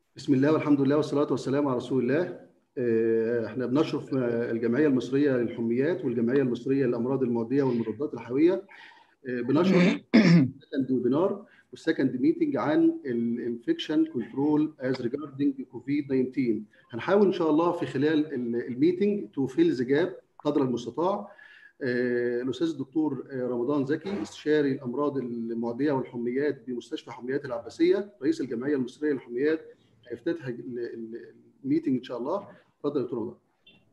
بسم الله والحمد لله والصلاة والسلام على رسول الله آه، احنا بنشرف الجمعية المصرية للحميات والجمعية المصرية للأمراض المعدية والمضادات الحيوية آه، بنشرف سكند ويبينار والسكند ميتنج عن الانفكشن كنترول از ريجاردنج كوفيد 19 هنحاول ان شاء الله في خلال الميتنج تو فيل ذا جاب قدر المستطاع آه، الاستاذ الدكتور رمضان زكي استشاري الامراض المعديه والحميات بمستشفى حميات العباسيه رئيس الجمعيه المصريه للحميات هيفتتح الميتنج ان شاء الله اتفضل يا دكتور رمضان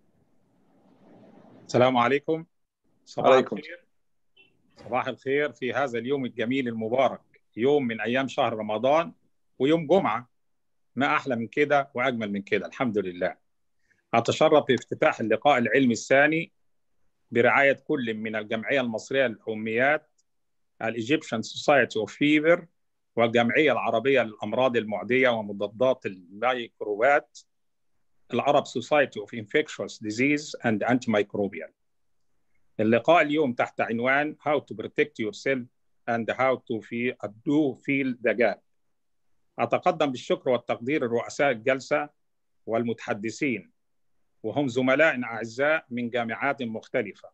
السلام عليكم صباح عليكم. الخير صباح الخير في هذا اليوم الجميل المبارك يوم من ايام شهر رمضان ويوم جمعه ما احلى من كده واجمل من كده الحمد لله اتشرف بافتتاح اللقاء العلمي الثاني برعايه كل من الجمعيه المصريه للحميات الايجيبشن سوسايتي اوف فيفر والجمعيه العربيه للامراض المعديه ومضادات الميكروبات العرب سوسايتي اوف انفكشوس ديزيز اند انتي مايكروبيال اللقاء اليوم تحت عنوان How to protect yourself and how to feel, do feel the gap أتقدم بالشكر والتقدير لرؤساء الجلسة والمتحدثين وهم زملاء أعزاء من جامعات مختلفة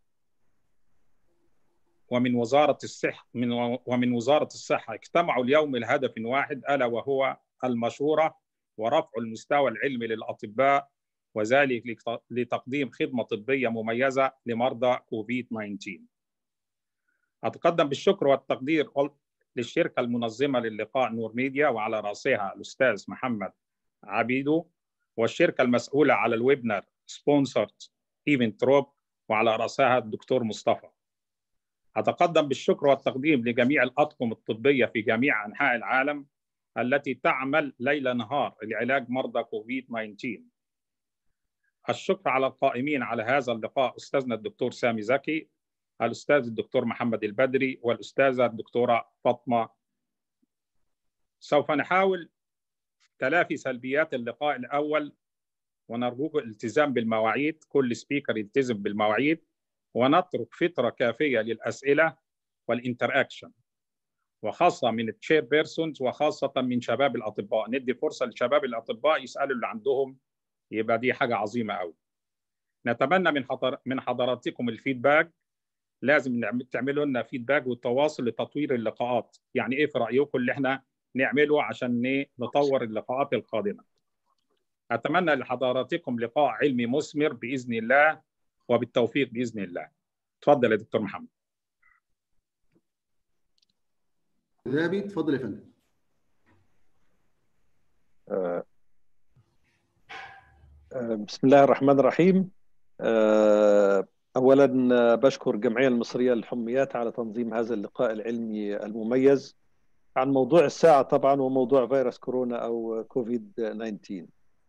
ومن وزارة الصحة من ومن وزارة الصحة اجتمعوا اليوم لهدف واحد ألا وهو المشورة ورفع المستوى العلمي للأطباء وذلك لتقديم خدمة طبية مميزة لمرضى كوفيد 19 أتقدم بالشكر والتقدير للشركة المنظمة للقاء نور ميديا وعلى رأسها الأستاذ محمد عبيدو والشركة المسؤولة على الويبنر سبونسرد ايفنت روب وعلى رأسها الدكتور مصطفى أتقدم بالشكر والتقديم لجميع الأطقم الطبية في جميع أنحاء العالم التي تعمل ليل نهار لعلاج مرضى كوفيد 19 الشكر على القائمين على هذا اللقاء أستاذنا الدكتور سامي زكي الأستاذ الدكتور محمد البدري والأستاذة الدكتورة فاطمة سوف نحاول تلافي سلبيات اللقاء الأول ونرجوك الالتزام بالمواعيد كل سبيكر يلتزم بالمواعيد ونترك فترة كافية للأسئلة والإنتراكشن وخاصة من التشير بيرسونز وخاصة من شباب الأطباء ندي فرصة لشباب الأطباء يسألوا اللي عندهم يبقى دي حاجة عظيمة قوي نتمنى من حضر من حضراتكم الفيدباك لازم تعملوا لنا فيدباك والتواصل لتطوير اللقاءات يعني ايه في رأيكم اللي احنا نعمله عشان نطور اللقاءات القادمة أتمنى لحضراتكم لقاء علمي مثمر بإذن الله وبالتوفيق باذن الله. اتفضل يا دكتور محمد. ذهبي اتفضل يا فندم. آه، آه، بسم الله الرحمن الرحيم. آه، اولا بشكر الجمعيه المصريه للحميات على تنظيم هذا اللقاء العلمي المميز عن موضوع الساعه طبعا وموضوع فيروس كورونا او كوفيد 19.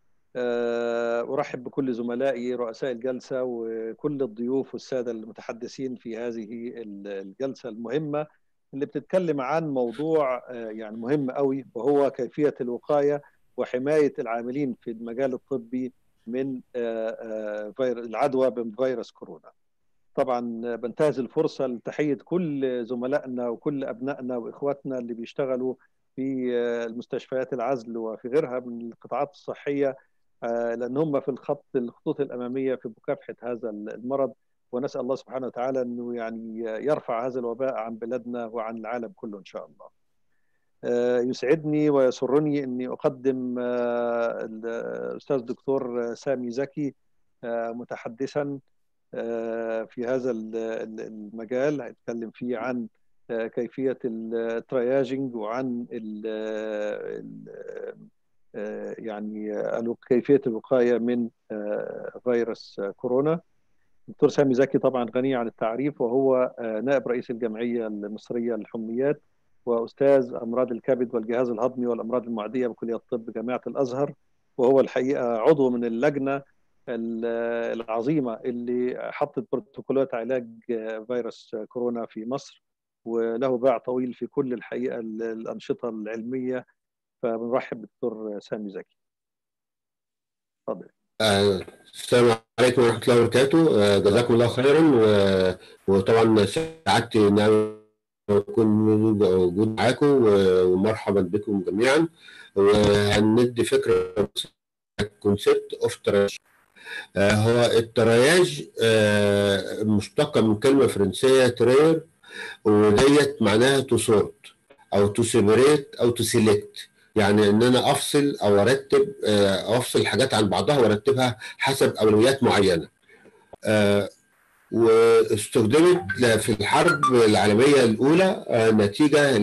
أرحب بكل زملائي رؤساء الجلسة وكل الضيوف والسادة المتحدثين في هذه الجلسة المهمة اللي بتتكلم عن موضوع يعني مهم قوي وهو كيفية الوقاية وحماية العاملين في المجال الطبي من العدوى بفيروس كورونا طبعا بنتهز الفرصة لتحية كل زملائنا وكل أبنائنا وإخواتنا اللي بيشتغلوا في المستشفيات العزل وفي غيرها من القطاعات الصحية لان هم في الخط الخطوط الاماميه في مكافحه هذا المرض ونسال الله سبحانه وتعالى انه يعني يرفع هذا الوباء عن بلادنا وعن العالم كله ان شاء الله. يسعدني ويسرني اني اقدم الاستاذ الدكتور سامي زكي متحدثا في هذا المجال هيتكلم فيه عن كيفيه الترياجنج وعن يعني كيفيه الوقايه من فيروس كورونا. دكتور سامي زكي طبعا غني عن التعريف وهو نائب رئيس الجمعيه المصريه للحميات واستاذ امراض الكبد والجهاز الهضمي والامراض المعديه بكليه الطب جامعه الازهر وهو الحقيقه عضو من اللجنه العظيمه اللي حطت بروتوكولات علاج فيروس كورونا في مصر وله باع طويل في كل الحقيقه الانشطه العلميه فبنرحب بالدكتور سامي زكي. اتفضل. السلام عليكم ورحمه الله وبركاته جزاكم الله خيرا وطبعا سعادتي ان اكون موجود معاكم ومرحبا بكم جميعا وهندي فكره كونسبت اوف ترياج هو الترياج آه، مشتقه من كلمه فرنسيه ترير وديت معناها تو سورت او تو سيبريت او تو سيلكت يعني ان انا افصل او ارتب آه، افصل الحاجات عن بعضها وارتبها حسب اولويات معينه آه، واستخدمت في الحرب العالميه الاولى آه، نتيجه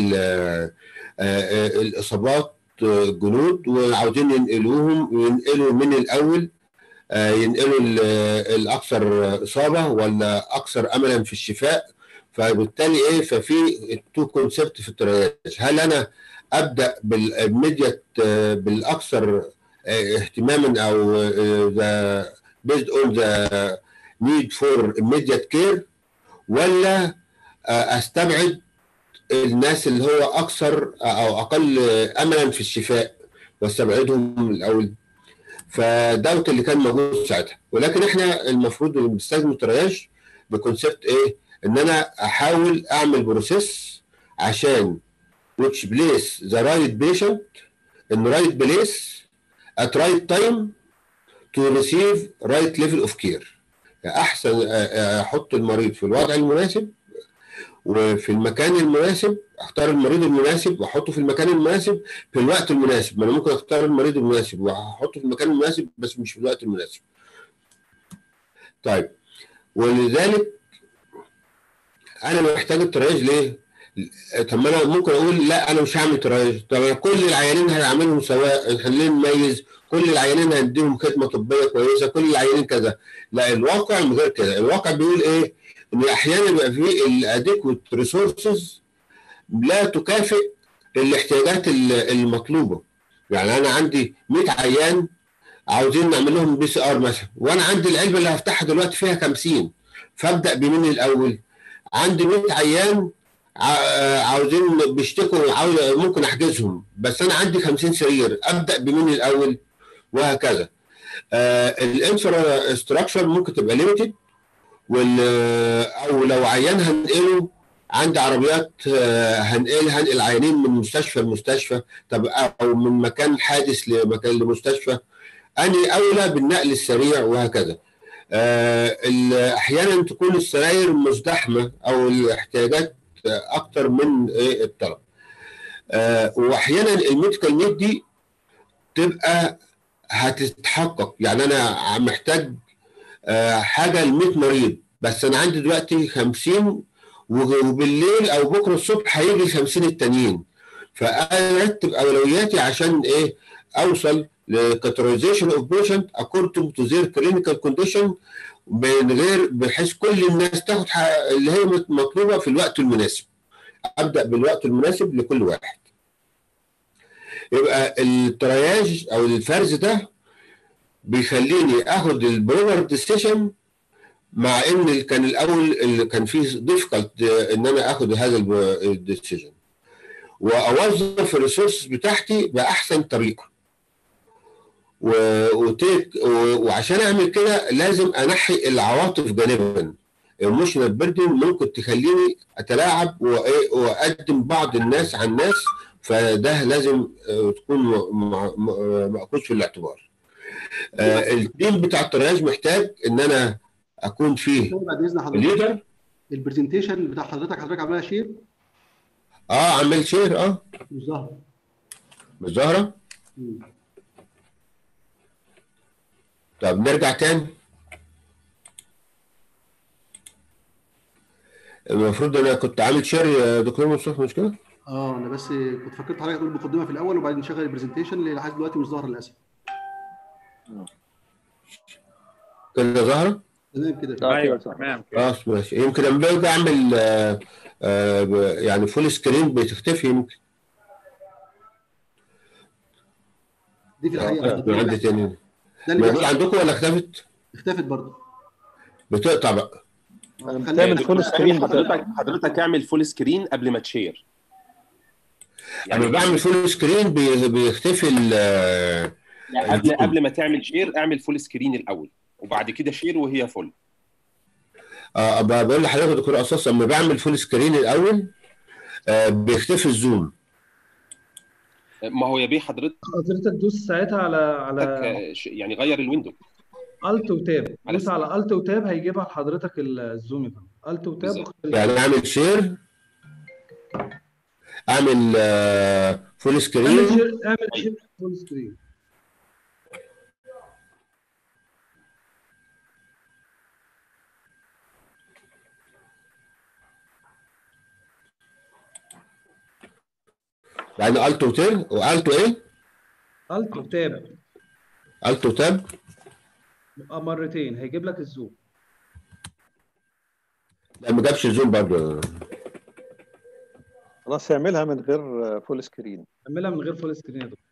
للاصابات جنود وعاوزين ينقلوهم ينقلوا من الاول آه، ينقلوا ال- الاكثر اصابه ولا اكثر املا في الشفاء فبالتالي ايه ففي تو كونسبت في الترياج هل انا ابدا بالميديت بالاكثر آه، اهتماما او ذا بيزد اون ذا نيد فور immediate كير ولا آه، استبعد الناس اللي هو اكثر او اقل املا في الشفاء واستبعدهم الاول فدوت اللي كان موجود ساعتها ولكن احنا المفروض اللي بنستخدم الترياج بكونسبت ايه ان انا احاول اعمل بروسيس عشان which place the right patient in right place at right time to receive right level of care احسن احط المريض في الوضع المناسب وفي المكان المناسب اختار المريض المناسب واحطه في المكان المناسب في الوقت المناسب ما انا ممكن اختار المريض المناسب واحطه في المكان المناسب بس مش في الوقت المناسب طيب ولذلك انا محتاج الترياج ليه؟ طب ما انا ممكن اقول لا انا مش هعمل ترياج طب أنا كل العيانين هنعملهم سواء خلينا نميز كل العيانين هنديهم خدمه طبيه كويسه كل العيانين كذا لا الواقع من غير كده الواقع بيقول ايه ان احيانا بيبقى فيه الاديكوت ريسورسز لا تكافئ الاحتياجات المطلوبه يعني انا عندي 100 عيان عاوزين نعمل لهم بي سي ار مثلا وانا عندي العلبه اللي هفتحها دلوقتي فيها 50 فابدا بمين الاول عندي 100 عيان عاوزين بيشتكوا عاوز ممكن احجزهم بس انا عندي 50 سرير ابدا بمين الاول وهكذا آه الانفرا ستراكشر ممكن تبقى ليميتد وال او لو عيان هنقله عندي عربيات هنقل هنقل عيانين من مستشفى لمستشفى طب او من مكان حادث لمكان لمستشفى اني اولى بالنقل السريع وهكذا آه احيانا تكون السراير مزدحمه او الاحتياجات اكتر من الطلب آه واحيانا الميديكال نيد دي تبقى هتتحقق يعني انا محتاج آه حاجه ل 100 مريض بس انا عندي دلوقتي 50 وبالليل او بكره الصبح هيجي ال 50 التانيين فانا ارتب اولوياتي عشان ايه اوصل لكاتيجورايزيشن اوف بيشنت اكوردنج تو ذير كلينيكال كونديشن من غير بحيث كل الناس تاخد اللي هي مطلوبه في الوقت المناسب ابدا بالوقت المناسب لكل واحد يبقى الترياج او الفرز ده بيخليني اخد البروبر ديسيشن مع ان كان الاول اللي كان فيه ديفيكالت ان انا اخد هذا الديسيجن واوظف الريسورس بتاعتي باحسن طريقه وتيك وعشان اعمل كده لازم انحي العواطف جانبا ايموشنال بيردن ممكن تخليني اتلاعب واقدم بعض الناس عن الناس فده لازم تكون مأخوذ في الاعتبار التيم بتاع الترياج محتاج ان انا اكون فيه بعد اذن حضرتك ليدر البرزنتيشن بتاع حضرتك حضرتك عاملها شير اه عمل شير اه مش ظاهره مش ظاهره طب نرجع تاني المفروض انا كنت عامل شير يا دكتور مصطفى مش كده؟ اه انا بس كنت فكرت حضرتك تقول مقدمه في الاول وبعدين نشغل البرزنتيشن اللي لحد دلوقتي مش ظاهره للاسف كده ظاهره؟ تمام كده ايوه تمام خلاص ماشي يمكن لما باجي اعمل آه آه يعني فول سكرين بتختفي يمكن دي في الحقيقه من عندي تاني ده اللي موجود بيحصل. عندكم ولا اختفت؟ اختفت برضه بتقطع بقى بتعمل فول سكرين حضرتك حضرتك اعمل فول سكرين قبل ما تشير لما بعمل فول سكرين بي- بيختفي ال يعني قبل قبل ما تعمل شير اعمل فول سكرين الاول وبعد كده شير وهي فل اه ب- بقول لحضرتك يا دكتور اساس لما بعمل فول سكرين الاول آه بيختفي الزوم ما هو يا بيه حضرتك حضرتك دوس ساعتها على على آه، ش- يعني غير الويندو الت وتاب على دوس على الت وتاب هيجيبها لحضرتك الزوم يا فندم الت وتاب بالظبط. واختار يعني اعمل شير اعمل فول اعمل سكرين شير اعمل شير فول سكرين يعني الت وتاب والت ايه؟ الت وتاب الت وتاب مرتين هيجيب لك الزوم لا ما جابش الزوم برضه خلاص اعملها من غير فول سكرين اعملها من غير فول سكرين يا دكتور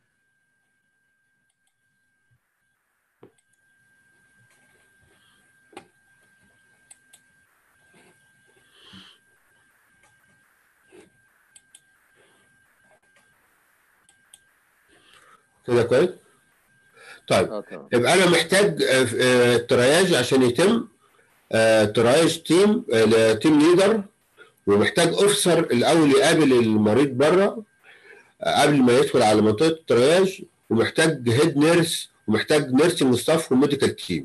كده كويس؟ طيب اه تمام يبقى انا محتاج آه، آه، ترياج عشان يتم آه، ترياج تيم آه، تيم ليدر ومحتاج اوفيسر الاول يقابل المريض بره آه، قبل ما يدخل على منطقه الترياج ومحتاج هيد نيرس ومحتاج نيرسنج ستاف وميديكال تيم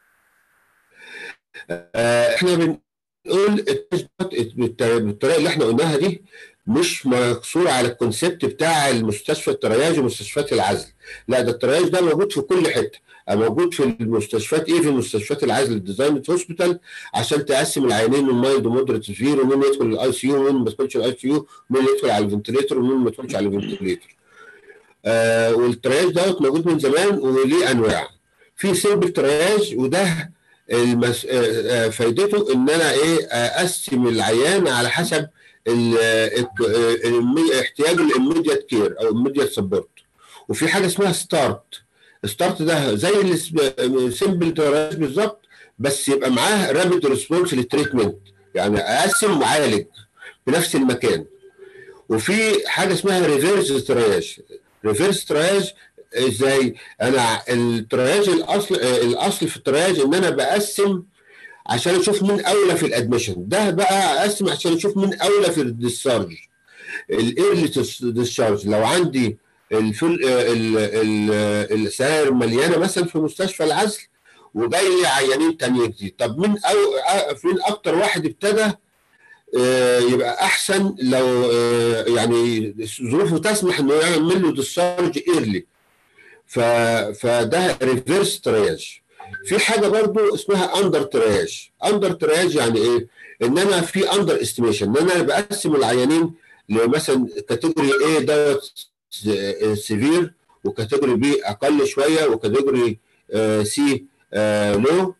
آه، احنا بنقول الترياج دوت بالت- بالطريقه اللي احنا قلناها دي مش مقصور على الكونسيبت بتاع المستشفى الترياج ومستشفيات العزل لا ده الترياج ده موجود في كل حته موجود في المستشفيات ايه في مستشفيات العزل الديزاين هوسبيتال عشان تقسم العيانين من مايلد ومودريت سفير ومين يدخل الاي سي يو ومين ما يدخلش الاي سي يو ومين يدخل على الفنتليتور ومين ما يدخلش على الفنتليتور آه والترياج دوت موجود من زمان وليه انواع في سيمبل ترياج وده المس... آه آه فايدته ان انا ايه اقسم العيان على حسب ال... ال... ال... احتياجه الاميديت كير او اميديت سبورت وفي حاجه اسمها ستارت ستارت ده زي السيمبل ترياج بالظبط بس يبقى معاه رابيد ريسبونس للتريتمنت يعني اقسم وعالج في نفس المكان وفي حاجه اسمها ريفيرس ترياج ريفيرس ترياج ازاي انا الترياج الاصل الاصل في الترياج ان انا بقسم عشان اشوف مين اولى في الادميشن ده بقى اقسم عشان اشوف مين اولى في الديسشارج الايرلي ديسشارج لو عندي الفل ال- ال- السراير مليانه مثلا في مستشفى العزل وجاي لي عيانين تانيين جديد طب مين أو أ- مين اكتر واحد ابتدى آه، يبقى احسن لو آه، يعني ظروفه تسمح انه يعمل له ديسشارج ايرلي ف فده ريفيرس ترياج في حاجه برضو اسمها اندر ترياج اندر ترياج يعني ايه ان انا في اندر استيميشن ان انا بقسم العيانين لمثلا كاتيجوري ايه دوت سيفير وكاتيجوري بي اقل شويه وكاتيجوري سي لو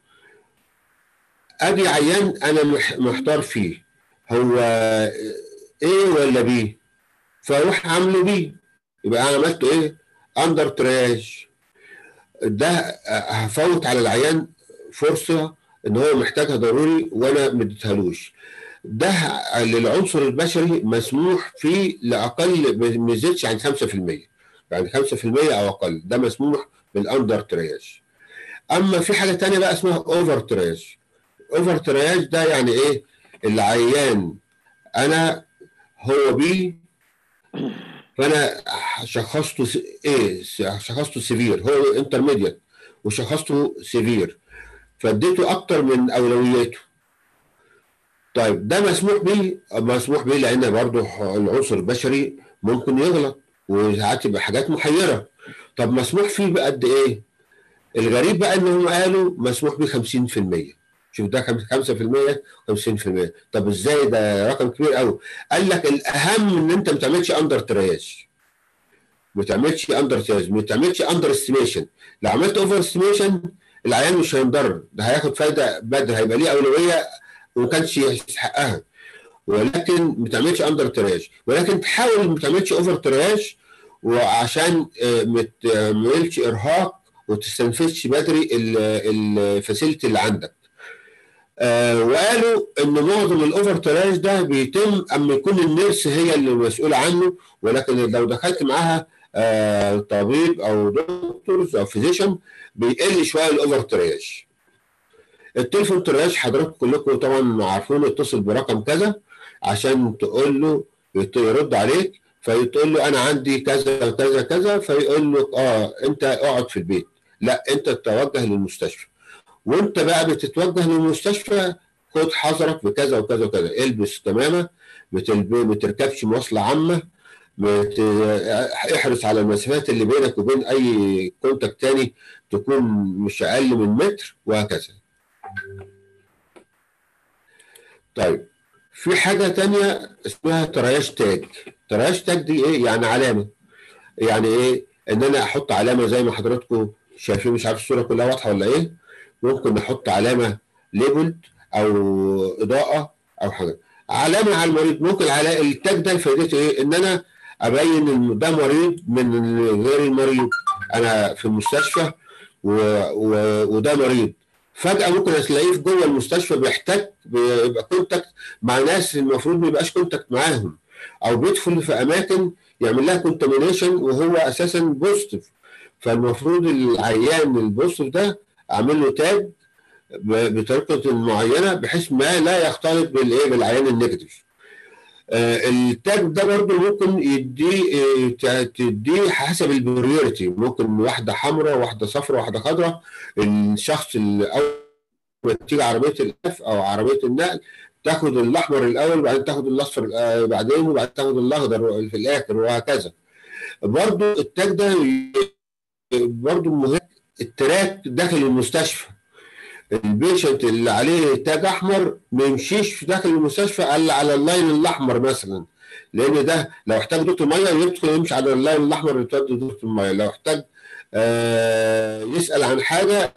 ادي عيان انا مح- محتار فيه هو ايه ولا بي فاروح عامله بي يبقى انا عملت ايه اندر ترياج ده هفوت على العيان فرصه ان هو محتاجها ضروري وانا ما اديتهالوش ده للعنصر البشري مسموح فيه لاقل ما يزيدش عن 5% يعني 5% او اقل ده مسموح بالاندر ترياج اما في حاجه تانية بقى اسمها اوفر ترياج اوفر ترياج ده يعني ايه العيان انا هو بي فانا شخصته س- ايه شخصته سيفير هو انترميديت وشخصته سيفير فاديته اكتر من اولوياته طيب ده مسموح بيه مسموح بيه لان برضه العنصر البشري ممكن يغلط وساعات يبقى حاجات محيره طب مسموح فيه بقد ايه؟ الغريب بقى انهم قالوا مسموح بيه 50% شوف ده 5% 50% طب ازاي ده رقم كبير قوي قال لك الاهم ان انت ما تعملش اندر ترياج ما تعملش اندر ترياج ما تعملش اندر استيميشن لو عملت اوفر استيميشن العيان مش هينضر ده هياخد فايده بدري هيبقى ليه اولويه وما كانش يستحقها ولكن ما تعملش اندر ترياج ولكن تحاول ما تعملش اوفر ترياج وعشان آه، ما تعملش ارهاق وتستنفذش بدري الفاسيلتي اللي عندك آه وقالوا ان معظم الاوفر تراج ده بيتم اما يكون النيرس هي اللي مسؤوله عنه ولكن لو دخلت معاها آه طبيب او دكتور او فيزيشن بيقل شويه الاوفر تراج التليفون تراج حضراتكم كلكم طبعا عارفين اتصل برقم كذا عشان تقول له يرد عليك فيقول له انا عندي كذا كذا كذا فيقول له اه انت اقعد في البيت لا انت تتوجه للمستشفى وانت بقى بتتوجه للمستشفى خد حذرك بكذا وكذا وكذا البس كمامه ما تركبش مواصله عامه بت... احرص على المسافات اللي بينك وبين اي كونتاكت تاني تكون مش اقل من متر وهكذا طيب في حاجه تانية اسمها ترياش تاج ترياش تاج دي ايه يعني علامه يعني ايه ان انا احط علامه زي ما حضراتكم شايفين مش عارف الصوره كلها واضحه ولا ايه ممكن احط علامه ليبلد او اضاءه او حاجه علامه على المريض ممكن على التاج ده فائدته ايه ان انا ابين ان ده مريض من غير المريض انا في المستشفى و... و... وده مريض فجاه ممكن تلاقيه في جوه المستشفى بيحتاج بيبقى كونتاكت مع ناس المفروض ما يبقاش كونتاكت معاهم او بيدخل في اماكن يعمل لها كونتامينيشن وهو اساسا بوزيتيف فالمفروض العيان البوزيتيف ده اعمل له تاج بطريقه معينه بحيث ما لا يختلط بالايه بالعيان النيجاتيف آه التاج ده برضه ممكن يديه آه تديه حسب البريورتي ممكن واحده حمراء واحده صفراء واحده خضراء الشخص اللي اول ما تيجي عربيه الاف او عربيه النقل تاخد الاحمر الاول وبعدين تاخد الاصفر آه بعدين وبعدين تاخد الاخضر في الاخر وهكذا برضه التاج ده برضه مهم التراك داخل المستشفى البيشنت اللي عليه تاج احمر ما يمشيش في داخل المستشفى الا على اللاين الاحمر مثلا لان ده لو احتاج دكتور ميه يدخل يمشي على اللاين الاحمر اللي تودي دكتور ميه لو احتاج آه يسال عن حاجه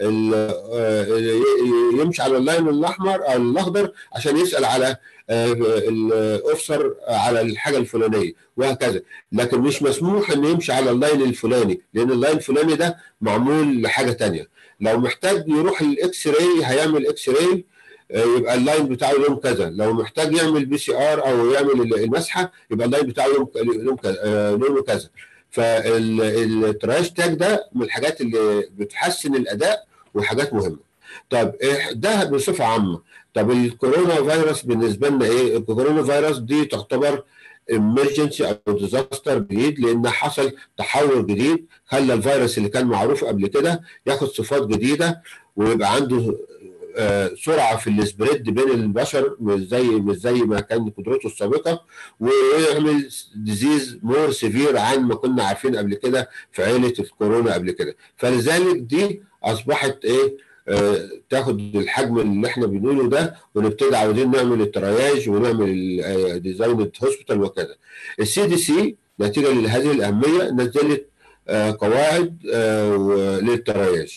يمشي على اللاين الاحمر او الاخضر عشان يسال على الاوفسر على الحاجه الفلانيه وهكذا لكن مش مسموح انه يمشي على اللاين الفلاني لان اللاين الفلاني ده معمول لحاجه تانية لو محتاج يروح الاكس راي هيعمل اكس راي يبقى اللاين بتاعه يوم كذا لو محتاج يعمل بي سي ار او يعمل المسحه يبقى اللاين بتاعه يوم يوم كذا يوم كذا فالتراش تاج ده من الحاجات اللي بتحسن الاداء وحاجات مهمه طب ده بصفه عامه طب الكورونا فيروس بالنسبه لنا ايه الكورونا فيروس دي تعتبر emergency او ديزاستر جديد لان حصل تحول جديد خلى الفيروس اللي كان معروف قبل كده ياخد صفات جديده ويبقى عنده آه سرعه في السبريد بين البشر مش زي مش زي ما كان قدرته السابقه ويعمل ديزيز مور سيفير عن ما كنا عارفين قبل كده في عيله الكورونا قبل كده فلذلك دي اصبحت ايه آه تاخد الحجم اللي احنا بنقوله ده ونبتدي عاوزين نعمل الترياج ونعمل آه ديزاين هوسبيتال وكذا. السي دي سي نتيجه لهذه الاهميه نزلت آه قواعد للترياج.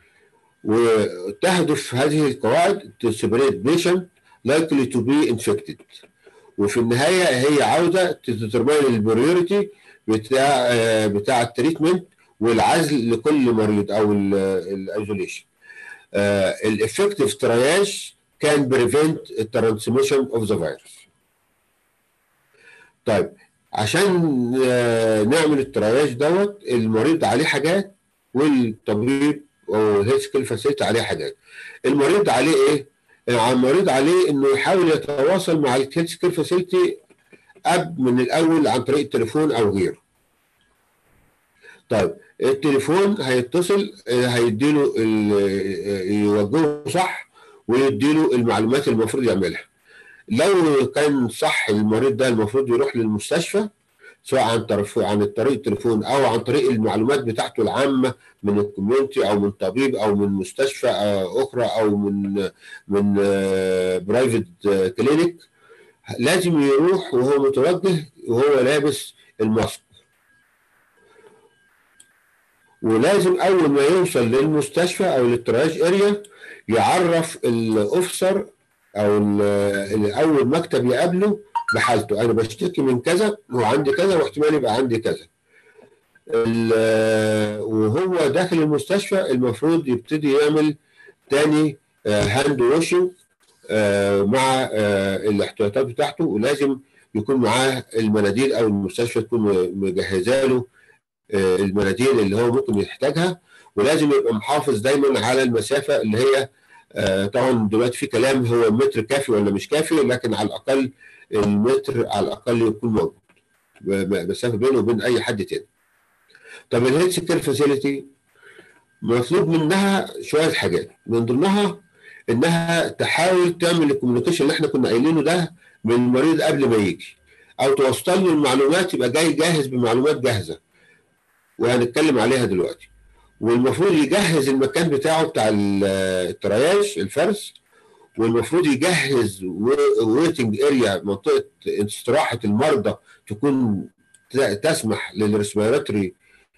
وتهدف هذه القواعد to separate patient likely to be infected. وفي النهايه هي عاوزه تديترمين البريورتي بتاع بتاع التريتمنت والعزل لكل مريض او الايزوليشن. الافكتيف ترياج كان بريفنت الترانسميشن اوف ذا فيروس طيب عشان نعمل الترياج دوت المريض عليه حاجات والطبيب او الهيلث كير فاسيلتي عليه حاجات المريض عليه ايه؟ المريض عليه انه يحاول يتواصل مع الهيلث كير فاسيلتي اب من الاول عن طريق التليفون او غيره طيب التليفون هيتصل هيديله يوجهه صح ويديله المعلومات اللي المفروض يعملها لو كان صح المريض ده المفروض يروح للمستشفى سواء عن طرف عن طريق التليفون او عن طريق المعلومات بتاعته العامه من الكوميونتي او من طبيب او من مستشفى اخرى او من من برايفت كلينيك لازم يروح وهو متوجه وهو لابس الماسك ولازم اول ما يوصل للمستشفى او للتراج اريا يعرف الاوفيسر او اول مكتب يقابله بحالته انا بشتكي من كذا وعندي كذا واحتمال يبقى عندي كذا وهو داخل المستشفى المفروض يبتدي يعمل تاني هاند واشنج مع الاحتياطات بتاعته ولازم يكون معاه المناديل او المستشفى تكون مجهزه له المناديل اللي هو ممكن يحتاجها ولازم يبقى محافظ دايما على المسافه اللي هي طبعا دلوقتي في كلام هو المتر كافي ولا مش كافي لكن على الاقل المتر على الاقل يكون موجود. مسافه بينه وبين اي حد تاني طب الهيلث كير فاسيلتي مطلوب منها شويه حاجات من ضمنها انها تحاول تعمل الكوميونيكيشن اللي احنا كنا قايلينه ده من المريض قبل ما يجي او توصل له المعلومات يبقى جاي جاهز بمعلومات جاهزه وهنتكلم عليها دلوقتي والمفروض يجهز المكان بتاعه بتاع الترياج الفرز والمفروض يجهز ويتنج اريا منطقه استراحه المرضى تكون تسمح للريسبيراتوري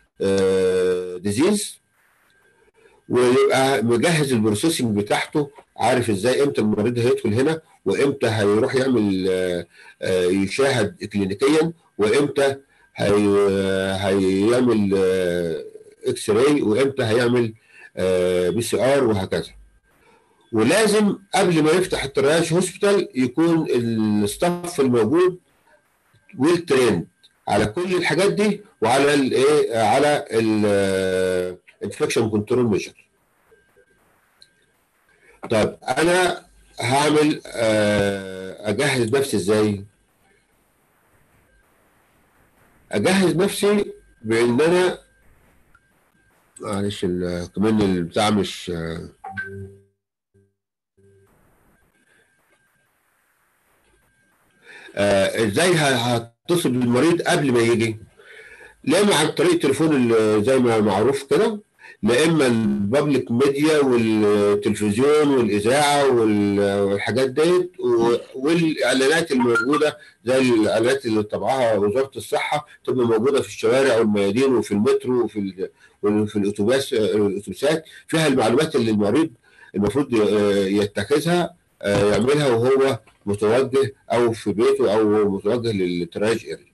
ديزيز ويبقى مجهز البروسيسنج بتاعته عارف ازاي امتى المريض هيدخل هنا وامتى هيروح يعمل يشاهد كلينيكيا وامتى هي هيعمل اكس راي وامتى هيعمل بي سي ار وهكذا ولازم قبل ما يفتح الترياج هوسبيتال يكون الستاف الموجود ويل تريند على كل الحاجات دي وعلى الايه على الانفكشن كنترول ميجر طب انا هعمل اجهز نفسي ازاي اجهز نفسي بان انا معلش كمان البتاع مش آه ازاي هتصل بالمريض قبل ما يجي لا اما عن طريق التليفون زي ما معروف كده لا اما البابليك ميديا والتلفزيون والاذاعه والحاجات ديت والاعلانات الموجوده زي الاعلانات اللي طبعها وزاره الصحه تبقى موجوده في الشوارع والميادين وفي المترو وفي وفي الاتوبيس الاتوبيسات فيها المعلومات اللي المريض المفروض يتخذها يعملها وهو متوجه او في بيته او متوجه للتراج اريا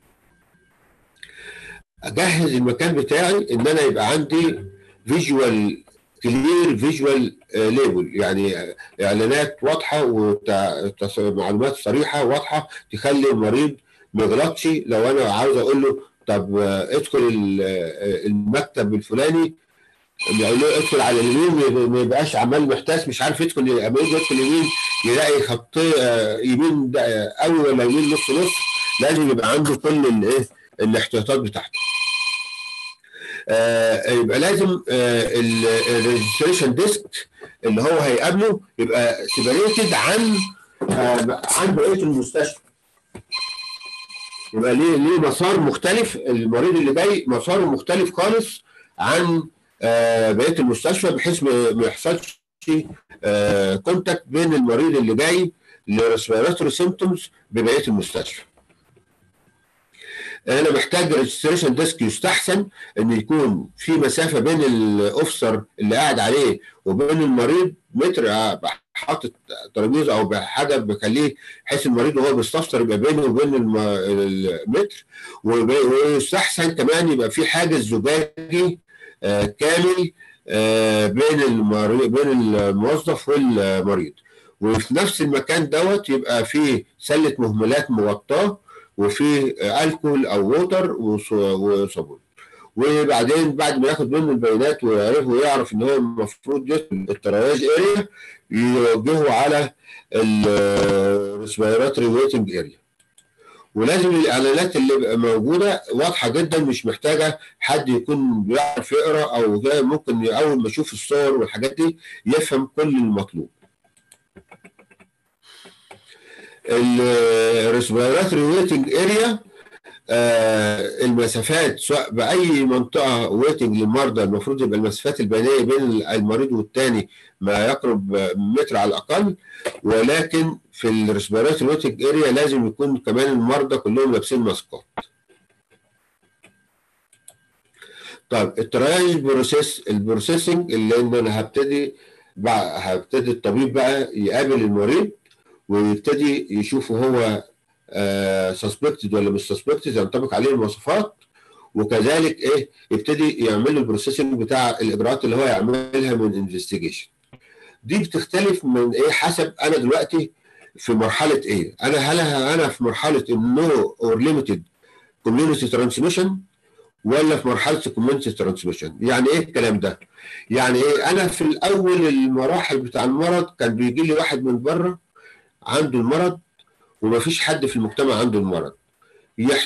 اجهز المكان بتاعي ان انا يبقى عندي فيجوال كلير فيجوال ليبل يعني اعلانات واضحه ومعلومات صريحه واضحه تخلي المريض ما يغلطش لو انا عاوز اقول له طب ادخل المكتب الفلاني يقول له ادخل على اليمين ما يبقاش عمال محتاس مش عارف يدخل لما يجي يدخل يمين يلاقي خط يمين قوي ولا يمين نص نص لازم يبقى عنده كل الايه الاحتياطات بتاعته. آه يبقى لازم آه الريجستريشن ديسك اللي هو هيقابله يبقى سيبريتد عن آه عن بقيه المستشفى. يبقى ليه ليه مسار مختلف المريض اللي جاي مساره مختلف خالص عن آه بقيه المستشفى بحيث ما يحصلش آه كونتاكت بين المريض اللي جاي لريسبيراتوري سيمتومز ببقيه المستشفى. انا محتاج ريجستريشن ديسك يستحسن ان يكون في مسافه بين الاوفيسر اللي قاعد عليه وبين المريض متر حاطط ترابيزه او بحاجه بخليه بحيث المريض وهو بيستفسر يبقى بينه وبين المتر ويستحسن كمان يبقى في حاجز زجاجي آه كامل آه بين المريض بين الموظف والمريض وفي نفس المكان دوت يبقى في سله مهملات مغطاه وفي الكول او ووتر وصابون وبعدين بعد ما ياخد منه البيانات ويعرف ويعرف ان هو المفروض يدخل الترياج اريا يوجهه على الريسبيراتوري ويتنج اريا ولازم الاعلانات اللي موجوده واضحه جدا مش محتاجه حد يكون بيعرف يقرا او ممكن اول ما يشوف الصور والحاجات دي يفهم كل المطلوب الريسبيراتوري ويتنج اريا المسافات سواء باي منطقه ويتنج للمرضى المفروض يبقى المسافات البينيه بين المريض والثاني ما يقرب متر على الاقل ولكن في الريسبيراتوري ويتنج اريا لازم يكون كمان المرضى كلهم لابسين ماسكات. طيب الترايل بروسيس البروسيسنج اللي انا هبتدي بقى هبتدي الطبيب بقى يقابل المريض ويبتدي يشوف هو سسبكتد ولا مش سسبكتد ينطبق عليه المواصفات وكذلك ايه يبتدي يعمل له البروسيسنج بتاع الاجراءات اللي هو يعملها من انفستيجيشن دي بتختلف من ايه حسب انا دلوقتي في مرحله ايه انا هل انا في مرحله النو اور ليميتد كوميونتي ترانسميشن ولا في مرحله الكوميونتي ترانسميشن يعني ايه الكلام ده يعني ايه انا في الاول المراحل بتاع المرض كان بيجي لي واحد من بره عنده المرض ومفيش حد في المجتمع عنده المرض يحتك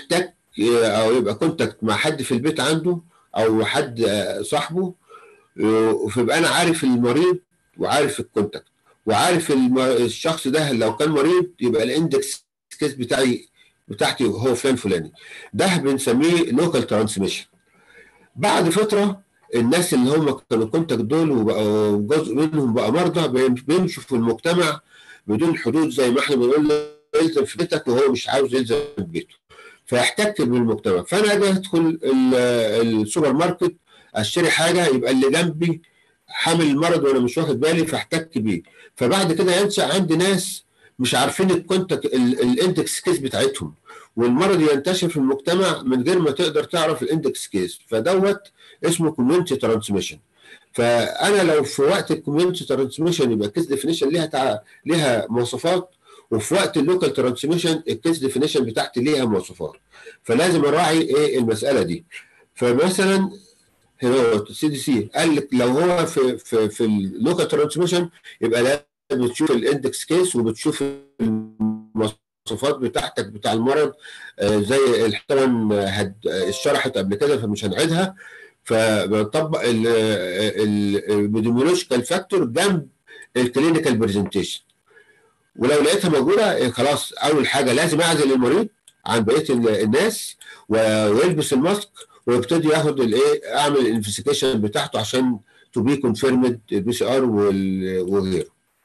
او يبقى كونتاكت مع حد في البيت عنده او حد صاحبه فيبقى انا عارف المريض وعارف الكونتاكت وعارف الشخص ده لو كان مريض يبقى الاندكس كيس بتاعي بتاعتي هو فلان فلاني ده بنسميه لوكال ترانسميشن بعد فتره الناس اللي هم كانوا كونتاكت دول وبقوا جزء منهم بقى مرضى بيمشوا في المجتمع بدون حدود زي ما احنا بنقول يلزم في بيتك وهو مش عاوز يلزم في بيته فيحتك بالمجتمع فانا اجي ادخل السوبر ماركت اشتري حاجه يبقى اللي جنبي حامل المرض وانا مش واخد بالي فاحتك بيه فبعد كده ينشا عندي ناس مش عارفين الكونتاكت الاندكس كيس بتاعتهم والمرض ينتشر في المجتمع من غير ما تقدر تعرف الاندكس كيس فدوت اسمه كوميونتي ترانسميشن فانا لو في وقت الكوميونتي ترانسميشن يبقى الكيس ديفينيشن ليها تع... ليها مواصفات وفي وقت اللوكال ترانسميشن الكيس ديفينيشن بتاعتي ليها مواصفات فلازم اراعي ايه المساله دي فمثلا هو السي دي سي قال لك لو هو في في في اللوكال ترانسميشن يبقى لازم بتشوف الاندكس كيس وبتشوف المواصفات بتاعتك بتاع المرض آه زي طبعا اشرحت قبل كده فمش هنعيدها فبنطبق الابيديميولوجيكال فاكتور جنب الكلينيكال برزنتيشن ولو لقيتها موجوده خلاص اول حاجه لازم اعزل المريض عن بقيه الناس ويلبس الماسك ويبتدي ياخد الايه اعمل الانفستيجيشن بتاعته عشان تو بي كونفيرمد بي سي ار وغيره.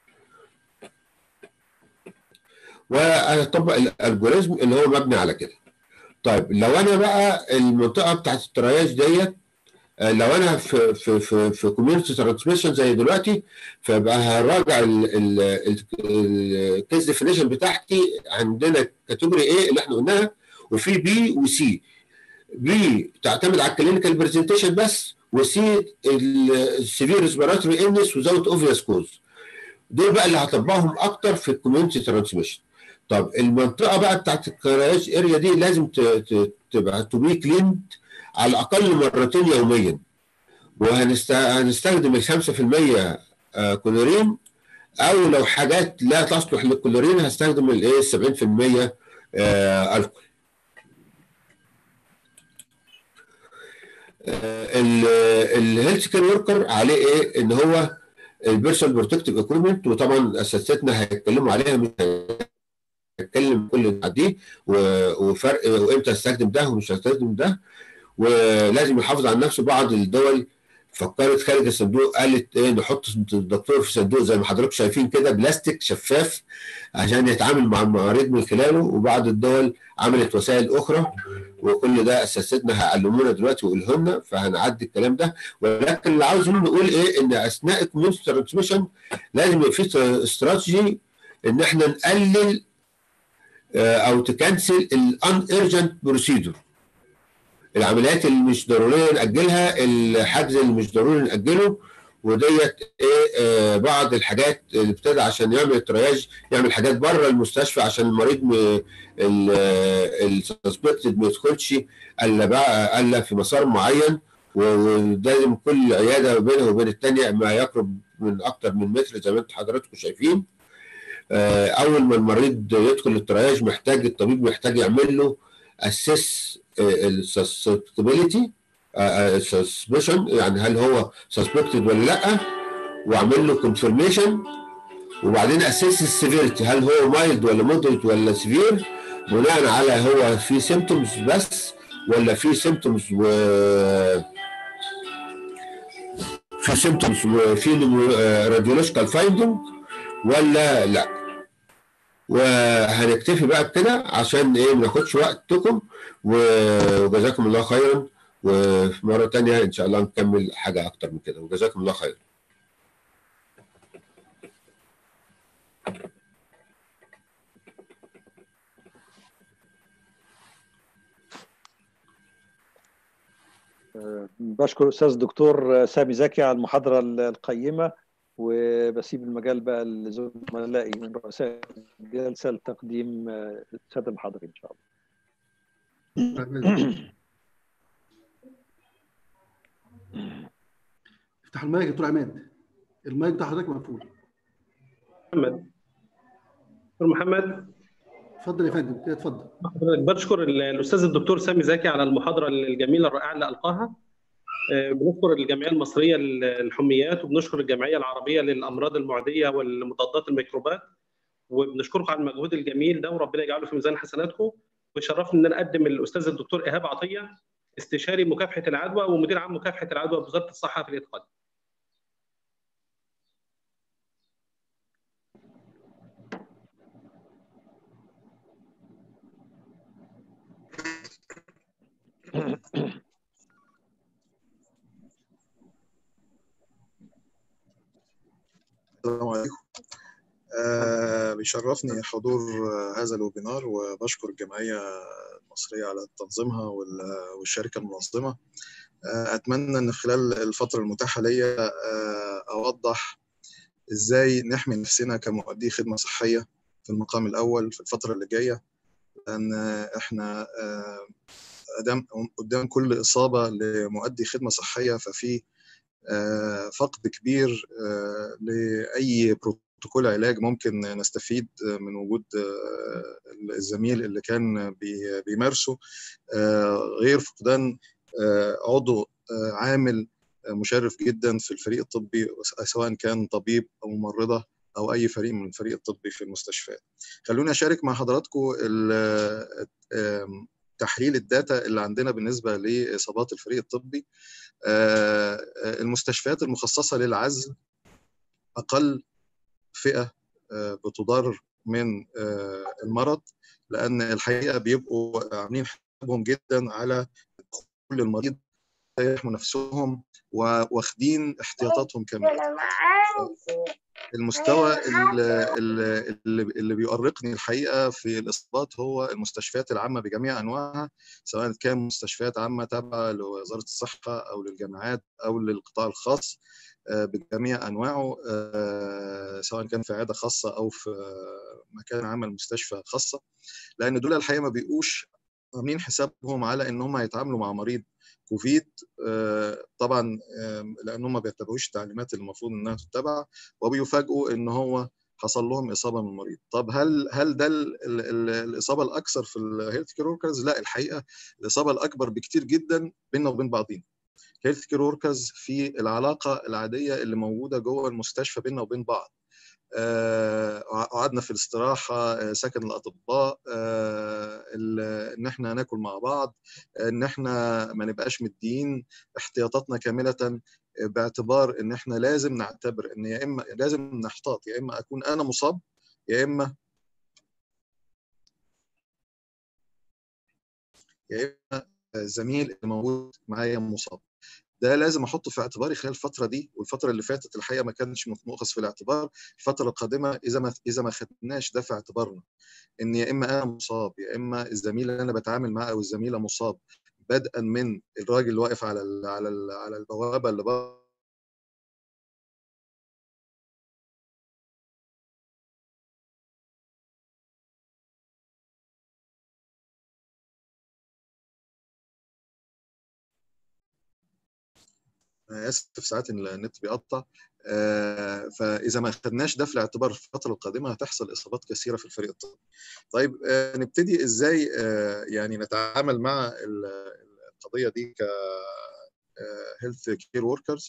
واطبق الالجوريزم اللي هو مبني على كده. طيب لو انا بقى المنطقه بتاعت الترياج ديت لو انا في في في في كوميونتي ترانسميشن زي دلوقتي فبقى هراجع الكيس ديفينيشن بتاعتي عندنا كاتيجوري ايه اللي احنا قلناها وفي بي وسي بي تعتمد على الكلينيكال برزنتيشن بس وسي السيفير ريسبيراتوري انس وزاوت اوفيس كوز دول بقى اللي هطبقهم اكتر في الكوميونتي ترانسميشن طب المنطقه بقى بتاعت الكراج اريا دي لازم تبقى تو بي كليند على الاقل مرتين يوميا وهنستخدم ال 5% كلورين او لو حاجات لا تصلح للكلورين هستخدم الايه 70% الكول الهيلث كير وركر عليه ايه ان هو البيرسونال بروتكتيف اكويبمنت وطبعا اساتذتنا هيتكلموا عليها مش هنتكلم كل دي وفرق وامتى استخدم ده ومش هستخدم ده ولازم يحافظ على نفسه بعض الدول فكرت خارج الصندوق قالت ايه نحط الدكتور في صندوق زي ما حضراتكم شايفين كده بلاستيك شفاف عشان يتعامل مع المريض من خلاله وبعض الدول عملت وسائل اخرى وكل ده اساتذتنا هيعلمونا دلوقتي ويقولوا لنا فهنعدي الكلام ده ولكن اللي عاوز نقول ايه ان اثناء الكوميونتي ترانسميشن لازم يبقى في استراتيجي ان احنا نقلل او تكنسل الان ايرجنت بروسيدور العمليات اللي مش ضروريه ناجلها الحجز اللي مش ضروري ناجله وديت ايه آه بعض الحاجات اللي ابتدى عشان يعمل ترياج يعمل حاجات بره المستشفى عشان المريض السسبكتد ما يدخلش الا بقى الا في مسار معين ولازم كل عياده بينها وبين الثانيه ما يقرب من اكتر من متر زي ما انتم حضراتكم شايفين آه اول ما المريض يدخل الترياج محتاج الطبيب محتاج يعمل له اسس السسبتبيليتي سسبشن يعني هل هو سسبكتد ولا لا واعمل له كونفirmation وبعدين اسس السيفيرتي هل هو مايلد ولا مودريت ولا سيفير بناء على هو في سيمتومز بس ولا في سيمتومز و في سيمتومز وفي راديولوجيكال فايندنج ولا لا وهنكتفي بقى بكده عشان ايه ما ناخدش وقتكم وجزاكم الله خيرا وفي مره تانية ان شاء الله نكمل حاجه اكتر من كده وجزاكم الله خيرا بشكر استاذ الدكتور سامي زكي على المحاضره القيمه وبسيب المجال بقى لزملائي من رؤساء الجلسه لتقديم الساده المحاضرين ان شاء الله. افتح المايك يا دكتور عماد المايك بتاع حضرتك مقفول محمد دكتور محمد اتفضل يا فندم كده اتفضل حضرتك بشكر ال- الاستاذ الدكتور سامي زكي على المحاضره الجميله الرائعه اللي القاها آه، بنشكر الجمعيه المصريه للحميات وبنشكر الجمعيه العربيه للامراض المعديه والمضادات الميكروبات وبنشكركم على المجهود الجميل ده وربنا يجعله في ميزان حسناتكم وشرفني ان انا اقدم الاستاذ الدكتور ايهاب عطيه استشاري مكافحه العدوى ومدير عام مكافحه العدوى بوزاره الصحه في الاتقان السلام عليكم آه بيشرفني حضور آه، هذا الويبينار وبشكر الجمعية المصرية على تنظيمها وال- والشركة المنظمة آه أتمنى أن خلال الفترة المتاحة ليا آه أوضح إزاي نحمي نفسنا كمؤدي خدمة صحية في المقام الأول في الفترة اللي جاية لأن إحنا آه قدام قدام كل إصابة لمؤدي خدمة صحية ففي آه، فقد كبير آه، لأي بروتوكول علاج ممكن نستفيد من وجود آه، الزميل اللي كان بي- بيمارسه آه، غير فقدان آه، عضو آه، عامل آه، مشرف جدا في الفريق الطبي سواء كان طبيب أو ممرضة أو أي فريق من الفريق الطبي في المستشفيات. خلوني أشارك مع حضراتكم ال- آم، تحليل الداتا اللي عندنا بالنسبة لإصابات الفريق الطبي آه، آه، المستشفيات المخصصة للعزل أقل فئة آه، بتضر من آه، المرض لأن الحقيقة بيبقوا عاملين حسابهم جدا على كل المريض يحموا نفسهم واخدين احتياطاتهم كاملة المستوى اللي, اللي, اللي بيؤرقني الحقيقه في الاصابات هو المستشفيات العامه بجميع انواعها سواء كان مستشفيات عامه تابعه لوزاره الصحه او للجامعات او للقطاع الخاص آه، بجميع انواعه آه، سواء كان في عياده خاصه او في مكان عمل مستشفى خاصه لان دول الحقيقه ما بيبقوش عاملين حسابهم على ان هم يتعاملوا مع مريض كوفيد آه، طبعا آه، لان هم ما بيتبعوش التعليمات اللي المفروض انها تتبع وبيفاجئوا ان هو حصل لهم اصابه من المريض طب هل هل ده ال ال ال الاصابه الاكثر في الهيلث كير وركرز لا الحقيقه الاصابه الاكبر بكتير جدا بيننا وبين بعضينا هيلث كير وركرز في العلاقه العاديه اللي موجوده جوه المستشفى بيننا وبين بعض آه، قعدنا في الاستراحه آه، سكن الاطباء آه، ال- ان احنا ناكل مع بعض ان احنا ما نبقاش مدين احتياطاتنا كامله باعتبار ان احنا لازم نعتبر ان يا اما لازم نحتاط يا اما اكون انا مصاب يا اما يا اما الزميل اللي موجود معايا مصاب ده لازم احطه في اعتباري خلال الفتره دي والفتره اللي فاتت الحقيقه ما كانش مؤخذ في الاعتبار الفتره القادمه اذا ما اذا ما خدناش ده في اعتبارنا ان يا اما انا مصاب يا اما الزميل اللي انا بتعامل معاه او الزميله مصاب بدءا من الراجل اللي واقف على ال على ال على البوابه اللي بره انا اسف ساعات إن النت بيقطع آه، فاذا ما خدناش ده في الاعتبار في الفتره القادمه هتحصل اصابات كثيره في الفريق الطبي. طيب آه، نبتدي ازاي آه، يعني نتعامل مع ال- القضيه دي ك هيلث كير وركرز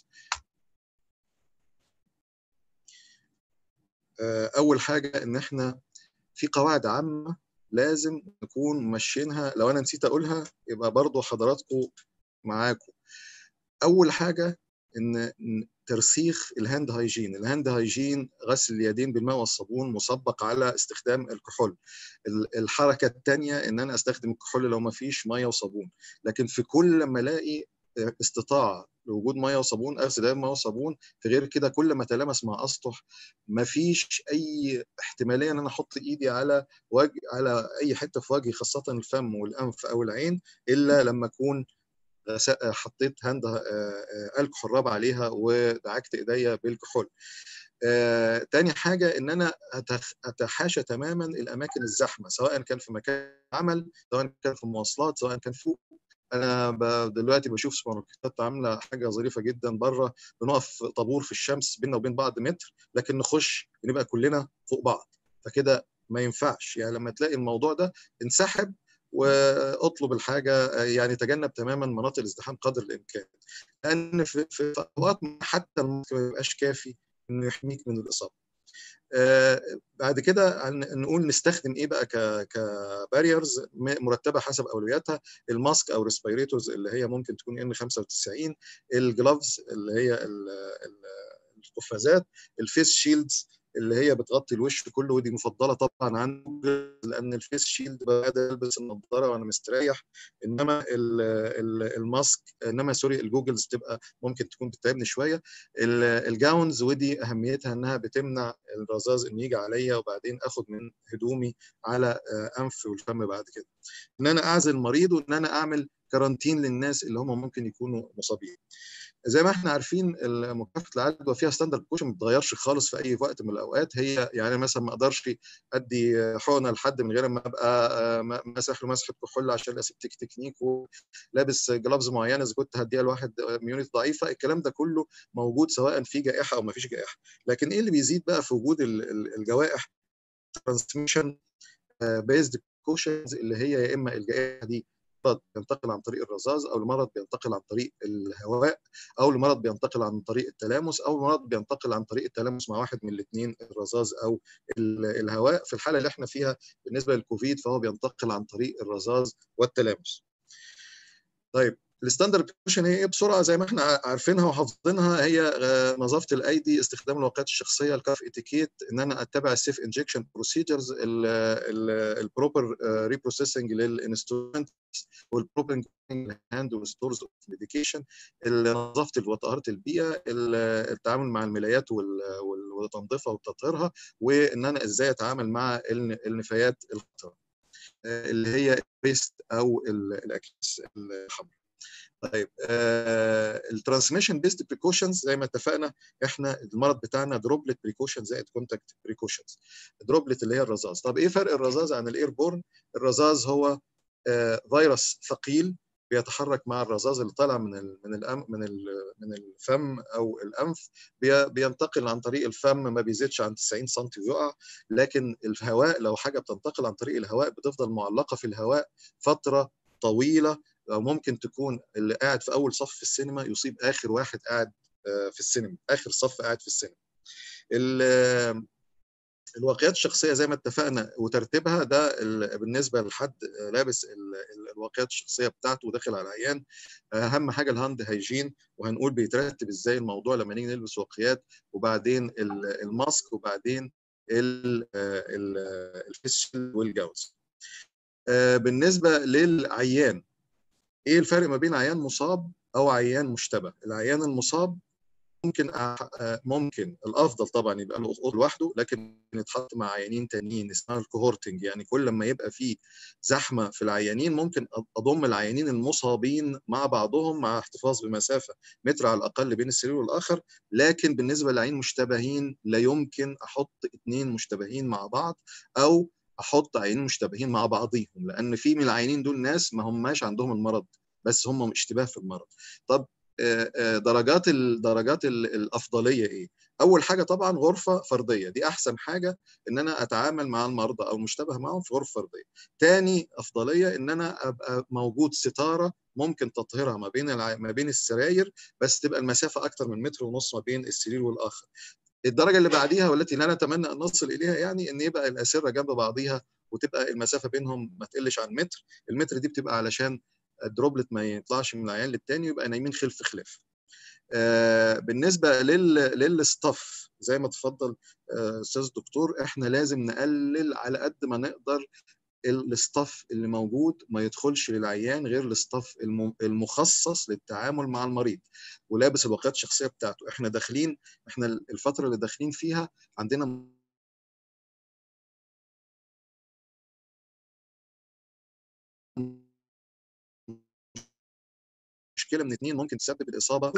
اول حاجه ان احنا في قواعد عامه لازم نكون ماشيينها لو انا نسيت اقولها يبقى برضو حضراتكم معاكم اول حاجه ان ترسيخ الهاند هايجين الهاند هايجين غسل اليدين بالماء والصابون مسبق على استخدام الكحول الحركه الثانيه ان انا استخدم الكحول لو ما فيش ميه وصابون لكن في كل لما الاقي استطاعه لوجود ميه وصابون اغسل يدين ميه وصابون في غير كده كل ما تلامس مع اسطح ما فيش اي احتماليه ان انا احط ايدي على وجه على اي حته في وجهي خاصه الفم والانف او العين الا لما اكون حطيت هاند الكحول راب عليها ودعكت ايديا بالكحول آه، تاني حاجة إن أنا أتحاشى تماما الأماكن الزحمة سواء كان في مكان عمل سواء كان في مواصلات سواء كان فوق أنا دلوقتي بشوف سوبر ماركتات عاملة حاجة ظريفة جدا بره بنقف طابور في الشمس بيننا وبين بعض متر لكن نخش بنبقى كلنا فوق بعض فكده ما ينفعش يعني لما تلاقي الموضوع ده انسحب واطلب الحاجه يعني تجنب تماما مناطق الازدحام قدر الامكان لان في في اوقات حتى الماسك ما بيبقاش كافي انه يحميك من الاصابه آه بعد كده نقول نستخدم ايه بقى كباريرز مرتبه حسب اولوياتها الماسك او ريسبيريتورز اللي هي ممكن تكون ان 95 الجلافز اللي هي القفازات الفيس شيلدز اللي هي بتغطي الوش كله ودي مفضله طبعا عن لان الفيس شيلد بقدر البس النضاره وانا مستريح انما ال ال الماسك انما سوري الجوجلز تبقى ممكن تكون بتتعبني شويه الجاونز ودي اهميتها انها بتمنع الرذاذ انه يجي عليا وبعدين اخد من هدومي على انف والفم بعد كده ان انا اعزل المريض وان انا اعمل كارانتين للناس اللي هم ممكن يكونوا مصابين زي ما احنا عارفين مكافحه العدوى فيها ستاندرد كوشن ما بتتغيرش خالص في اي وقت من الاوقات هي يعني مثلا ما اقدرش ادي حقنه لحد من غير ما ابقى ماسح له مسحه كحول عشان الاسيبتيك تكنيك ولابس جلافز معينه اذا كنت هديها لواحد ميونيتي ضعيفه الكلام ده كله موجود سواء في جائحه او ما فيش جائحه لكن ايه اللي بيزيد بقى في وجود الجوائح ترانسميشن بيزد كوشنز اللي هي يا اما الجائحه دي مرض بينتقل عن طريق الرذاذ او المرض بينتقل عن طريق الهواء او المرض بينتقل عن طريق التلامس او المرض بينتقل عن طريق التلامس مع واحد من الاثنين الرذاذ او الهواء في الحاله اللي احنا فيها بالنسبه للكوفيد فهو بينتقل عن طريق الرذاذ والتلامس طيب الستاندرد بريكوشن هي ايه بسرعه زي ما احنا عارفينها وحافظينها هي نظافه الايدي استخدام الوقايات الشخصيه الكاف اتيكيت ان انا اتبع السيف انجكشن بروسيجرز البروبر ريبروسيسنج للانسترومنت والبروبر هاند وستورز اوف ميديكيشن نظافه وطهاره البيئه التعامل مع الملايات وتنظيفها وتطهيرها وان انا ازاي اتعامل مع النفايات الخطره اللي هي البيست او الاكياس الحمراء طيب آه الترانسميشن بيست بريكوشنز زي ما اتفقنا احنا المرض بتاعنا دروبلت بريكوشن زائد كونتاكت بريكوشنز دروبلت اللي هي الرذاذ طب ايه فرق الرذاذ عن الايربورن الرذاذ هو آه فيروس ثقيل بيتحرك مع الرذاذ اللي طالع من ال من ال من ال من الفم او الانف بينتقل عن طريق الفم ما بيزيدش عن 90 سم ويقع لكن الهواء لو حاجه بتنتقل عن طريق الهواء بتفضل معلقه في الهواء فتره طويله او ممكن تكون اللي قاعد في اول صف في السينما يصيب اخر واحد قاعد في السينما اخر صف قاعد في السينما الواقيات الشخصيه زي ما اتفقنا وترتيبها ده بالنسبه لحد لابس الواقيات الشخصيه بتاعته وداخل على العيان اهم حاجه الهاند هيجين وهنقول بيترتب ازاي الموضوع لما نيجي نلبس واقيات وبعدين الماسك وبعدين الفيس والجوز بالنسبه للعيان ايه الفرق ما بين عيان مصاب او عيان مشتبه العيان المصاب ممكن ممكن الافضل طبعا يبقى له لوحده لكن يتحط مع عيانين تانيين اسمها الكوهورتنج يعني كل ما يبقى في زحمه في العيانين ممكن اضم العيانين المصابين مع بعضهم مع احتفاظ بمسافه متر على الاقل بين السرير والاخر لكن بالنسبه للعيانين مشتبهين لا يمكن احط اثنين مشتبهين مع بعض او احط عيانين مشتبهين مع بعضيهم لان في من العيانين دول ناس ما هماش عندهم المرض بس هم اشتباه في المرض طب درجات درجات الافضليه ايه اول حاجه طبعا غرفه فرديه دي احسن حاجه ان انا اتعامل مع المرضى او مشتبه معهم في غرفه فرديه تاني افضليه ان انا ابقى موجود ستاره ممكن تطهيرها ما بين الع... ما بين السراير بس تبقى المسافه اكتر من متر ونص ما بين السرير والاخر الدرجه اللي بعديها والتي لا نتمنى ان نصل اليها يعني ان يبقى الاسره جنب بعضيها وتبقى المسافه بينهم ما تقلش عن متر المتر دي بتبقى علشان الدروبلت ما يطلعش من العيان للتاني ويبقى نايمين خلف خلاف آه بالنسبه لل للستاف زي ما تفضل استاذ آه الدكتور احنا لازم نقلل على قد ما نقدر الستاف اللي موجود ما يدخلش للعيان غير الستاف المخصص للتعامل مع المريض ولابس الواقيات الشخصيه بتاعته احنا داخلين احنا الفتره اللي داخلين فيها عندنا مشكله من اثنين ممكن تسبب الاصابه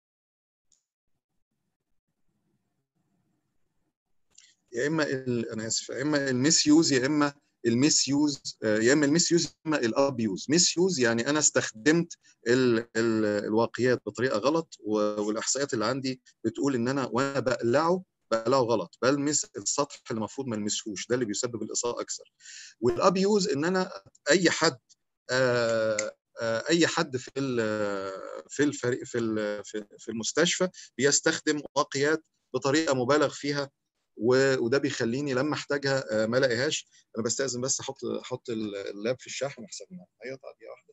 يا اما انا اسف يا اما الميس يوز يا اما الميس يوز يا اما الميس يوز يا اما الاب يوز ميس يوز يعني انا استخدمت ال ال الواقيات بطريقه غلط والاحصائيات اللي عندي بتقول ان انا وانا بقلعه بقلعه غلط بلمس السطح اللي المفروض ما المسهوش ده اللي بيسبب الاصابه اكثر والابيوز ان انا اي حد آه اي حد في في الفريق في في المستشفى بيستخدم واقيات بطريقه مبالغ فيها وده بيخليني لما احتاجها ما الاقيهاش انا بستاذن بس احط احط اللاب في الشحن احسن هيقطع دقيقه واحده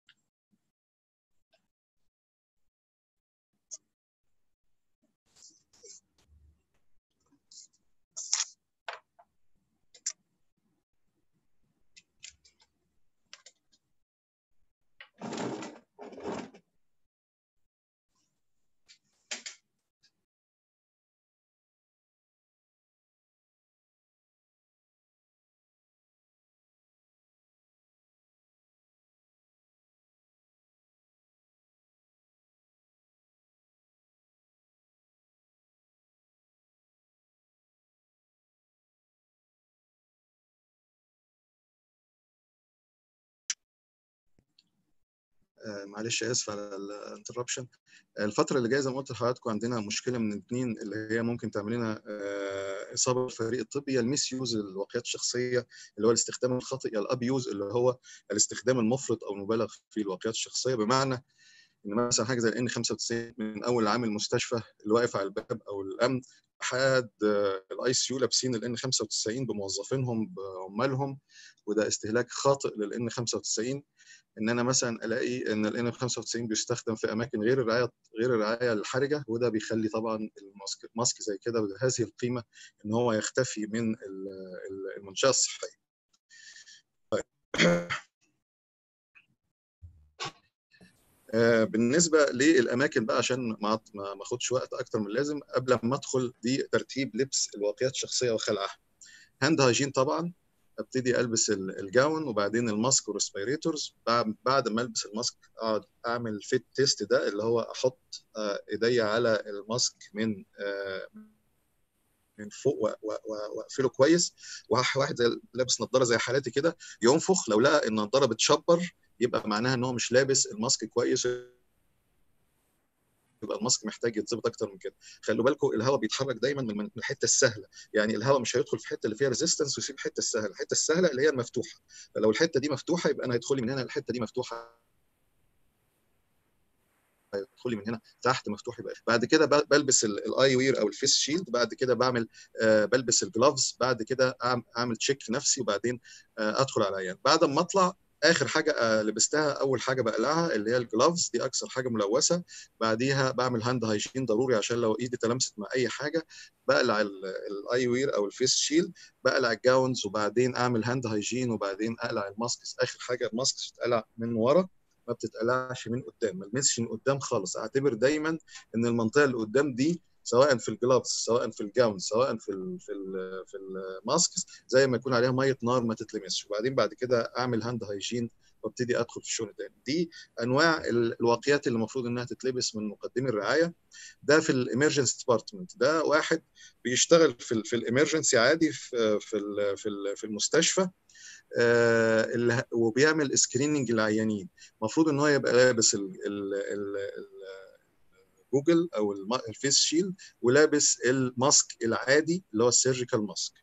معلش اسف على الانتربشن الفتره اللي جايه زي ما قلت لحضراتكم عندنا مشكله من الاثنين اللي هي ممكن تعمل لنا اصابه الفريق الطبي الميس يوز الواقيات الشخصيه اللي هو الاستخدام الخاطئ الاب يوز اللي هو الاستخدام المفرط او المبالغ في الواقيات الشخصيه بمعنى ان مثلا حاجه زي الان 95 من اول عام المستشفى اللي واقف على الباب او الامن لحد الاي سي يو لابسين الان 95 بموظفينهم بعمالهم وده استهلاك خاطئ للان 95 ان انا مثلا الاقي ان الان 95 بيستخدم في اماكن غير الرعايه غير الرعايه الحرجه وده بيخلي طبعا الماسك ماسك زي كده بهذه القيمه ان هو يختفي من المنشاه الصحيه. بالنسبه للاماكن بقى عشان ما ما اخدش وقت اكتر من اللازم قبل ما ادخل دي ترتيب لبس الواقيات الشخصيه وخلعها. هاند هايجين طبعا ابتدي البس الجاون وبعدين الماسك والريسبيريتورز بعد ما البس الماسك اقعد اعمل فيت تيست ده اللي هو احط ايديا على الماسك من من فوق واقفله كويس واحد زي لابس نظاره زي حالاتي كده ينفخ لو لقى النظاره بتشبر يبقى معناها ان هو مش لابس الماسك كويس يبقى الماسك محتاج يتظبط اكتر من كده خلوا بالكم الهواء بيتحرك دايما من الحته السهله يعني الهواء مش هيدخل في الحته اللي فيها ريزيستنس ويسيب الحته السهله الحته السهله اللي هي المفتوحه فلو الحته دي مفتوحه يبقى انا هيدخل من هنا الحته دي مفتوحه هيدخل من هنا تحت مفتوح يبقى بعد كده بلبس الاي وير او الفيس شيلد بعد كده بعمل آه بلبس الجلافز بعد كده اعمل تشيك نفسي وبعدين آه ادخل على العيان بعد ما اطلع اخر حاجه لبستها اول حاجه بقلعها اللي هي الجلافز دي اكثر حاجه ملوثه بعديها بعمل هاند هايجين ضروري عشان لو ايدي تلمست مع اي حاجه بقلع الاي وير او الفيس شيلد بقلع الجاونز وبعدين اعمل هاند هايجين وبعدين اقلع الماسكس اخر حاجه الماسكس بتتقلع من ورا ما بتتقلعش من قدام ما تلمسش من قدام خالص اعتبر دايما ان المنطقه اللي قدام دي سواء في الجلافز سواء في الجاون سواء في ال في ال في الماسكس زي ما يكون عليها ميه نار ما تتلمسش وبعدين بعد كده اعمل هاند هايجين وابتدي ادخل في الشغل تاني دي انواع الواقيات اللي المفروض انها تتلبس من مقدمي الرعايه ده في الامرجنسي ديبارتمنت ده واحد بيشتغل في ال في الامرجنسي عادي في في في, في المستشفى آه وبيعمل سكريننج للعيانين المفروض ان هو يبقى لابس ال ال ال جوجل او الفيس شيلد ولابس الماسك العادي اللي هو السيرجيكال ماسك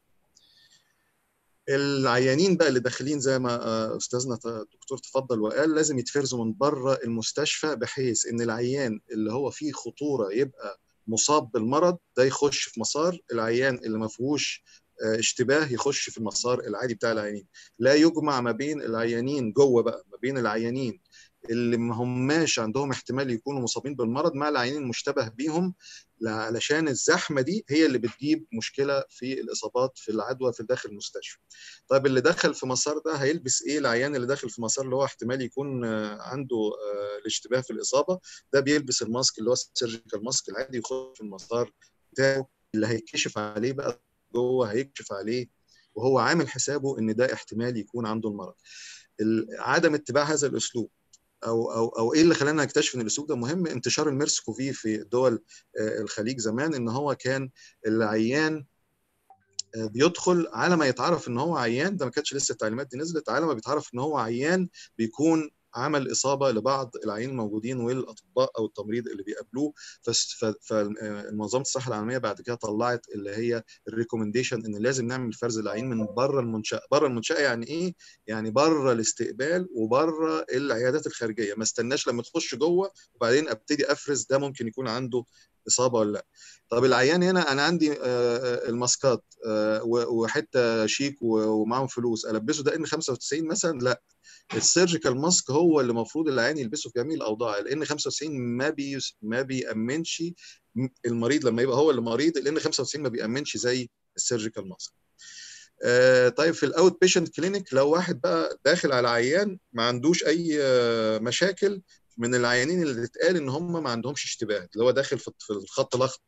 العيانين بقى اللي داخلين زي ما استاذنا الدكتور تفضل وقال لازم يتفرزوا من بره المستشفى بحيث ان العيان اللي هو فيه خطوره يبقى مصاب بالمرض ده يخش في مسار العيان اللي ما فيهوش اشتباه يخش في المسار العادي بتاع العيانين لا يجمع ما بين العيانين جوه بقى ما بين العيانين اللي ما هماش عندهم احتمال يكونوا مصابين بالمرض مع العيانين المشتبه بيهم علشان الزحمه دي هي اللي بتجيب مشكله في الاصابات في العدوى في داخل المستشفى. طيب اللي دخل في مسار ده هيلبس ايه العيان اللي داخل في مسار اللي هو احتمال يكون عنده الاشتباه في الاصابه ده بيلبس الماسك اللي هو السيرجيكال ماسك العادي يخش في المسار بتاعه اللي هيكشف عليه بقى جوه هيكشف عليه وهو عامل حسابه ان ده احتمال يكون عنده المرض. عدم اتباع هذا الاسلوب او او او ايه اللي خلانا نكتشف ان الاسلوب ده مهم انتشار الميرس كوفي في دول الخليج زمان ان هو كان العيان بيدخل على ما يتعرف ان هو عيان ده ما كانتش لسه التعليمات دي نزلت على ما بيتعرف ان هو عيان بيكون عمل اصابه لبعض العيانين الموجودين والاطباء او التمريض اللي بيقابلوه فمنظمه الصحه العالميه بعد كده طلعت اللي هي الريكومنديشن ان لازم نعمل فرز العيان من بره المنشاه بره المنشاه يعني ايه يعني بره الاستقبال وبره العيادات الخارجيه ما استناش لما تخش جوه وبعدين ابتدي افرز ده ممكن يكون عنده اصابه ولا لا طب العيان هنا انا عندي الماسكات وحته شيك ومعاهم فلوس البسه ده ان 95 مثلا لا السيرجيكال ماسك هو اللي المفروض العيان يلبسه في جميع الاوضاع لان 95 ما بي ما بيامنش المريض لما يبقى هو اللي مريض لان 95 ما بيامنش زي السيرجيكال ماسك آه طيب في الاوت بيشنت كلينيك لو واحد بقى داخل على عيان ما عندوش اي مشاكل من العيانين اللي اتقال ان هم ما عندهمش اشتباه اللي هو داخل في الخط الاخضر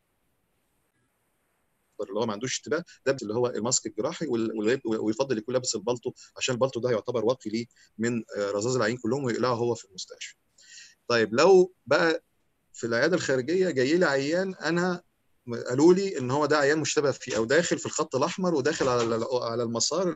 اللي هو ما عندوش اشتباه ده اللي هو الماسك الجراحي ويفضل يكون لابس البلطو عشان البلطو ده يعتبر واقي ليه من رذاذ العيان كلهم ويقلعه هو في المستشفى. طيب لو بقى في العياده الخارجيه جاي لي عيان انا قالوا لي ان هو ده عيان مشتبه فيه او داخل في الخط الاحمر وداخل على على المسار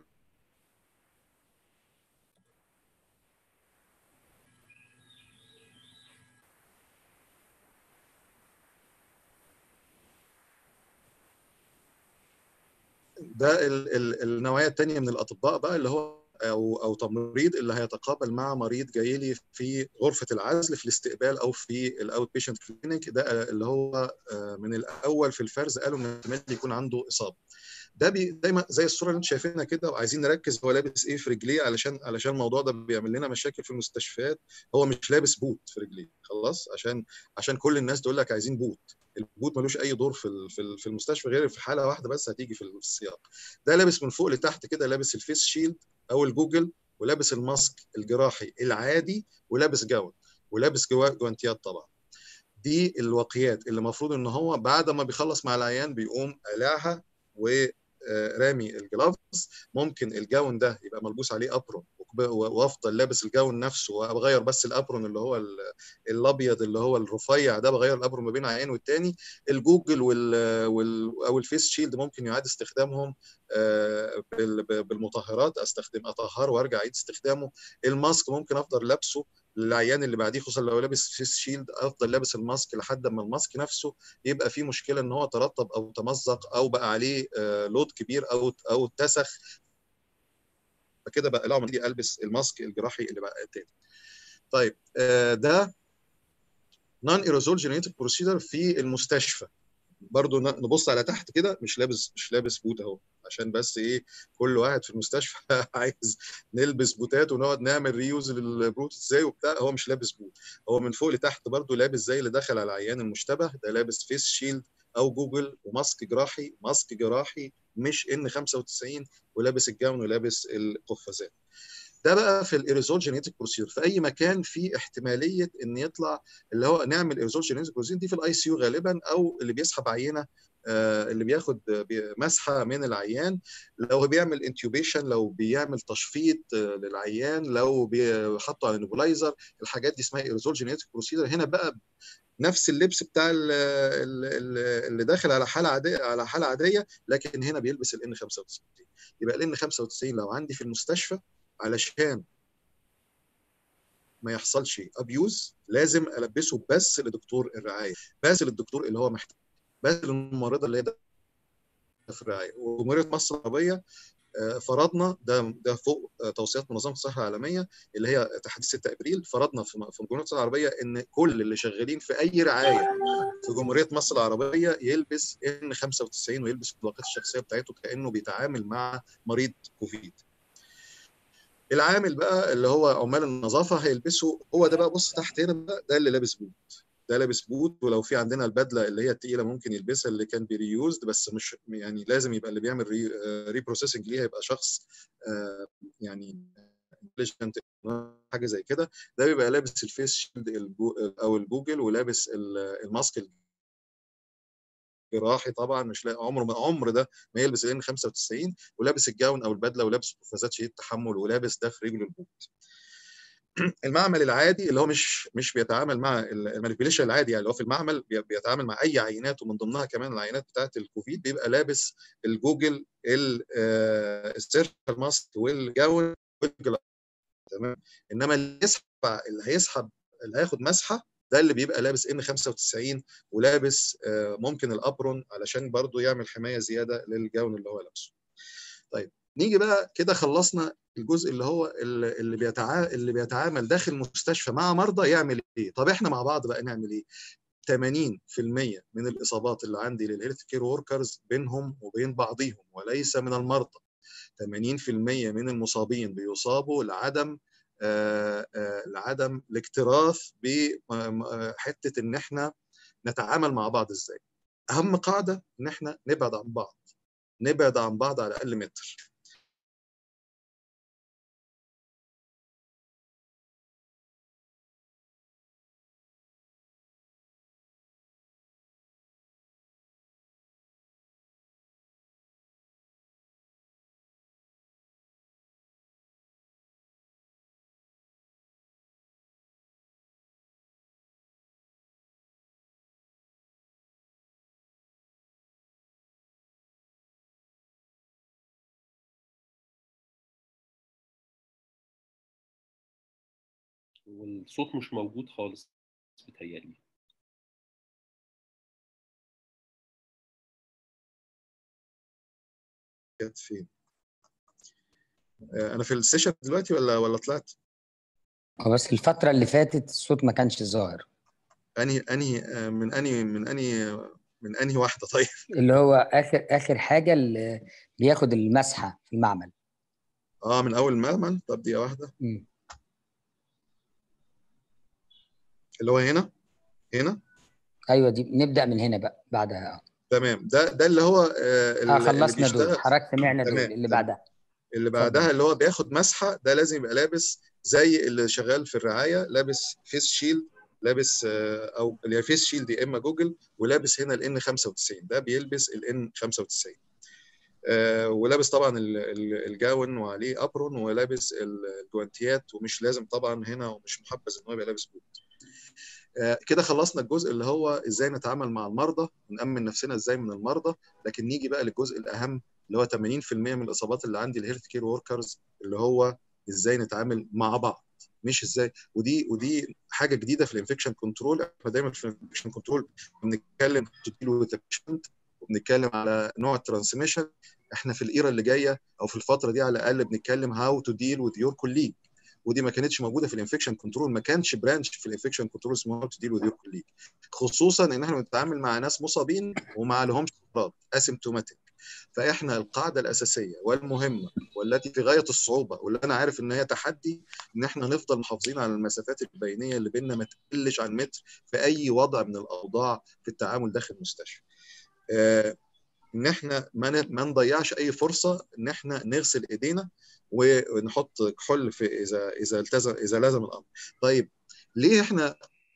ده ال ال النوعيه الثانيه من الاطباء بقى اللي هو او او تمريض اللي هيتقابل مع مريض جاي لي في غرفه العزل في الاستقبال او في الاوت بيشنت كلينيك ده اللي هو من الاول في الفرز قالوا ان احتمال يكون عنده اصابه ده بي دايما زي الصوره اللي انتم شايفينها كده وعايزين نركز هو لابس ايه في رجليه علشان علشان الموضوع ده بيعمل لنا مشاكل في المستشفيات هو مش لابس بوت في رجليه خلاص عشان عشان كل الناس تقول لك عايزين بوت البوت ملوش اي دور في في المستشفى غير في حاله واحده بس هتيجي في السياق ده لابس من فوق لتحت كده لابس الفيس شيلد او الجوجل ولابس الماسك الجراحي العادي ولابس جاون ولابس جوانتيات طبعا دي الواقيات اللي المفروض ان هو بعد ما بيخلص مع العيان بيقوم قلعها ورامي الجلافز ممكن الجاون ده يبقى ملبوس عليه ابرون وافضل لابس الجاون نفسه وبغير بس الابرون اللي هو الابيض اللي هو الرفيع ده بغير الابرون ما بين عين والتاني الجوجل وال, وال او الفيس شيلد ممكن يعاد استخدامهم بالمطهرات استخدم اطهره وارجع اعيد استخدامه الماسك ممكن افضل لابسه للعيان اللي بعديه خصوصا لو لابس فيس شيلد افضل لابس الماسك لحد ما الماسك نفسه يبقى فيه مشكله ان هو ترطب او تمزق او بقى عليه لود كبير او او اتسخ فكده بقى لو دي البس الماسك الجراحي اللي بقى تاني طيب ده نون ايروزول جينيتك بروسيدر في المستشفى برضو نبص على تحت كده مش لابس مش لابس بوت اهو عشان بس ايه كل واحد في المستشفى عايز نلبس بوتات ونقعد نعمل ريوز للبوت ازاي وبتاع هو مش لابس بوت هو من فوق لتحت برضو لابس زي اللي دخل على العيان المشتبه ده لابس فيس شيلد او جوجل وماسك جراحي ماسك جراحي مش ان 95 ولابس الجاون ولابس القفازات ده بقى في الايريزول جينيتك بروسيدور في اي مكان في احتماليه ان يطلع اللي هو نعمل ايريزول جينيتك بروسيدور دي في الاي سي يو غالبا او اللي بيسحب عينه اللي بياخد مسحه من العيان لو بيعمل انتيوبيشن لو بيعمل تشفيط للعيان لو بيحطه على نيبولايزر الحاجات دي اسمها ايريزول جينيتك بروسيدور هنا بقى نفس اللبس بتاع اللي داخل على حاله عاديه على حاله عاديه لكن هنا بيلبس الان 95 يبقى الان 95 لو عندي في المستشفى علشان ما يحصلش ابيوز لازم البسه بس لدكتور الرعايه بس للدكتور اللي هو محتاج بس للممرضه اللي هي في الرعايه وجمهوريه مصر العربيه فرضنا ده ده فوق توصيات منظمه الصحه العالميه اللي هي تحديث 6 ابريل فرضنا في جمهوريه مصر العربيه ان كل اللي شغالين في اي رعايه في جمهوريه مصر العربيه يلبس ان 95 ويلبس البطاقات الشخصيه بتاعته كانه بيتعامل مع مريض كوفيد. العامل بقى اللي هو عمال النظافه هيلبسوا هو ده بقى بص تحت هنا بقى ده اللي لابس بوت ده لابس بوت ولو في عندنا البدله اللي هي التقيله ممكن يلبسها اللي كان بيريوزد بس مش يعني لازم يبقى اللي بيعمل ري, ري بروسيسنج ليها يبقى شخص يعني حاجه زي كده ده بيبقى لابس الفيس شيلد او الجوجل ولابس الماسك جراحي طبعا مش لا عمره ما عمر ده ما يلبس الان 95 ولابس الجاون او البدله ولابس قفازات شديد التحمل ولابس ده في رجله البوت المعمل العادي اللي هو مش مش بيتعامل مع المانيبيوليشن العادي يعني اللي هو في المعمل بيتعامل مع اي عينات ومن ضمنها كمان العينات بتاعه الكوفيد بيبقى لابس الجوجل السيرجيكال ماسك والجاون تمام انما اللي يسحب اللي هيسحب اللي هياخد مسحه ده اللي بيبقى لابس ان 95 ولابس آه، ممكن الابرون علشان برضو يعمل حمايه زياده للجون اللي هو لابسه. طيب نيجي بقى كده خلصنا الجزء اللي هو اللي اللي بيتعا... اللي بيتعامل داخل المستشفى مع مرضى يعمل ايه؟ طب احنا مع بعض بقى نعمل ايه؟ 80% من الاصابات اللي عندي للهيلث كير وركرز بينهم وبين بعضهم وليس من المرضى 80% من المصابين بيصابوا لعدم آه، آه، لعدم الاكتراث بحته ان احنا نتعامل مع بعض ازاي اهم قاعده ان احنا نبعد عن بعض نبعد عن بعض على الاقل متر والصوت مش موجود خالص بتهيألي كانت فين آه، انا في السيشن دلوقتي ولا ولا طلعت هو بس الفترة اللي فاتت الصوت ما كانش ظاهر انهي انهي آه، من انهي من انهي من انهي واحده طيب اللي هو آخر آخر حاجة اللي بياخد المسحة في المعمل اه من اول المعمل طب دقيقه واحده مم. اللي هو هنا هنا أيوة دي نبدأ من هنا بقى بعدها تمام ده ده اللي هو آه اللي اه اللي خلصنا دول بيشتغل حضرتك سمعنا دول تمام، اللي تمام. بعدها اللي بعدها اتفضل. اللي هو بياخد مسحه ده لازم يبقى لابس زي اللي شغال في الرعايه لابس فيس شيلد لابس آه، او اللي هي فيس شيلد يا اما جوجل ولابس هنا الان 95 ده بيلبس الان 95 آه، ولابس طبعا ال- ال- الجاون وعليه ابرون ولابس الجوانتيات ومش لازم طبعا هنا ومش محبذ ان هو يبقى لابس بوت آه، كده خلصنا الجزء اللي هو ازاي نتعامل مع المرضى ونأمن نفسنا ازاي من المرضى لكن نيجي بقى للجزء الاهم اللي هو 80% من الاصابات اللي عندي الهيلث كير وركرز اللي هو ازاي نتعامل مع بعض مش ازاي ودي ودي حاجه جديده في الانفكشن كنترول احنا دايما في الانفكشن كنترول بنتكلم وبنتكلم على نوع الترانسميشن احنا في الايرا اللي جايه او في الفتره دي على الاقل بنتكلم هاو تو ديل وذ يور كوليج ودي ما كانتش موجوده في الانفكشن كنترول ما كانش برانش في الانفكشن كنترول اسمه هاو تو ديل وذ يور كوليج خصوصا ان احنا بنتعامل مع ناس مصابين وما لهمش امراض اسيمتوماتيك فاحنا القاعده الاساسيه والمهمه والتي في غايه الصعوبه واللي انا عارف ان هي تحدي ان احنا نفضل محافظين على المسافات البينيه اللي بيننا ما تقلش عن متر في اي وضع من الاوضاع في التعامل داخل المستشفى. آه، ان احنا ما ن- ما نضيعش اي فرصه ان احنا نغسل ايدينا ونحط كحول في اذا اذا التزم اذا لازم الامر. طيب ليه احنا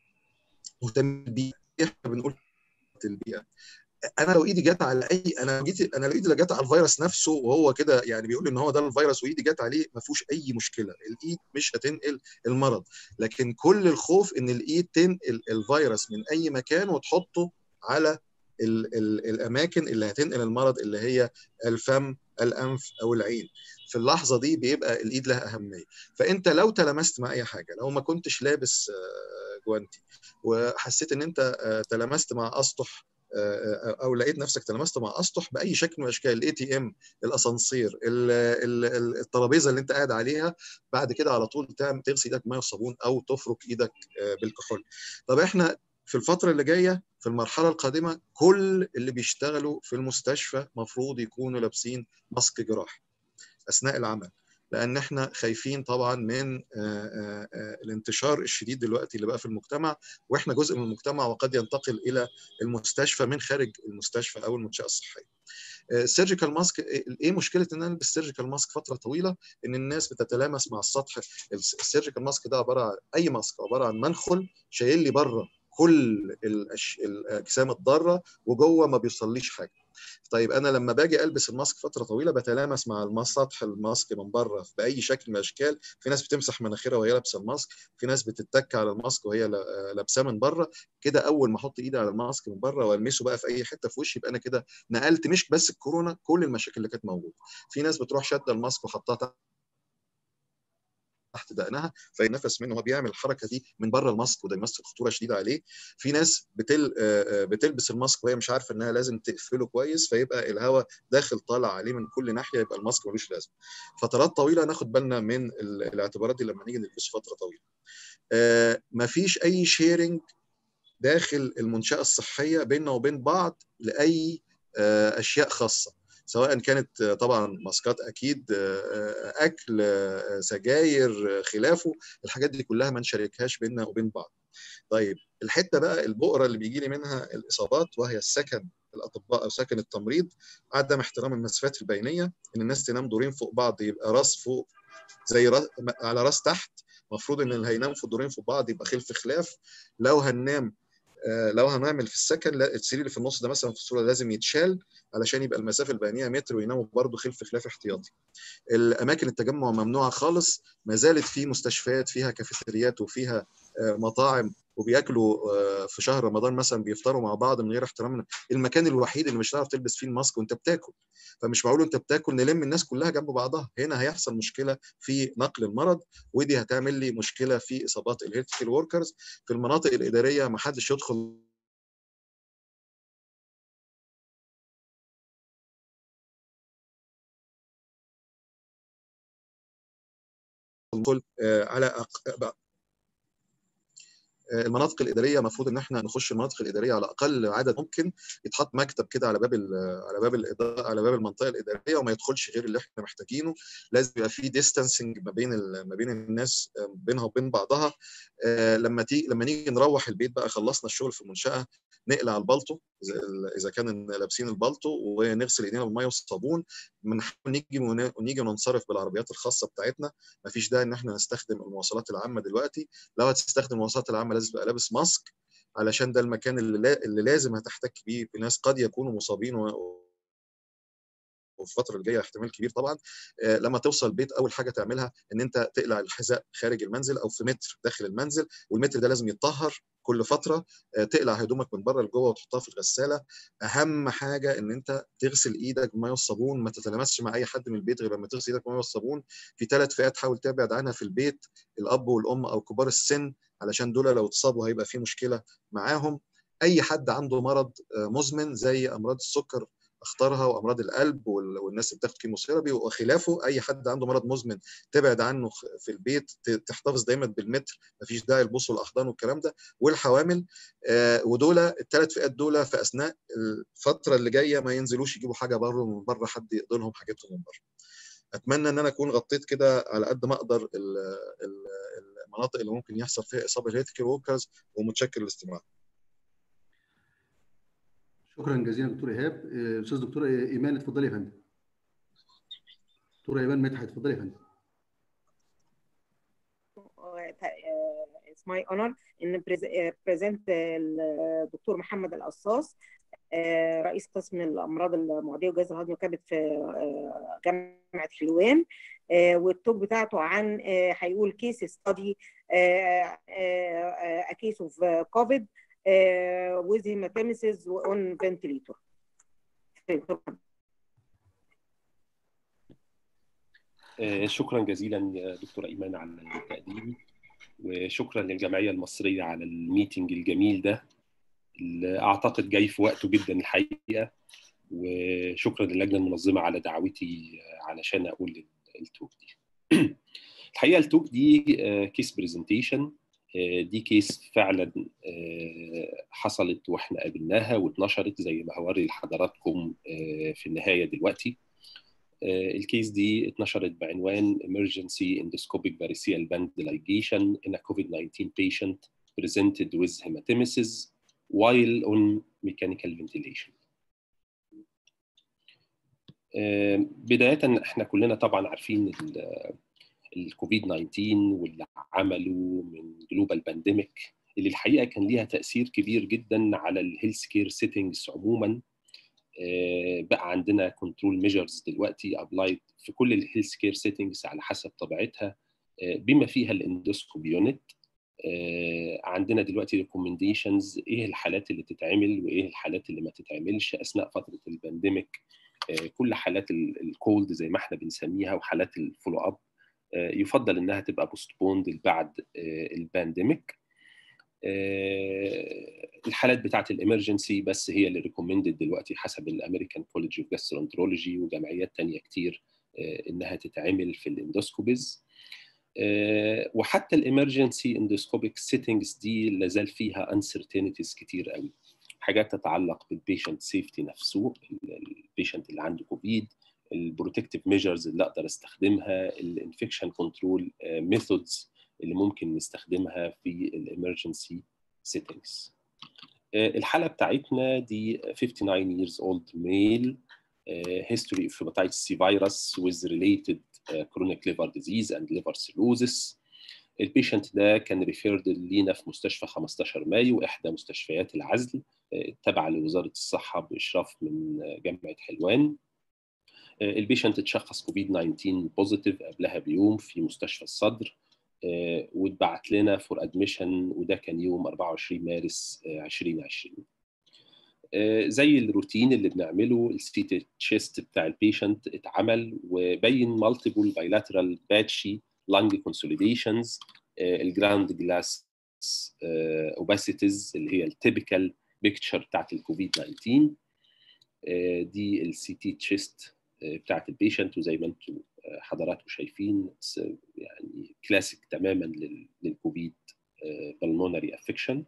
مهتمين بالبيئه؟ ليه احنا بنقول البيئه؟ انا لو ايدي جت على اي انا لو جيت انا لو ايدي جت على الفيروس نفسه وهو كده يعني بيقول ان هو ده الفيروس وايدي جت عليه ما فيهوش اي مشكله الايد مش هتنقل المرض لكن كل الخوف ان الايد تنقل الفيروس من اي مكان وتحطه على ال ال الاماكن اللي هتنقل المرض اللي هي الفم الانف او العين في اللحظه دي بيبقى الايد لها اهميه فانت لو تلمست مع اي حاجه لو ما كنتش لابس آه، جوانتي وحسيت ان انت آه، تلمست مع اسطح آه، او لقيت نفسك تلمست مع اسطح باي شكل من الاشكال الاي تي ام الاسانسير ال- ال- ال- الترابيزه اللي انت قاعد عليها بعد كده على طول تعمل تغسل ايدك بميه وصابون او تفرك ايدك آه، بالكحول طب احنا في الفتره اللي جايه في المرحله القادمه كل اللي بيشتغلوا في المستشفى مفروض يكونوا لابسين ماسك جراحي اثناء العمل لان احنا خايفين طبعا من آه، آه، آه، الانتشار الشديد دلوقتي اللي بقى في المجتمع واحنا جزء من المجتمع وقد ينتقل الى المستشفى من خارج المستشفى او المنشاه الصحيه. السيرجيكال ماسك ايه مشكله ان انا البس سيرجيكال ماسك فتره طويله ان الناس بتتلامس مع السطح السيرجيكال ماسك ده عباره عن اي ماسك عباره عن منخل شايل لي بره كل الأش... الاجسام الضاره وجوه ما بيوصليش حاجه طيب انا لما باجي البس الماسك فتره طويله بتلامس مع الماس- سطح الماسك من بره باي شكل من الاشكال في ناس بتمسح مناخيرها وهي لابسه الماسك في ناس بتتك على الماسك وهي لا- لابساه من بره كده اول ما احط ايدي على الماسك من بره والمسه بقى في اي حته في وشي يبقى انا كده نقلت مش بس الكورونا كل المشاكل اللي كانت موجوده في ناس بتروح شاده الماسك وحطها تحت دقنها فينفس منه هو بيعمل الحركه دي من بره الماسك وده يمثل خطوره شديده عليه في ناس بتل بتلبس الماسك وهي مش عارفه انها لازم تقفله كويس فيبقى الهواء داخل طالع عليه من كل ناحيه يبقى الماسك ملوش لازمه فترات طويله ناخد بالنا من الاعتبارات دي لما نيجي نلبسه فتره طويله مفيش اي شيرنج داخل المنشاه الصحيه بيننا وبين بعض لاي اشياء خاصه سواء كانت طبعا ماسكات اكيد اكل سجاير خلافه الحاجات دي كلها ما نشاركهاش بيننا وبين بعض طيب الحته بقى البؤره اللي بيجي لي منها الاصابات وهي السكن الاطباء او سكن التمريض عدم احترام المسافات البينيه ان الناس تنام دورين فوق بعض يبقى راس فوق زي راس على راس تحت المفروض ان اللي هينام في دورين فوق بعض يبقى خلف خلاف لو هننام لو هنعمل في السكن لا السرير اللي في النص ده مثلا في الصوره لازم يتشال علشان يبقى المسافه البينيه متر ويناموا برضه خلف خلاف احتياطي. الاماكن التجمع ممنوعه خالص ما زالت في مستشفيات فيها كافيتريات وفيها مطاعم وبياكلوا في شهر رمضان مثلا بيفطروا مع بعض من غير احترام المكان الوحيد اللي مش هتعرف تلبس فيه الماسك وانت بتاكل فمش معقول انت بتاكل نلم الناس كلها جنب بعضها هنا هيحصل مشكله في نقل المرض ودي هتعمل لي مشكله في اصابات الهيلث وركرز في المناطق الاداريه ما حدش يدخل على أق... المناطق الاداريه المفروض ان احنا نخش المناطق الاداريه على اقل عدد ممكن يتحط مكتب كده على باب على باب الاداره على باب المنطقه الاداريه وما يدخلش غير اللي احنا محتاجينه لازم يبقى في ديستانسنج ما بين ما بين الناس بينها وبين بعضها لما تيجي لما نيجي نروح البيت بقى خلصنا الشغل في المنشاه نقلع البلطو اذا كان لابسين البلطو ونغسل ايدينا بالميه والصابون بنحاول نيجي ونيجي وننصرف بالعربيات الخاصه بتاعتنا مفيش داعي ان احنا نستخدم المواصلات العامه دلوقتي لو هتستخدم المواصلات العامه لازم تبقى لابس ماسك علشان ده المكان اللي, لا اللي لازم هتحتك بيه بناس قد يكونوا مصابين و... وفي الفتره الجايه احتمال كبير طبعا لما توصل البيت اول حاجه تعملها ان انت تقلع الحذاء خارج المنزل او في متر داخل المنزل والمتر ده لازم يتطهر كل فتره تقلع هدومك من بره لجوه وتحطها في الغساله اهم حاجه ان انت تغسل ايدك بميه والصابون ما تتلامسش مع اي حد من البيت غير لما تغسل ايدك بميه والصابون في ثلاث فئات حاول تبعد عنها في البيت الاب والام او كبار السن علشان دول لو اتصابوا هيبقى في مشكله معاهم اي حد عنده مرض مزمن زي امراض السكر اختارها وامراض القلب والناس اللي بتاخد كيموثيرابي وخلافه اي حد عنده مرض مزمن تبعد عنه في البيت تحتفظ دايما بالمتر مفيش داعي البوص والاحضان والكلام ده والحوامل ودول الثلاث فئات دول في اثناء الفتره اللي جايه ما ينزلوش يجيبوا حاجه بره من بره حد يقضي لهم حاجتهم من بره اتمنى ان انا اكون غطيت كده على قد ما اقدر المناطق اللي ممكن يحصل فيها اصابه الهيلث كير وركرز ومتشكر للاستماع شكرا جزيلا دكتور ايهاب استاذ دكتور ايمان اتفضلي يا فندم دكتور ايمان مدحت اتفضلي يا فندم It's my honor ان بريزنت الدكتور محمد القصاص رئيس قسم الامراض المعديه والجهاز الهضمي والكبد في جامعه حلوان والتوك بتاعته عن هيقول كيس ستادي a case of COVID uh, with hematemesis on ventilator. شكرا جزيلا يا دكتور ايمان على التقديم وشكرا للجمعيه المصريه على الميتنج الجميل ده اللي اعتقد جاي في وقته جدا الحقيقه وشكرا للجنه المنظمه على دعوتي علشان اقول التوك دي الحقيقه التوك دي كيس برزنتيشن دي كيس فعلا حصلت واحنا قابلناها واتنشرت زي ما هوري لحضراتكم في النهايه دلوقتي الكيس دي اتنشرت بعنوان emergency endoscopic variceal band ligation in a COVID-19 patient presented with hematemesis while on mechanical ventilation. بداية احنا كلنا طبعا عارفين الكوفيد 19 واللي عمله من جلوبال بانديميك اللي الحقيقه كان ليها تاثير كبير جدا على الهيلث كير سيتنجز عموما بقى عندنا كنترول ميجرز دلوقتي ابلايد في كل الهيلث كير سيتنجز على حسب طبيعتها بما فيها الاندوسكوب يونت عندنا دلوقتي ريكومنديشنز ايه الحالات اللي تتعمل وايه الحالات اللي ما تتعملش اثناء فتره البانديميك كل حالات الكولد زي ما احنا بنسميها وحالات الفولو اب يفضل انها تبقى بوستبوند بعد البانديميك الحالات بتاعت الامرجنسي بس هي اللي ريكومندد دلوقتي حسب الامريكان كولج اوف جاسترونترولوجي وجمعيات تانية كتير انها تتعمل في الاندوسكوبيز وحتى الامرجنسي اندوسكوبيك سيتنجز دي لازال فيها انسرتينيتيز كتير قوي حاجات تتعلق بالبيشنت سيفتي نفسه البيشنت اللي عنده كوفيد البروتكتيف ميجرز اللي اقدر استخدمها الانفكشن كنترول ميثودز اللي ممكن نستخدمها في الامرجنسي سيتنجز الحاله بتاعتنا دي 59 years old male uh, history of hepatitis C virus with related uh, chronic liver disease and liver cirrhosis البيشنت ده كان ريفيرد لينا في مستشفى 15 مايو احدى مستشفيات العزل التابعه لوزاره الصحه باشراف من جامعه حلوان البيشنت اتشخص كوفيد 19 بوزيتيف قبلها بيوم في مستشفى الصدر واتبعت لنا فور ادميشن وده كان يوم 24 مارس 2020 زي الروتين اللي بنعمله السيت تشيست بتاع البيشنت اتعمل وبين مالتيبل بايلاترال باتشي لانج كونسوليديشنز الجراوند جلاس اوباسيتيز اللي هي التيبيكال بيكتشر بتاعت الكوفيد 19 دي السي تي تشيست بتاعت البيشنت وزي ما انتم حضراتكم شايفين يعني كلاسيك تماما للكوفيد بالمونري افكشن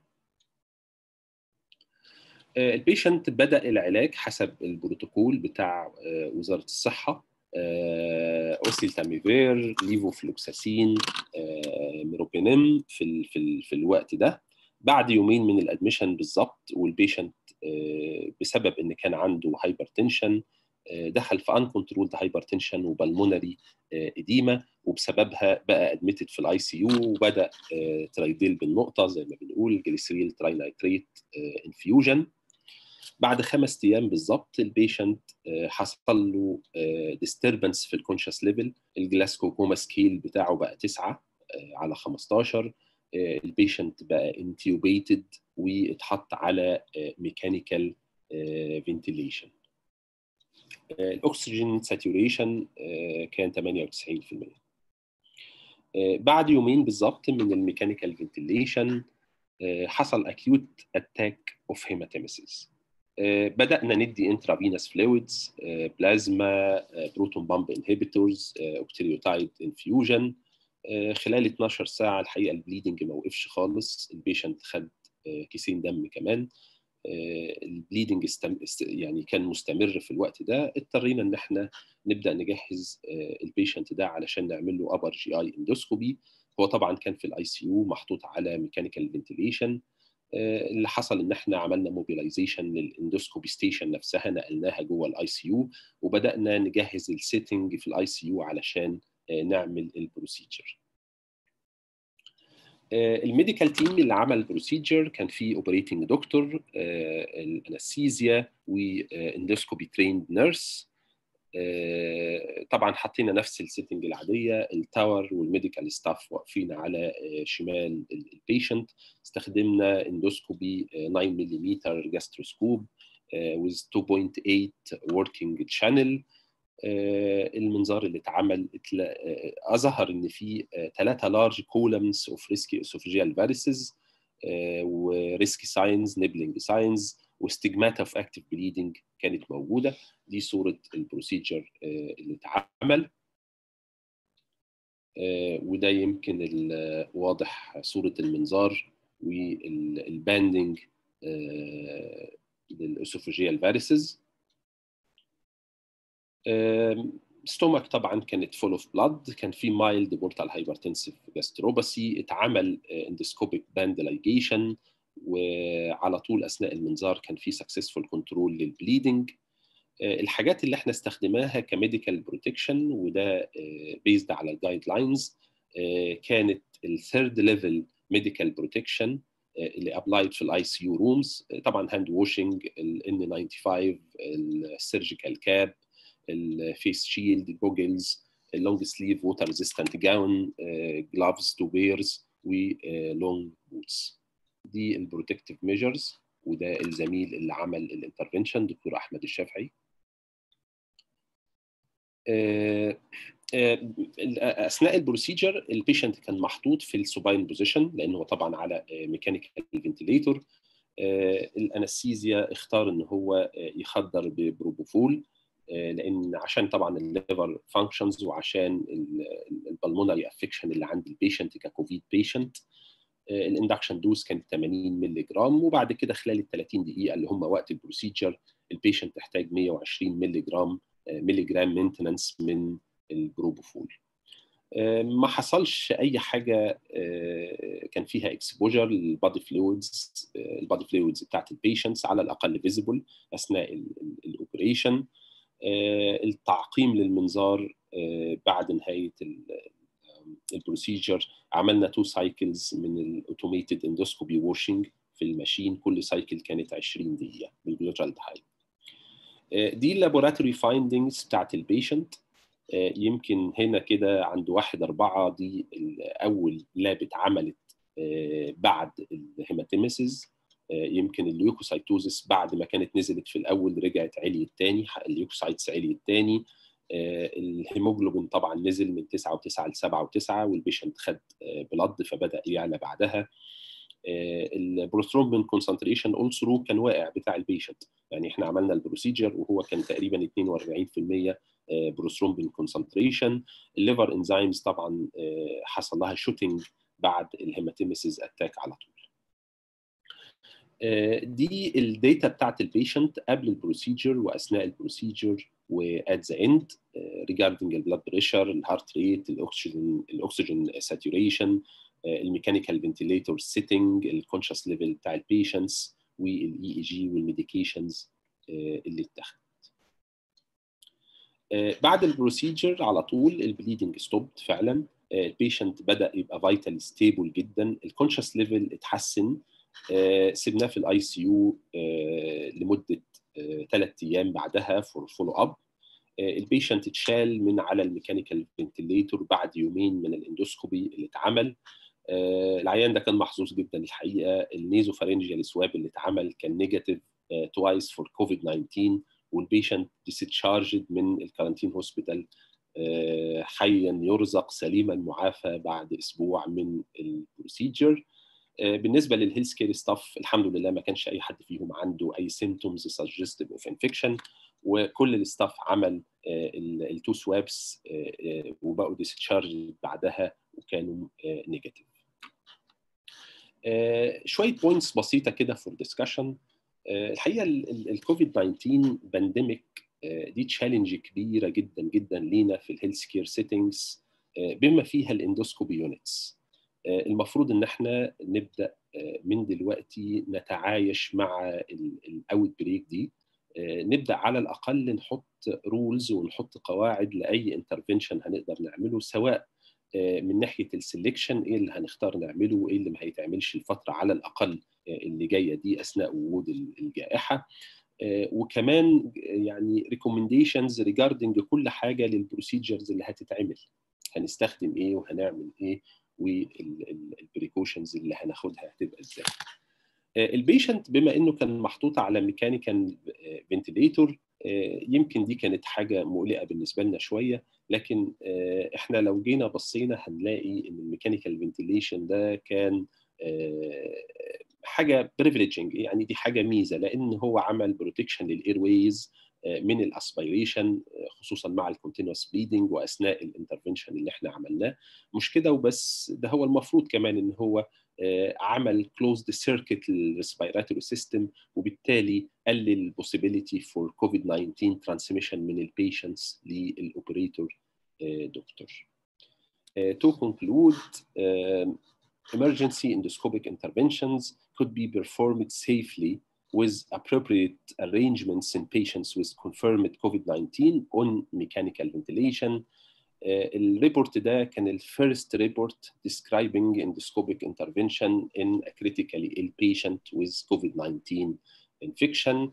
البيشنت بدا العلاج حسب البروتوكول بتاع وزاره الصحه اوسيلتاميفير ليفوفلوكساسين ميروبينيم في ال في, ال في الوقت ده بعد يومين من الادميشن بالظبط والبيشنت بسبب ان كان عنده هايبرتنشن دخل في ان كنترولد هايبرتنشن وبالمونري اديما وبسببها بقى ادميتد في الاي سي يو وبدا ترايديل بالنقطه زي ما بنقول جليسريل تراينايتريت انفيوجن بعد خمس ايام بالظبط البيشنت حصل له ديستربنس في الكونشس ليفل الجلاسكو كوما سكيل بتاعه بقى 9 على 15 البيشنت بقى انتيوبيتد واتحط على ميكانيكال فنتيليشن الاكسجين ساتوريشن كان 98% بعد يومين بالظبط من الميكانيكال فنتيليشن حصل اكيوت اتاك اوف هيماتيمسيس بدانا ندي انترافينوس فلويدز بلازما بروتون بامب انهبيتورز اوكتريوتايد انفيوجن خلال 12 ساعه الحقيقه البليدنج ما وقفش خالص البيشنت خد كيسين دم كمان البليدنج استم... يعني كان مستمر في الوقت ده اضطرينا ان احنا نبدا نجهز البيشنت ده علشان نعمل له ابر جي اي اندوسكوبي هو طبعا كان في الاي سي يو محطوط على ميكانيكال فنتيليشن اللي حصل ان احنا عملنا موبيلايزيشن للاندوسكوبي ستيشن نفسها نقلناها جوه الاي سي يو وبدانا نجهز السيتنج في الاي سي يو علشان نعمل البروسيجر الميديكال تيم اللي عمل البروسيجر كان في اوبريتنج دكتور الانستيزيا واندوسكوبي تريند نيرس طبعا حطينا نفس السيتنج العاديه التاور والميديكال ستاف واقفين على شمال البيشنت استخدمنا اندوسكوبي 9 ملم جاستروسكوب with 2.8 working channel المنظار اللي اتعمل اظهر ان في ثلاثه لارج كولمز اوف ريسكي اسوفيجيال فاريسز وريسكي ساينز نيبلينج ساينز وستجماتا اوف اكتيف بليدنج كانت موجوده دي صوره البروسيجر اللي اتعمل وده يمكن واضح صوره المنظار والباندنج للاسوفيجيال فاريسز ستومك طبعا كانت فول اوف بلاد كان في مايلد بورتال هايبرتنسيف جاستروباسي اتعمل اندسكوبيك باندلايجيشن وعلى طول اثناء المنظار كان في سكسسفول كنترول للبليدنج الحاجات اللي احنا استخدمناها كميديكال بروتكشن وده بيزد على الجايد لاينز كانت الثيرد ليفل ميديكال بروتكشن اللي ابلايد في الاي سي يو رومز طبعا هاند واشنج الان 95 السيرجيكال كاب الفيس شيلد جوجلز اللونج سليف ووتر ريزيستنت جاون جلافز تو بيرز ولونج بوتس دي البروتكتيف ميجرز وده الزميل اللي عمل الانترفنشن دكتور احمد الشافعي اثناء البروسيجر البيشنت كان محطوط في السوباين بوزيشن لانه هو طبعا على ميكانيكال فنتليتور الانستيزيا اختار ان هو يخدر ببروبوفول لان عشان طبعا الليفر فانكشنز وعشان البلمونري افكشن اللي عند البيشنت ككوفيد بيشنت الاندكشن دوز كانت 80 مللي جرام وبعد كده خلال ال 30 دقيقه اللي هم وقت البروسيجر البيشنت احتاج 120 مللي جرام مللي جرام مينتننس من البروبوفول ما حصلش اي حاجه كان فيها اكسبوجر للبادي فلويدز البادي فلويدز بتاعت البيشنتس على الاقل فيزيبل اثناء الاوبريشن التعقيم للمنظار بعد نهايه البروسيجر عملنا تو سايكلز من الاوتوميتد اندوسكوبي واشنج في الماشين كل سايكل كانت 20 دقيقه بالجلوترالدهايد دي اللابوراتوري فايندنجز بتاعت البيشنت يمكن هنا كده عند واحد أربعة دي أول لاب اتعملت بعد الهيماتيميسيس يمكن الليوكوسايتوزس بعد ما كانت نزلت في الأول رجعت عليت تاني الليوكوسايتس عليت تاني الهيموجلوبين طبعا نزل من 9 و9 ل 7 و9 والبيشنت خد بلد فبدا يعلى بعدها البروثرومبين كونسنتريشن اول ثرو كان واقع بتاع البيشنت يعني احنا عملنا البروسيجر وهو كان تقريبا 42% بروثرومبين كونسنتريشن الليفر انزيمز طبعا حصل لها شوتنج بعد الهيماتيميسيس اتاك على طول دي الداتا بتاعت البيشنت قبل البروسيجر واثناء البروسيجر وات ذا اند ريجاردنج البلاد بريشر الهارت ريت الاكسجين الاكسجين ساتوريشن الميكانيكال فنتيليتور سيتنج الكونشس ليفل بتاع البيشنتس والاي اي جي والميديكيشنز اللي اتخذت بعد البروسيجر على طول البليدنج ستوبت فعلا البيشنت بدا يبقى فايتال ستيبل جدا الكونشس ليفل اتحسن سيبناه في الاي سي يو لمده ثلاث ايام بعدها فور فولو اب البيشنت اتشال من على الميكانيكال فنتليتور بعد يومين من الاندوسكوبي اللي اتعمل العيان ده كان محظوظ جدا الحقيقه النيزو فارنجيال سواب اللي اتعمل كان نيجاتيف توايس فور كوفيد 19 والبيشنت ديستشارجد من الكارانتين هوسبيتال حيا يرزق سليما معافى بعد اسبوع من البروسيجر بالنسبه للهيلث كير ستاف الحمد لله ما كانش اي حد فيهم عنده اي سيمتومز سجستيف اوف انفكشن وكل الستاف عمل التو سوابس وبقوا ديستشارج بعدها وكانوا نيجاتيف شويه بوينتس بسيطه كده فور ديسكشن الحقيقه الكوفيد 19 بانديميك دي تشالنج كبيره جدا جدا لينا في الهيلث كير سيتنجز بما فيها الاندوسكوبي يونتس المفروض ان احنا نبدا من دلوقتي نتعايش مع الاوت بريك دي نبدا على الاقل نحط رولز ونحط قواعد لاي انترفنشن هنقدر نعمله سواء من ناحيه السلكشن ايه اللي هنختار نعمله وايه اللي ما هيتعملش الفتره على الاقل اللي جايه دي اثناء وجود الجائحه وكمان يعني ريكومنديشنز ريجاردنج كل حاجه للبروسيجرز اللي هتتعمل هنستخدم ايه وهنعمل ايه والبريكوشنز اللي هناخدها هتبقى ازاي البيشنت بما انه كان محطوط على ميكانيكال فنتليتور يمكن دي كانت حاجه مقلقه بالنسبه لنا شويه لكن احنا لو جينا بصينا هنلاقي ان الميكانيكال فنتيليشن ده كان حاجه بريفليجنج يعني دي حاجه ميزه لان هو عمل بروتكشن للاير ويز من الاسبيريشن خصوصا مع الكونتينوس بليدنج واثناء الانترفنشن اللي احنا عملناه مش كده وبس ده هو المفروض كمان ان هو عمل كلوزد سيركت للريسبيراتوري سيستم وبالتالي قلل البوسيبيليتي فور كوفيد 19 ترانسميشن من البيشنتس للاوبريتور دكتور. To conclude, uh, emergency endoscopic interventions could be performed safely with appropriate arrangements in patients with confirmed COVID-19 on mechanical ventilation. الريبورت ده كان الفيرست ريبورت describing endoscopic intervention in a critically ill patient with COVID-19 infection.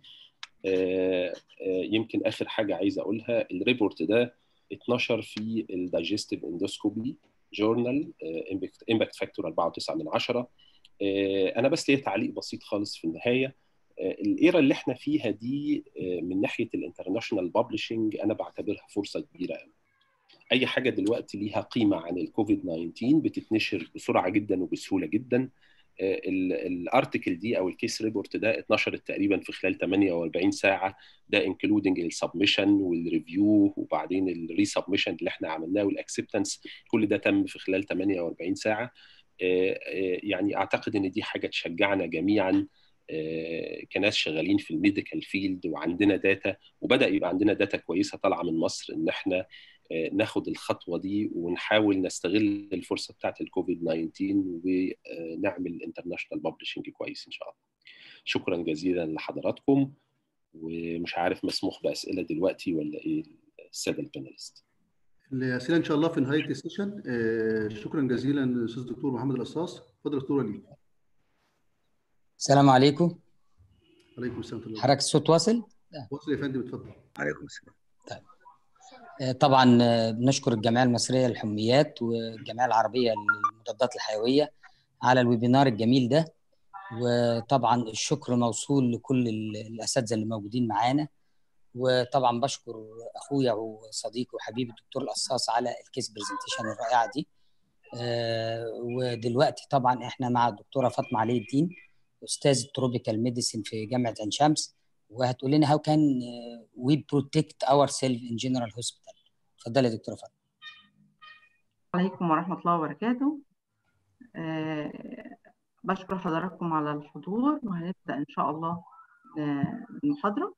يمكن اخر حاجه عايز اقولها الريبورت ده اتنشر في الدايجستيف اندوسكوبي جورنال امباكت فاكتور 4.9 من 10 انا بس ليا تعليق بسيط خالص في النهايه الايرا اللي احنا فيها دي من ناحيه الانترناشونال ببلشنج انا بعتبرها فرصه كبيره قوي اي حاجه دلوقتي ليها قيمه عن الكوفيد 19 بتتنشر بسرعه جدا وبسهوله جدا الارتكل دي او الكيس ريبورت ده اتنشرت تقريبا في خلال 48 ساعه ده انكلودنج السبمشن والريفيو وبعدين الري سبمشن اللي احنا عملناه والاكسبتنس كل ده تم في خلال 48 ساعه يعني اعتقد ان دي حاجه تشجعنا جميعا كناس شغالين في الميديكال فيلد وعندنا داتا وبدا يبقى عندنا داتا كويسه طالعه من مصر ان احنا ناخد الخطوه دي ونحاول نستغل الفرصه بتاعت الكوفيد 19 ونعمل انترناشونال ببلشنج كويس ان شاء الله. شكرا جزيلا لحضراتكم ومش عارف مسموح باسئله دلوقتي ولا ايه الساده الباناليست. الاسئله ان شاء الله في نهايه السيشن شكرا جزيلا للاستاذ الدكتور محمد القصاص اتفضل دكتور وليد. السلام عليكم. عليكم السلام ورحمه الله. حضرتك الصوت واصل؟ واصل يا فندم اتفضل. عليكم السلام. طيب. طبعا بنشكر الجمعيه المصريه للحميات والجمعيه العربيه للمضادات الحيويه على الويبينار الجميل ده وطبعا الشكر موصول لكل الاساتذه اللي موجودين معانا وطبعا بشكر اخويا وصديقي وحبيبي الدكتور القصاص على الكيس برزنتيشن الرائعه دي ودلوقتي طبعا احنا مع الدكتوره فاطمه علي الدين استاذ تروبيكال ميديسين في جامعه عين شمس وهتقول لنا هاو كان وي بروتكت اور سيلف ان جنرال هوسبيتال اتفضلي يا دكتوره فاطمه عليكم ورحمه الله وبركاته أه بشكر حضراتكم على الحضور وهنبدا ان شاء الله المحاضره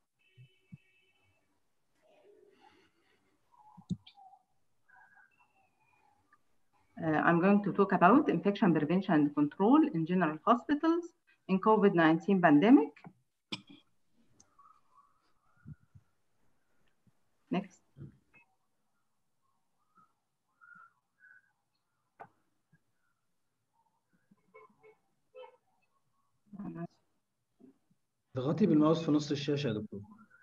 Uh, I'm going to talk about infection prevention and control in general hospitals in COVID-19 pandemic. Next. ضغطي بالماوس في نص الشاشة يا دكتور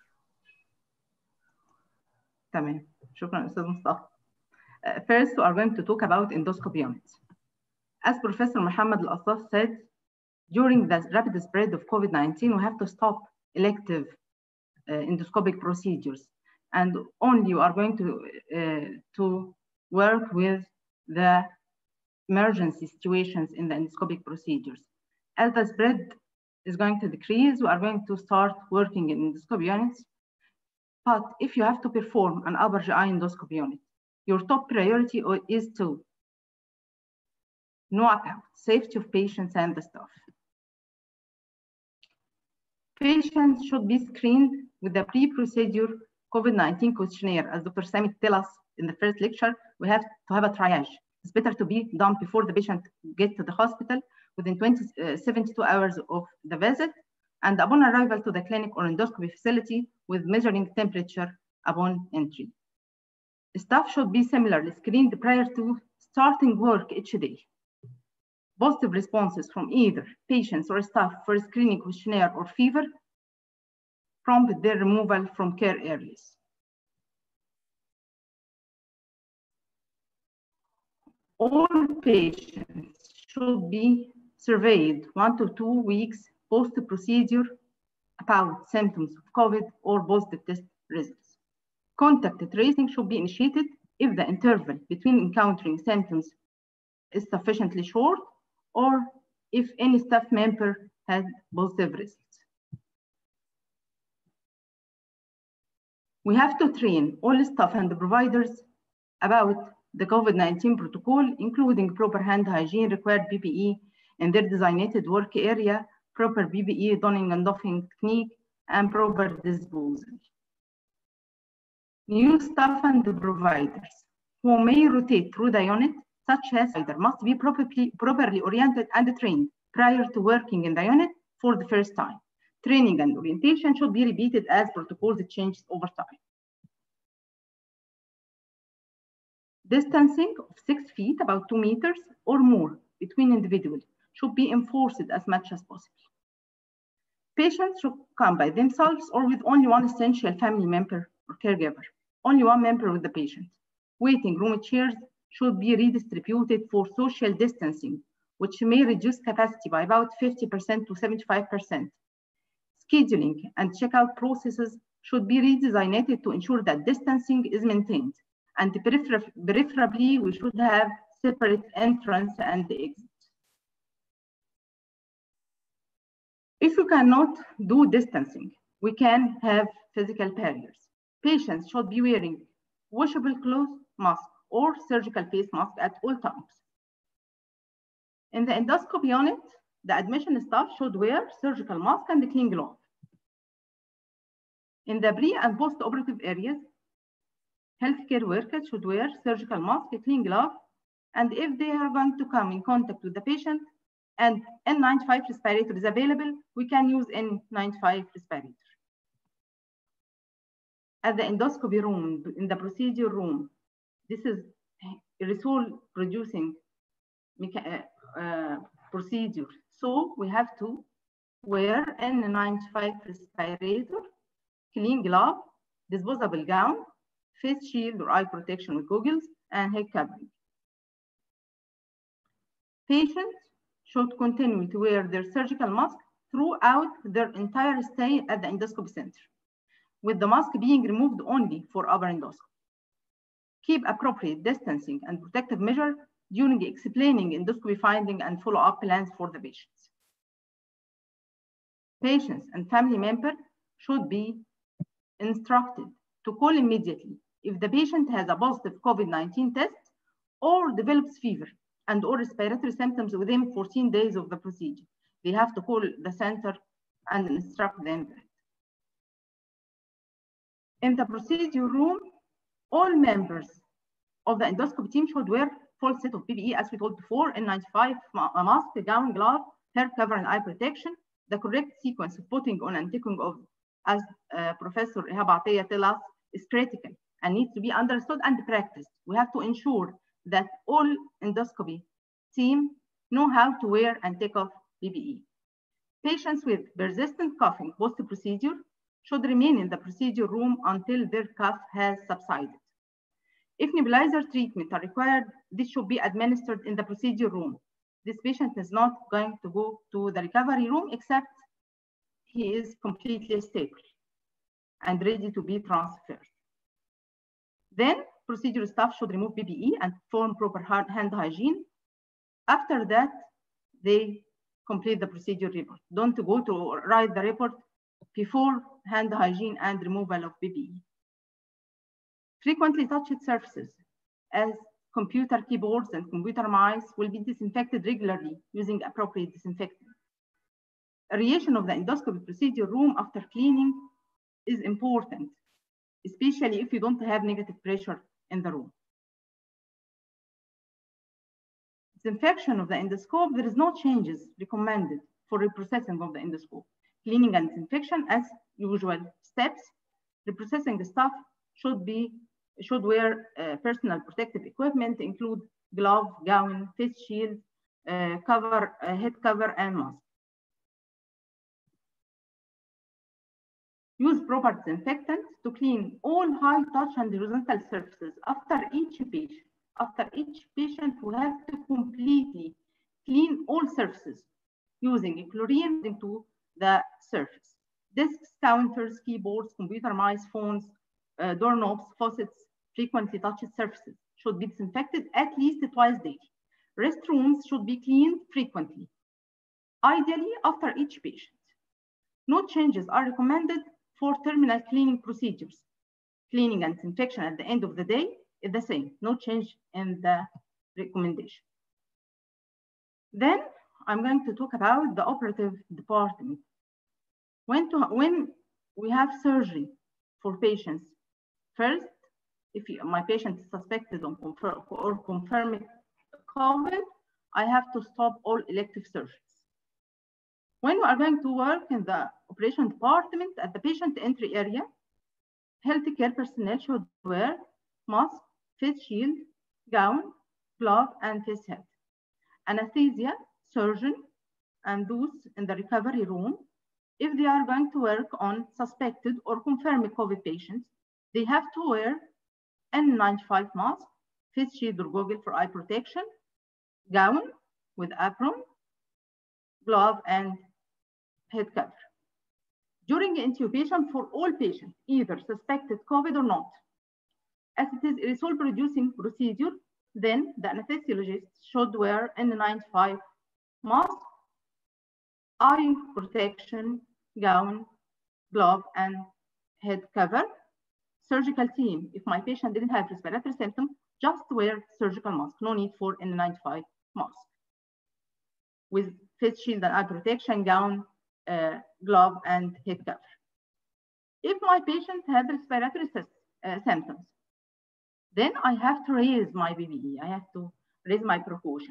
تمام شكرا أستاذ مصطفى. Uh, first, we are going to talk about endoscopy units. As Professor Muhammad Al-Assaf said, during the rapid spread of COVID-19, we have to stop elective uh, endoscopic procedures and only you are going to, uh, to work with the emergency situations in the endoscopic procedures. As the spread is going to decrease, we are going to start working in endoscopy units. But if you have to perform an upper GI endoscopy unit, your top priority is to know about safety of patients and the staff. Patients should be screened with the pre-procedure COVID-19 questionnaire. As Dr. Sami tell us in the first lecture, we have to have a triage. It's better to be done before the patient get to the hospital within 20, uh, 72 hours of the visit and upon arrival to the clinic or endoscopy facility with measuring temperature upon entry. Staff should be similarly screened prior to starting work each day. Positive responses from either patients or staff for screening questionnaire or fever prompt their removal from care areas. All patients should be surveyed one to two weeks post-procedure about symptoms of COVID or positive test results. Contact tracing should be initiated if the interval between encountering symptoms is sufficiently short or if any staff member had positive results. We have to train all staff and providers about the COVID-19 protocol, including proper hand hygiene, required PPE in their designated work area, proper PPE donning and doffing technique, and proper disposal. New staff and providers who may rotate through the unit, such as either must be properly, properly oriented and trained prior to working in the unit for the first time. Training and orientation should be repeated as protocols change over time. Distancing of six feet, about two meters or more between individuals should be enforced as much as possible. Patients should come by themselves or with only one essential family member or caregiver, only one member with the patient. Waiting room chairs should be redistributed for social distancing, which may reduce capacity by about 50% to 75%. Scheduling and checkout processes should be redesigned to ensure that distancing is maintained And preferably, we should have separate entrance and exit. If you cannot do distancing, we can have physical barriers. Patients should be wearing washable clothes, mask, or surgical face mask at all times. In the endoscopy unit, the admission staff should wear surgical mask and clean glove. In the pre and post-operative areas, healthcare workers should wear surgical mask, clean glove, and if they are going to come in contact with the patient and N95 respirator is available, we can use N95 respirator. At the endoscopy room, in the procedure room, this is aerosol producing uh, procedure. So we have to wear N95 respirator, clean glove, disposable gown, face shield or eye protection with goggles, and head covering. Patients should continue to wear their surgical mask throughout their entire stay at the endoscopy center, with the mask being removed only for upper endoscopy. Keep appropriate distancing and protective measure during explaining endoscopy finding and follow-up plans for the patients. Patients and family members should be instructed to call immediately if the patient has a positive COVID-19 test or develops fever and or respiratory symptoms within 14 days of the procedure. They have to call the center and instruct them. In the procedure room, all members of the endoscopy team should wear full set of PPE as we told before, N95 mask, gown, glove, hair cover, and eye protection. The correct sequence of putting on and taking off, as uh, Professor Ihab Atiyah tell us, is critical and needs to be understood and practiced. We have to ensure that all endoscopy team know how to wear and take off PPE. Patients with persistent coughing post-procedure should remain in the procedure room until their cough has subsided. If nebulizer treatment are required, this should be administered in the procedure room. This patient is not going to go to the recovery room except he is completely stable and ready to be transferred. Then procedure staff should remove PPE and perform proper hand hygiene. After that, they complete the procedure report. Don't go to write the report before hand hygiene and removal of PPE. Frequently touched surfaces as computer keyboards and computer mice will be disinfected regularly using appropriate disinfectant. Aeration of the endoscopy procedure room after cleaning is important, especially if you don't have negative pressure in the room. Disinfection of the endoscope, there is no changes recommended for reprocessing of the endoscope. Cleaning and disinfection as usual steps. Reprocessing staff should be should wear uh, personal protective equipment, include glove, gown, face shield, uh, cover, uh, head cover, and mask. Use proper disinfectant to clean all high touch and horizontal surfaces after each patient. After each patient, we have to completely clean all surfaces using chlorine into the surface. Desks, counters, keyboards, computer mice, phones, uh, doorknobs, faucets, frequently touched surfaces should be disinfected at least twice daily. Restrooms should be cleaned frequently, ideally after each patient. No changes are recommended for terminal cleaning procedures. Cleaning and disinfection at the end of the day is the same, no change in the recommendation. Then I'm going to talk about the operative department. When, to, when we have surgery for patients, first, if you, my patient is suspected or, confirm, or confirmed COVID, I have to stop all elective surgeries. When we are going to work in the operation department at the patient entry area, healthcare personnel should wear mask, face shield, gown, glove, and face hat. Anesthesia, surgeon, and those in the recovery room, if they are going to work on suspected or confirmed COVID patients, they have to wear N95 mask, face shield or goggle for eye protection, gown with apron, glove, and head cover. During intubation for all patients, either suspected COVID or not, As it is aerosol producing procedure, then the anesthesiologist should wear N95 mask, eye protection, gown, glove, and head cover. Surgical team, if my patient didn't have respiratory symptoms, just wear surgical mask. No need for N95 mask. With face shield and eye protection, gown, uh, glove, and head cover. If my patient had respiratory uh, symptoms, then I have to raise my BBE. I have to raise my precaution.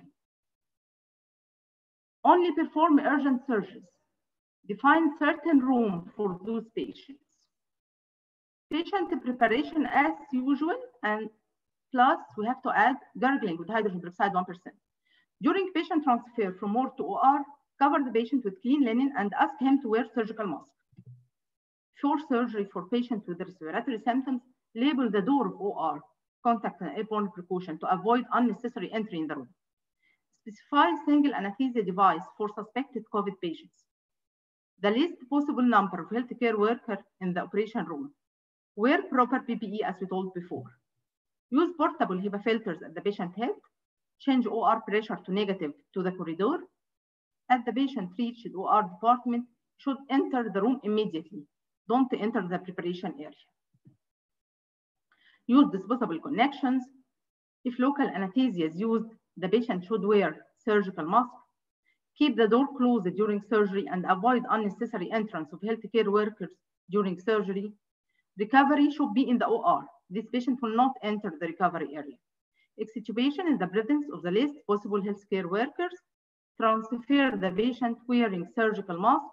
Only perform urgent surgeries. Define certain room for those patients. Patient preparation as usual, and plus we have to add gargling with hydrogen peroxide 1%. During patient transfer from ward to OR, cover the patient with clean linen and ask him to wear surgical mask. For surgery for patients with respiratory symptoms, label the door of OR, contact an airborne precaution to avoid unnecessary entry in the room. Specify single anesthesia device for suspected COVID patients. The least possible number of healthcare workers in the operation room. Wear proper PPE as we told before. Use portable HEPA filters at the patient head. Change OR pressure to negative to the corridor. As the patient reaches OR department, should enter the room immediately. Don't enter the preparation area. Use disposable connections. If local anesthesia is used, the patient should wear surgical mask. Keep the door closed during surgery and avoid unnecessary entrance of healthcare workers during surgery. Recovery should be in the OR. This patient will not enter the recovery area. Extubation in the presence of the least possible healthcare workers. Transfer the patient wearing surgical mask.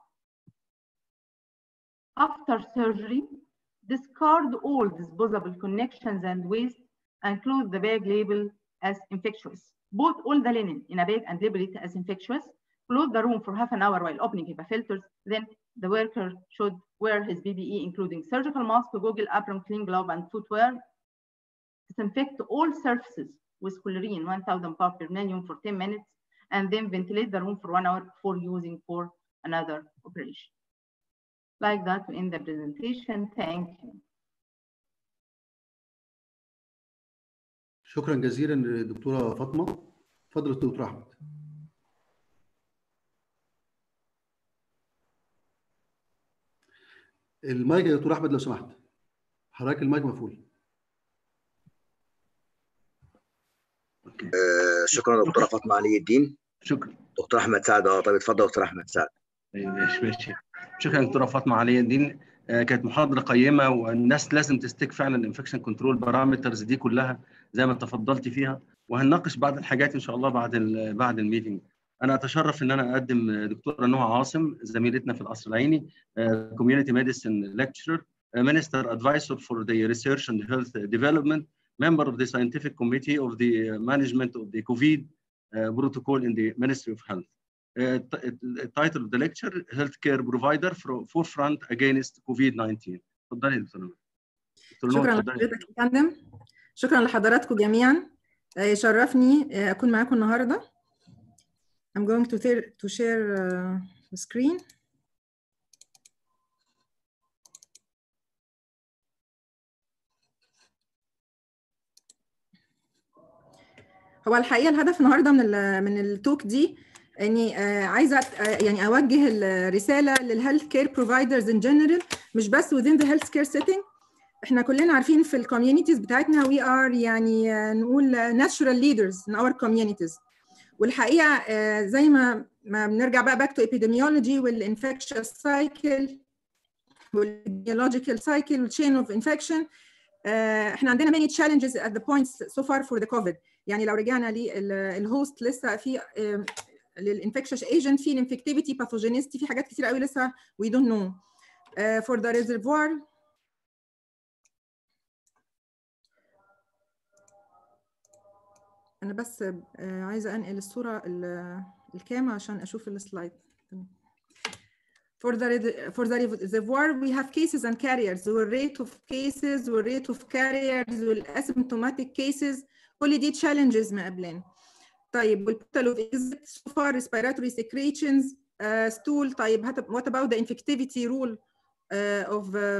After surgery, discard all disposable connections and waste and close the bag label as infectious. Put all the linen in a bag and label it as infectious. Close the room for half an hour while opening HEPA filters. Then the worker should wear his PPE, including surgical mask, goggle, apron, clean glove, and footwear. Disinfect all surfaces with chlorine 1000 parts per million for 10 minutes, and then ventilate the room for one hour before using for another operation. Like that in the presentation. Thank you. شكرا جزيلا دكتوره فاطمه اتفضل دكتور احمد المايك يا دكتور احمد لو سمحت حضرتك المايك مقفول آه شكرا دكتوره فاطمه علي الدين شكرا دكتور احمد سعد اه طيب اتفضل دكتور احمد سعد ماشي ماشي شكرا دكتوره فاطمه علي الدين آه كانت محاضره قيمه والناس لازم تستيك فعلا الانفكشن كنترول بارامترز دي كلها زي ما تفضلت فيها وهنناقش بعض الحاجات ان شاء الله بعد بعد الميتنج انا اتشرف ان انا اقدم دكتوره نهى عاصم زميلتنا في القصر العيني كوميونتي ميديسن ليكتشرر minister advisor for the research and health development member of the scientific committee of the management of the covid uh, protocol in the ministry of health uh, title of the lecture healthcare provider for forefront against covid-19 اتفضلي دكتور شكرا لحضرتك يا فندم شكرا لحضراتكم جميعا يشرفني اكون معاكم النهارده I'm going to, to share uh, the screen. هو الحقيقه الهدف النهارده من ال من التوك دي اني آه عايزه آه يعني اوجه الرساله للهيلث كير بروفايدرز ان جنرال مش بس within the health care setting احنا كلنا عارفين في الكوميونيتيز بتاعتنا we are يعني آه نقول natural leaders in our communities والحقيقه زي ما ما بنرجع بقى باك تو epidemiology والانفكشن سايكل والبيولوجيكال سايكل والتشين اوف انفكشن احنا عندنا many challenges at the points so far for the COVID يعني لو رجعنا للهوست لسه في للانفكشن ايجنت في الانفكتيفيتي باثوجينيستي في حاجات كتير قوي لسه we don't know uh, for the reservoir انا بس عايزه انقل الصوره الكام عشان اشوف السلايد For the, for the reservoir, we have cases and carriers. The rate of cases, the rate of carriers, asymptomatic cases, كل دي challenges مقابلين. طيب والبورتال of exit, so far respiratory secretions, uh, stool. طيب what about the infectivity rule uh, of uh,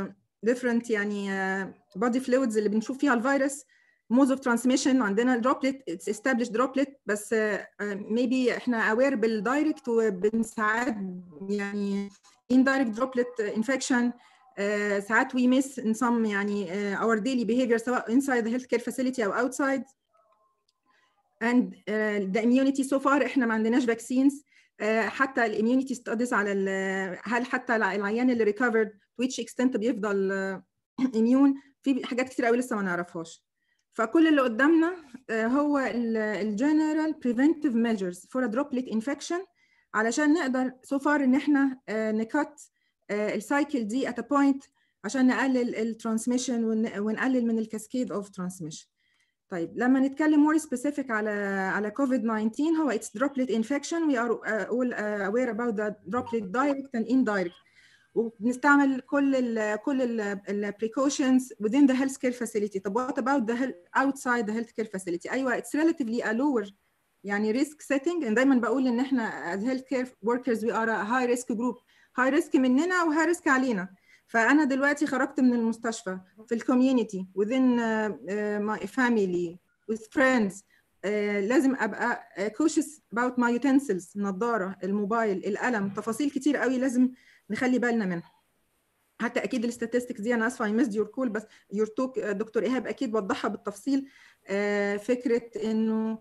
different يعني body fluids اللي بنشوف فيها الفيروس modes of transmission عندنا دروبلت it's established droplet بس maybe احنا aware بالدايركت وبنساعد يعني indirect droplet infection uh, ساعات we miss in some يعني uh, our daily behavior سواء inside the healthcare facility او outside and uh, the immunity so far احنا ما عندناش vaccines uh, حتى الاميونيتي ستاديز على هل حتى العيان اللي ريكفرد to which extent بيفضل اميون في حاجات كتير قوي لسه ما نعرفهاش فكل اللي قدامنا هو الجنرال preventive measures for a droplet infection علشان نقدر سو so far ان احنا نكت السايكل دي at a point عشان نقلل الترانسميشن ونقلل من الكاسكيد اوف ترانسميشن طيب لما نتكلم more specific على على كوفيد 19 هو it's droplet infection we are all aware about the droplet direct and indirect وبنستعمل كل ال كل ال precautions within the healthcare facility طب what about the health, outside the healthcare facility ايوه it's relatively a lower يعني risk setting and دايما بقول ان احنا as healthcare workers we are a high risk group high risk مننا و high risk علينا فانا دلوقتي خرجت من المستشفى في الكوميونتي within uh, uh, my family with friends uh, لازم ابقى cautious about my utensils النضاره الموبايل القلم تفاصيل كتير قوي لازم نخلي بالنا منها حتى اكيد الاستاتستكس دي انا اسفه اي ميسد يور كول بس يور توك دكتور ايهاب اكيد وضحها بالتفصيل فكره انه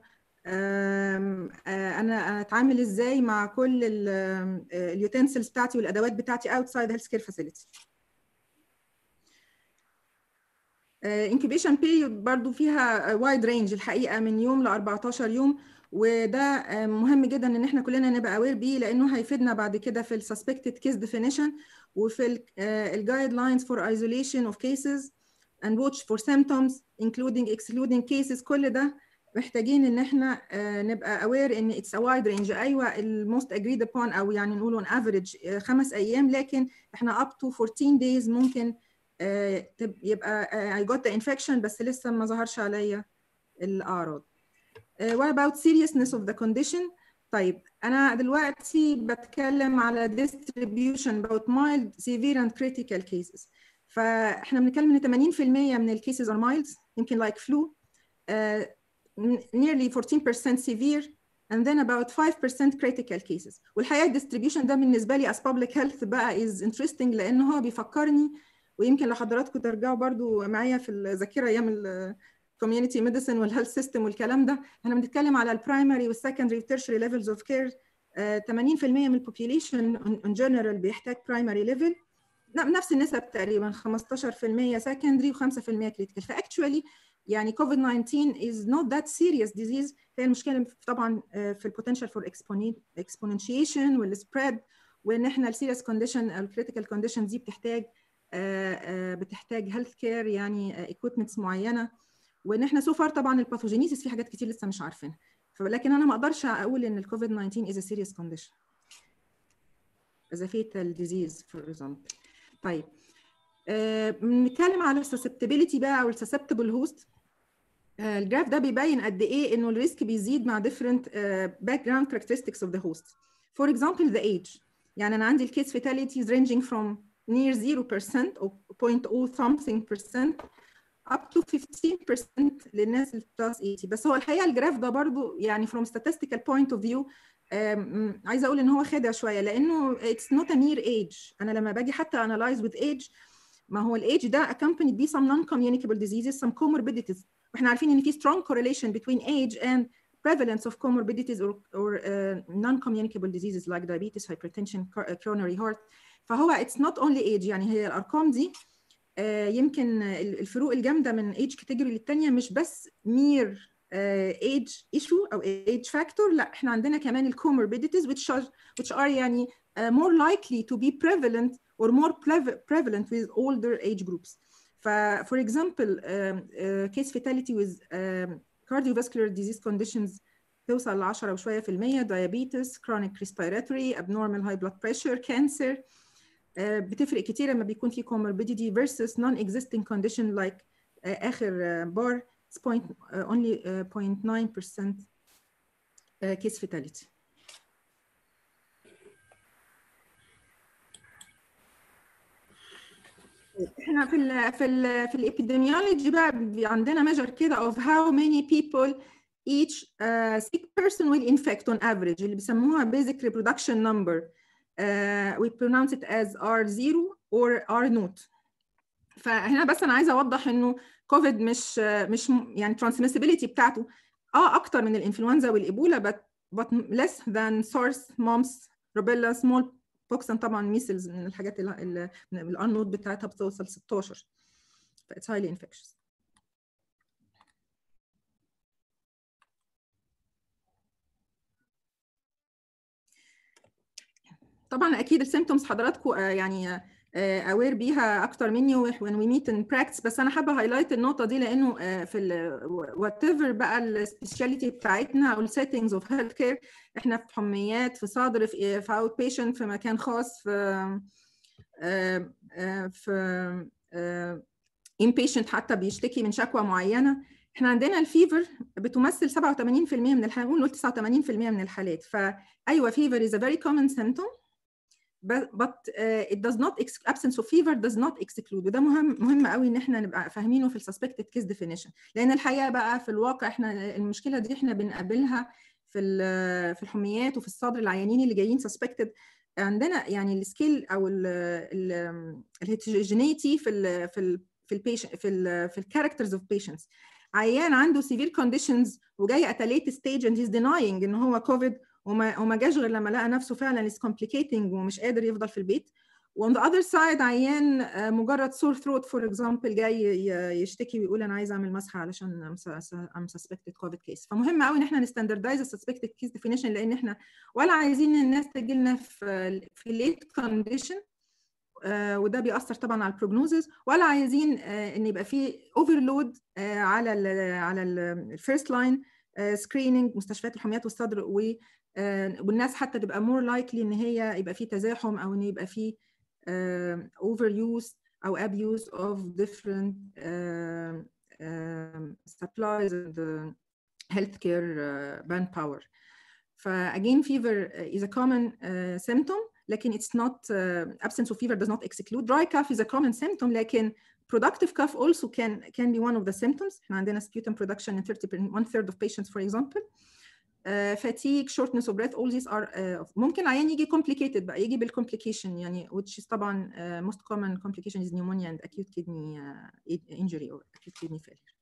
انا اتعامل ازاي مع كل اليوتنسلز بتاعتي والادوات بتاعتي اوتسايد هيلث كير فاسيلتي انكيبيشن بيريود برضو فيها وايد رينج الحقيقه من يوم ل 14 يوم وده مهم جدا ان احنا كلنا نبقى اوير بيه لانه هيفيدنا بعد كده في السسبكتد كيس ديفينيشن وفي الجايد لاينز فور ايزوليشن اوف كيسز and watch for symptoms including excluding cases كل ده محتاجين ان احنا نبقى aware ان it's a wide range ايوه الموست agreed upon او يعني نقول on average خمس ايام لكن احنا up to 14 days ممكن يبقى I got the infection بس لسه ما ظهرش عليا الاعراض. What about seriousness of the condition؟ طيب أنا دلوقتي بتكلم على distribution about mild, severe and critical cases. فإحنا بنتكلم إن 80% من الكيسز are mild يمكن like flu uh, nearly 14% severe and then about 5% critical cases. والحقيقة distribution ده بالنسبة لي as public health بقى is interesting لأنه هو بيفكرني ويمكن لو حضراتكم ترجعوا برضو معايا في الذاكرة أيام ال community medicine والهيلث سيستم والكلام ده احنا بنتكلم على البرايمري والسكندري والتيرشري ليفلز اوف كير 80% من البوبيوليشن ان جنرال بيحتاج برايمري ليفل نفس النسب تقريبا 15% سكندري و5% كريتيكال فاكشوالي يعني كوفيد 19 is not that serious disease هي المشكله طبعا في البوتنشال فور exponentiation والسبريد وان احنا السيريس كونديشن او الكريتيكال كونديشن دي بتحتاج بتحتاج هيلث كير يعني equipments معينه وان احنا سو فار طبعا الباثوجينيسيس في حاجات كتير لسه مش عارفينها لكن انا ما اقدرش اقول ان الكوفيد 19 is a serious condition as a fatal disease for example طيب بنتكلم على السسبتبيليتي بقى او السسبتبل هوست الجراف ده بيبين قد ايه انه الريسك بيزيد مع different باك جراوند characteristics of the host for example the age يعني انا عندي الكيس fatalities ranging from near 0% or 0.0 something percent up to 15% للناس اللي بلس 80 بس هو الحقيقه الجراف ده برضو يعني from statistical point of view عايزه اقول ان هو خادع شويه لانه it's not a mere age انا لما باجي حتى analyze with age ما هو الايدج ده accompanied by some non-communicable diseases some comorbidities واحنا عارفين ان في strong correlation between age and prevalence of comorbidities or, or uh, non-communicable diseases like diabetes, hypertension, coronary heart فهو it's not only age يعني هي الارقام دي يمكن الفروق الجامده من ايج كاتيجوري للتانيه مش بس مير ايج ايشو او ايج فاكتور لا احنا عندنا كمان الكوموربيديتيز which are which are يعني uh, more likely to be prevalent or more prevalent with older age groups. ف for example um, uh, case fatality with um, cardiovascular disease conditions توصل ل 10 وشويه في المية diabetes, chronic respiratory, abnormal high blood pressure, cancer بتفرق كتير لما بيكون في comorbidity versus non-existing condition like uh, آخر بار it's point, uh, only uh, 0.9% uh, case fatality. احنا في ال في ال في الابيديميولوجي بقى عندنا measure كده of how many people each uh, sick person will infect on average اللي بيسموها basic reproduction number uh, we pronounce it as R0 or R naught فهنا بس انا عايزه اوضح انه كوفيد مش مش يعني transmissibility بتاعته اه اكتر من الانفلونزا والايبولا but but less than SARS, mumps, rubella, small pox طبعا ميسلز من الحاجات اللي الانود بتاعتها بتوصل 16 ف it's highly infectious طبعا اكيد السيمتومز حضراتكم يعني اوير بيها اكتر مني when we meet in practice بس انا حابه هايلايت النقطه دي لانه في وات ايفر بقى السبيشاليتي بتاعتنا او السيتنجز اوف هيلث كير احنا في حميات في صدر في في اوت بيشنت في مكان خاص في في ان بيشنت حتى بيشتكي من شكوى معينه احنا عندنا الفيفر بتمثل 87% من الحالات نقول 89% من الحالات فايوه فيفر is a very common symptom but, but uh, it does not absence of fever does not exclude وده مهم مهم قوي ان احنا نبقى فاهمينه في السسبكتد كيس ديفينيشن لان الحقيقه بقى في الواقع احنا المشكله دي احنا بنقابلها في في الحميات وفي الصدر العيانين اللي جايين سسبكتد عندنا يعني السكيل او الهيتروجينيتي في ال في ال في البيشنت في ال في الكاركترز اوف بيشنتس عيان عنده سيفير كونديشنز وجاي ات ليت ستيج اند هيز ديناينج ان هو كوفيد وما وما جاش غير لما لقى نفسه فعلا is complicating ومش قادر يفضل في البيت وان ذا اذر سايد عيان مجرد سور ثروت فور اكزامبل جاي يشتكي ويقول انا عايز اعمل مسحه علشان ام سسبكتد كوفيد كيس فمهم قوي ان احنا نستاندردايز السسبكتد كيس ديفينيشن لان احنا ولا عايزين الناس تجي لنا في في ليت كونديشن وده بيأثر طبعا على البروجنوزز ولا عايزين ان يبقى في اوفرلود على ال على الفيرست لاين سكريننج مستشفيات الحميات والصدر و والناس حتى تبقى مور لايكلي ان هي يبقى في تزاحم او ان يبقى في اوفر يوز او abuse of different uh, uh, supplies and uh, healthcare uh, manpower. فagain fever is a common uh, symptom لكن it's not uh, absence of fever does not exclude dry cough is a common symptom لكن productive cough also can can be one of the symptoms احنا عندنا sputum production in 30 one third of patients for example uh, fatigue shortness of breath all these are uh, ممكن عيان يجي complicated بقى يجي بالcomplication يعني which is طبعا uh, most common complication is pneumonia and acute kidney uh, injury or acute kidney failure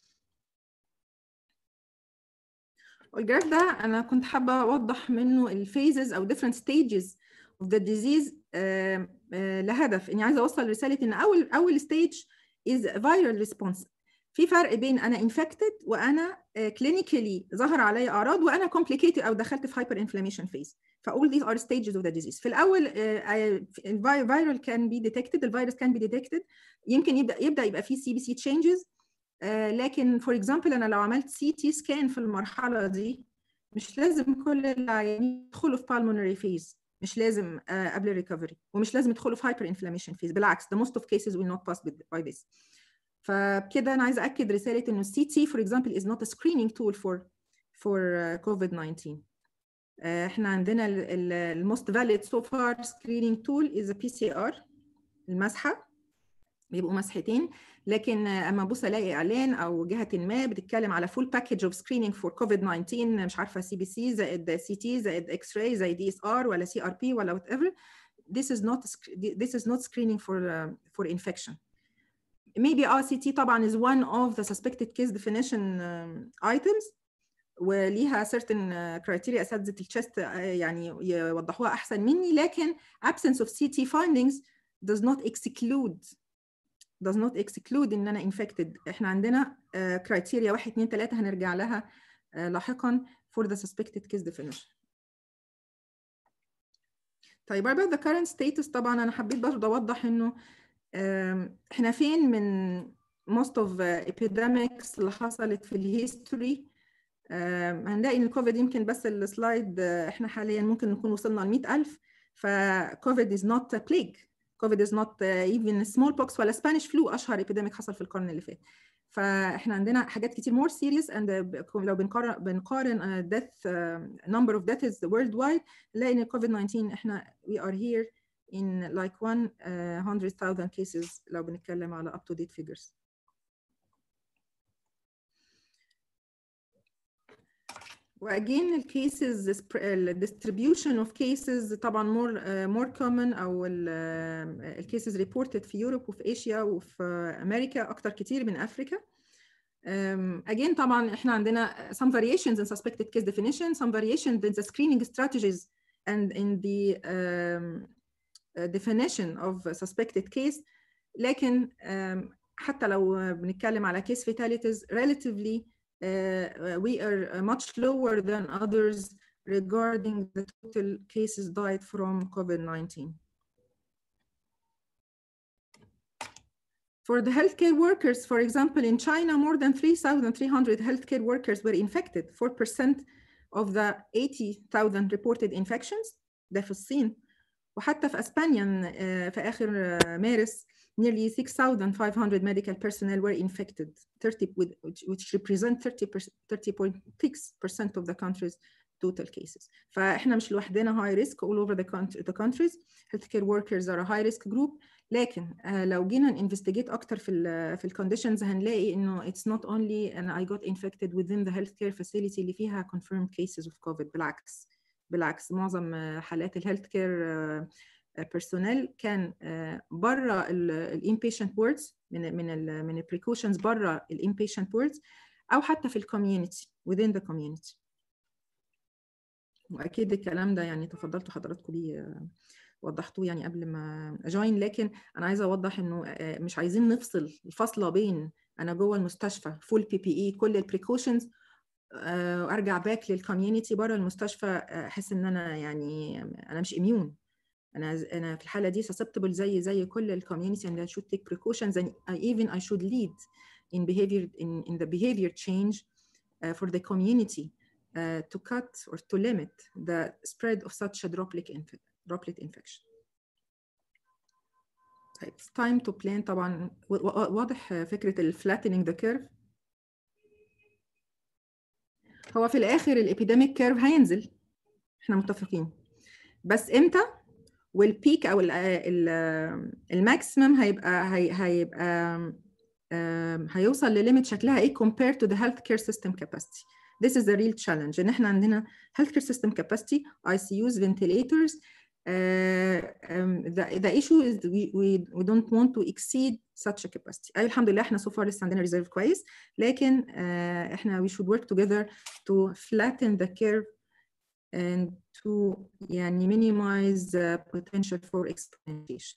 والجراف ده انا كنت حابه اوضح منه الفيزز او different stages of the disease uh, uh, لهدف اني عايزه اوصل رساله ان اول اول ستيج is viral response في فرق بين انا انفكتد وانا كلينيكالي uh, ظهر علي اعراض وانا complicated او دخلت في هايبر انفلاميشن فيز فاول these are stages of the disease في الاول الفيرال كان بي ديتكتد الفيروس كان بي ديتكتد يمكن يبدا يبدا يبقى في سي بي سي تشينجز لكن فور اكزامبل انا لو عملت سي تي سكان في المرحله دي مش لازم كل العيانين يدخلوا في بالمونري فيز مش لازم uh, قبل الريكفري ومش لازم يدخلوا في هايبر انفلاميشن فيز بالعكس the most of cases will not pass by this فبكده انا عايزه اكد رساله انه السي تي for example is not a screening tool for for uh, COVID-19 uh, احنا عندنا ال most valid so far screening tool is a PCR المسحه بيبقوا مسحتين لكن اما ابص الاقي اعلان او جهه ما بتتكلم على فول باكج اوف سكريننج فور كوفيد 19 مش عارفه سي بي سي زائد سي تي زائد اكس راي زائد دي اس ار ولا سي ار بي ولا وات ايفر this is not this is not screening for uh, for infection maybe RCT طبعا is one of the suspected case definition um, items وليها certain criteria اساتذه التشست يعني يوضحوها احسن مني لكن absence of CT findings does not exclude does not exclude ان انا infected احنا عندنا كرايتيريا 1 2 3 هنرجع لها uh, لاحقا for the suspected case definition طيب about the current status طبعا انا حبيت برضه اوضح انه احنا فين من most of epidemics اللي حصلت في الهيستوري هنلاقي ان الكوفيد يمكن بس السلايد احنا حاليا ممكن نكون وصلنا ل 100000 فكوفيد is not a plague كوفيد از نوت ايفن سمول بوكس ولا سبانيش فلو اشهر ابيديميك حصل في القرن اللي فات فاحنا عندنا حاجات كتير مور سيريس اند لو بنقارن بنقارن ديث نمبر اوف ديثز وورلد وايد نلاقي ان كوفيد 19 احنا وي ار هير in like 100,000 cases لو بنتكلم على up to date figures. واجين الكيسز الديستريبيوشن اوف كيسز طبعا مور مور كومن او الكيسز ريبورتد في يوروب وفي اسيا وفي امريكا اكتر كتير من افريكا again طبعا احنا عندنا some variations in suspected case definition some variations in the screening strategies and in the um, definition of suspected case لكن um, حتى لو بنتكلم على case fatalities relatively uh, we are much lower than others regarding the total cases died from COVID-19. For the healthcare workers, for example, in China, more than 3,300 healthcare workers were infected, 4% of the 80,000 reported infections, ده في الصين. وحتى في أسبانيا في آخر مارس nearly 6,500 medical personnel were infected, 30 with, which represent 30.6% of the country's total cases. فاحنا مش لوحدنا high risk all over the, country, the countries. Healthcare workers are a high risk group. لكن لو جينا نinvestigate اكتر في ال في الكونديشنز هنلاقي انه it's not only and I got infected within the healthcare facility اللي فيها confirmed cases of COVID بالعكس بالعكس معظم حالات الهيلث كير بيرسونيل كان بره الانبيشنت ووردز من من ال من البريكوشنز بره الانبيشنت ووردز او حتى في الكوميونتي within the community واكيد الكلام ده يعني تفضلتوا حضراتكم بيه وضحتوه يعني قبل ما اجوين لكن انا عايزه اوضح انه مش عايزين نفصل الفاصله بين انا جوه المستشفى فول بي بي اي كل البريكوشنز وارجع باك للكوميونتي بره المستشفى احس ان انا يعني انا مش اميون انا انا في الحاله دي susceptible زي زي كل الكوميونتي and I should take precautions and I, even I should lead in behavior in, in the behavior change uh, for the community uh, to cut or to limit the spread of such a droplet, inf droplet infection. طيب it's time to plan طبعا واضح فكره ال flattening the curve هو في الاخر الابيديميك كيرف هينزل احنا متفقين بس امتى والبيك او الماكسيمم هيبقى هي هيبقى هيوصل لليميت شكلها ايه compared to the healthcare system capacity this is the real challenge ان احنا عندنا healthcare system capacity ICUs ventilators uh, um, the, the issue is we, we, we don't want to exceed such a capacity أي الحمد لله احنا so far لسه عندنا reserve كويس لكن uh, احنا we should work together to flatten the curve and to يعني minimize the potential for experimentation.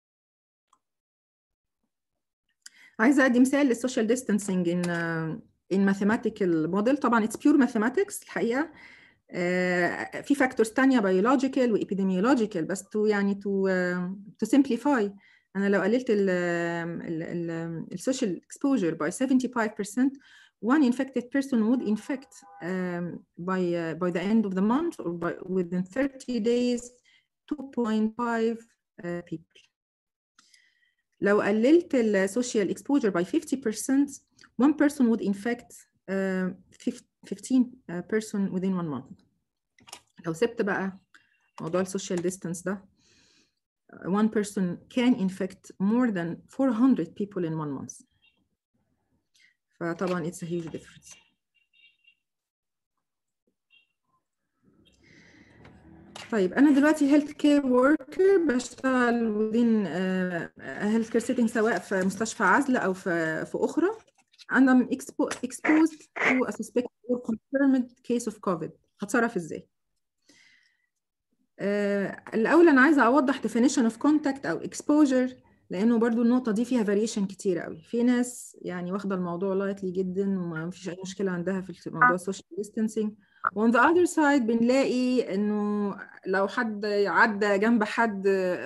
عايزة أدي مثال للسوشيال ديستانسينج in uh, in mathematical model طبعا it's pure mathematics الحقيقة uh, في فاكتورز تانية biological و epidemiological بس to يعني to uh, to simplify أنا لو قللت ال ال ال السوشيال exposure by 75% one infected person would infect um, by uh, by the end of the month or by within 30 days 2.5 uh, people. لو قللت السوشيال exposure by 50% one person would infect uh, 15 person within one month. لو سبت بقى موضوع السوشيال distance ده one person can infect more than 400 people in one month. فطبعا it's a huge difference. طيب أنا دلوقتي هيلث كير وركر بشتغل within هيلث كير سيتنج سواء في مستشفى عزل أو في في أخرى and I'm exposed to a suspected or confirmed case of COVID هتصرف إزاي؟ آه الأول أنا عايزة أوضح definition of contact أو exposure لانه برضو النقطه دي فيها فاريشن كتير قوي في ناس يعني واخده الموضوع لايتلي جدا وما فيش اي مشكله عندها في موضوع السوشيال ديستانسينج وان ذا اذر سايد بنلاقي انه لو حد عدى جنب حد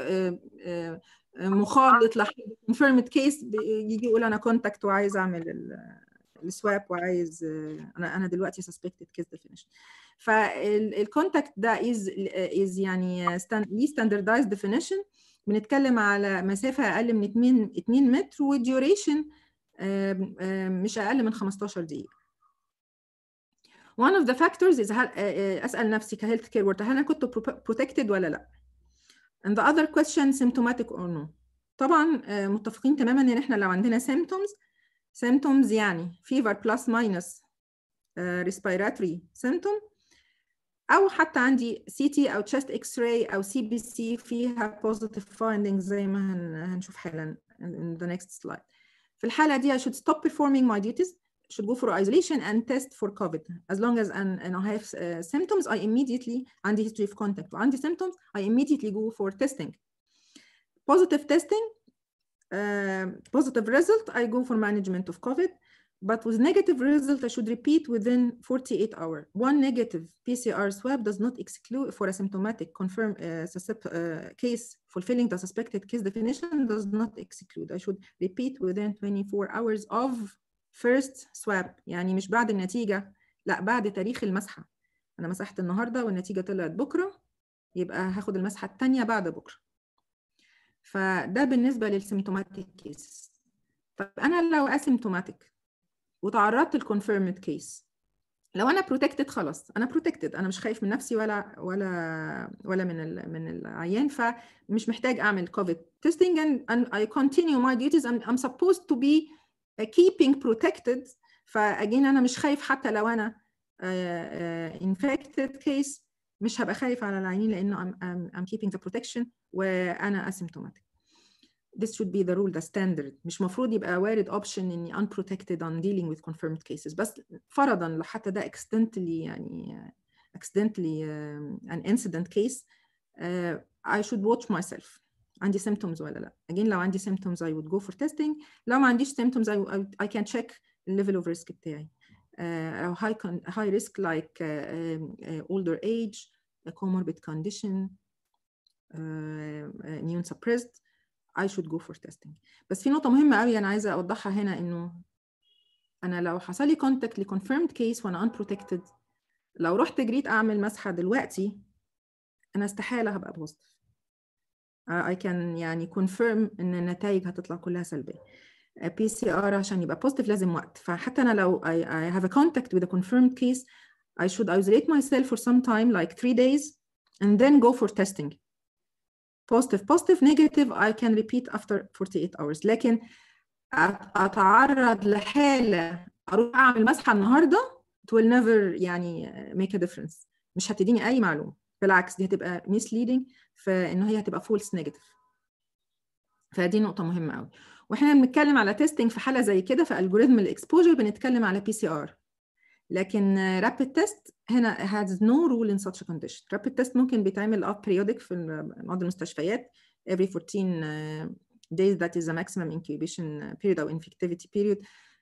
مخالط لحد كونفيرمد كيس يجي يقول انا كونتاكت وعايز اعمل السواب وعايز انا انا دلوقتي سسبكتد كيس ديفينيشن فالكونتاكت ده از از يعني ليه ستاندردايز ديفينيشن بنتكلم على مسافة أقل من 2 2 متر والديوريشن مش أقل من 15 دقيقة. One of the factors is هل أسأل نفسي كهيلث كير وركر هل أنا كنت protected ولا لأ؟ and the other question symptomatic or no طبعا متفقين تماما ان احنا لو عندنا symptoms symptoms يعني fever plus minus uh, respiratory symptom او حتى عندي سي تي او chest x ray او سي بي سي فيها positive findings زي ما هنشوف حالا in the next slide في الحالة دي I should stop performing my duties should go for isolation and test for COVID as long as and, and I have uh, symptoms I immediately عندي history of contact وعندي symptoms I immediately go for testing positive testing uh, positive result I go for management of COVID but with negative result I should repeat within 48 hours one negative PCR swab does not exclude for a symptomatic confirmed uh, uh, case fulfilling the suspected case definition does not exclude I should repeat within 24 hours of first swab يعني مش بعد النتيجة لا بعد تاريخ المسحة أنا مسحت النهاردة والنتيجة طلعت بكرة يبقى هاخد المسحة التانية بعد بكرة فده بالنسبة للسيمتوماتيك كيس طب أنا لو اسيمتوماتيك وتعرضت للكونفيرمد كيس لو انا بروتكتد خلاص انا بروتكتد انا مش خايف من نفسي ولا ولا ولا من من العيان فمش محتاج اعمل كوفيد تيستينج and, and I continue my duties I'm, I'm supposed to be keeping protected فاجين انا مش خايف حتى لو انا uh, uh, infected case مش هبقى خايف على العيانين لانه I'm, I'm, I'm keeping the protection وانا asymptomatic this should be the rule the standard مش مفروض يبقى وارد option اني unprotected on dealing with confirmed cases بس فرضا لو حتى ده accidentally يعني accidentally uh, an incident case uh, I should watch myself عندي symptoms ولا لا again لو عندي symptoms I would go for testing لو ما عنديش symptoms I, I, I can check the level of risk بتاعي uh, high, high risk like uh, uh, older age a comorbid condition uh, immune suppressed I should go for testing بس في نقطة مهمة قوي أنا عايزة أوضحها هنا إنه أنا لو حصل لي كونتاكت لكونفيرمد كيس وأنا unprotected لو رحت جريت أعمل مسحة دلوقتي أنا استحالة هبقى بوزيتيف I can يعني confirm إن النتائج هتطلع كلها سلبية بي سي ار عشان يبقى بوزيتيف لازم وقت فحتى أنا لو I, I have a contact with a confirmed case I should isolate myself for some time like three days and then go for testing positive positive negative I can repeat after 48 hours لكن اتعرض لحاله اروح اعمل مسحه النهارده it will never يعني make a difference مش هتديني اي معلومه بالعكس دي هتبقى misleading فان هي هتبقى false negative فدي نقطه مهمه قوي واحنا بنتكلم على تيستنج في حاله زي كده في الجوريثم الاكسبوجر بنتكلم على بي سي ار لكن رابid تيست هنا has no rule in such a condition rapid test ممكن بيتعمل off periodic في بعض المستشفيات every 14 days that is the maximum incubation period أو infectivity period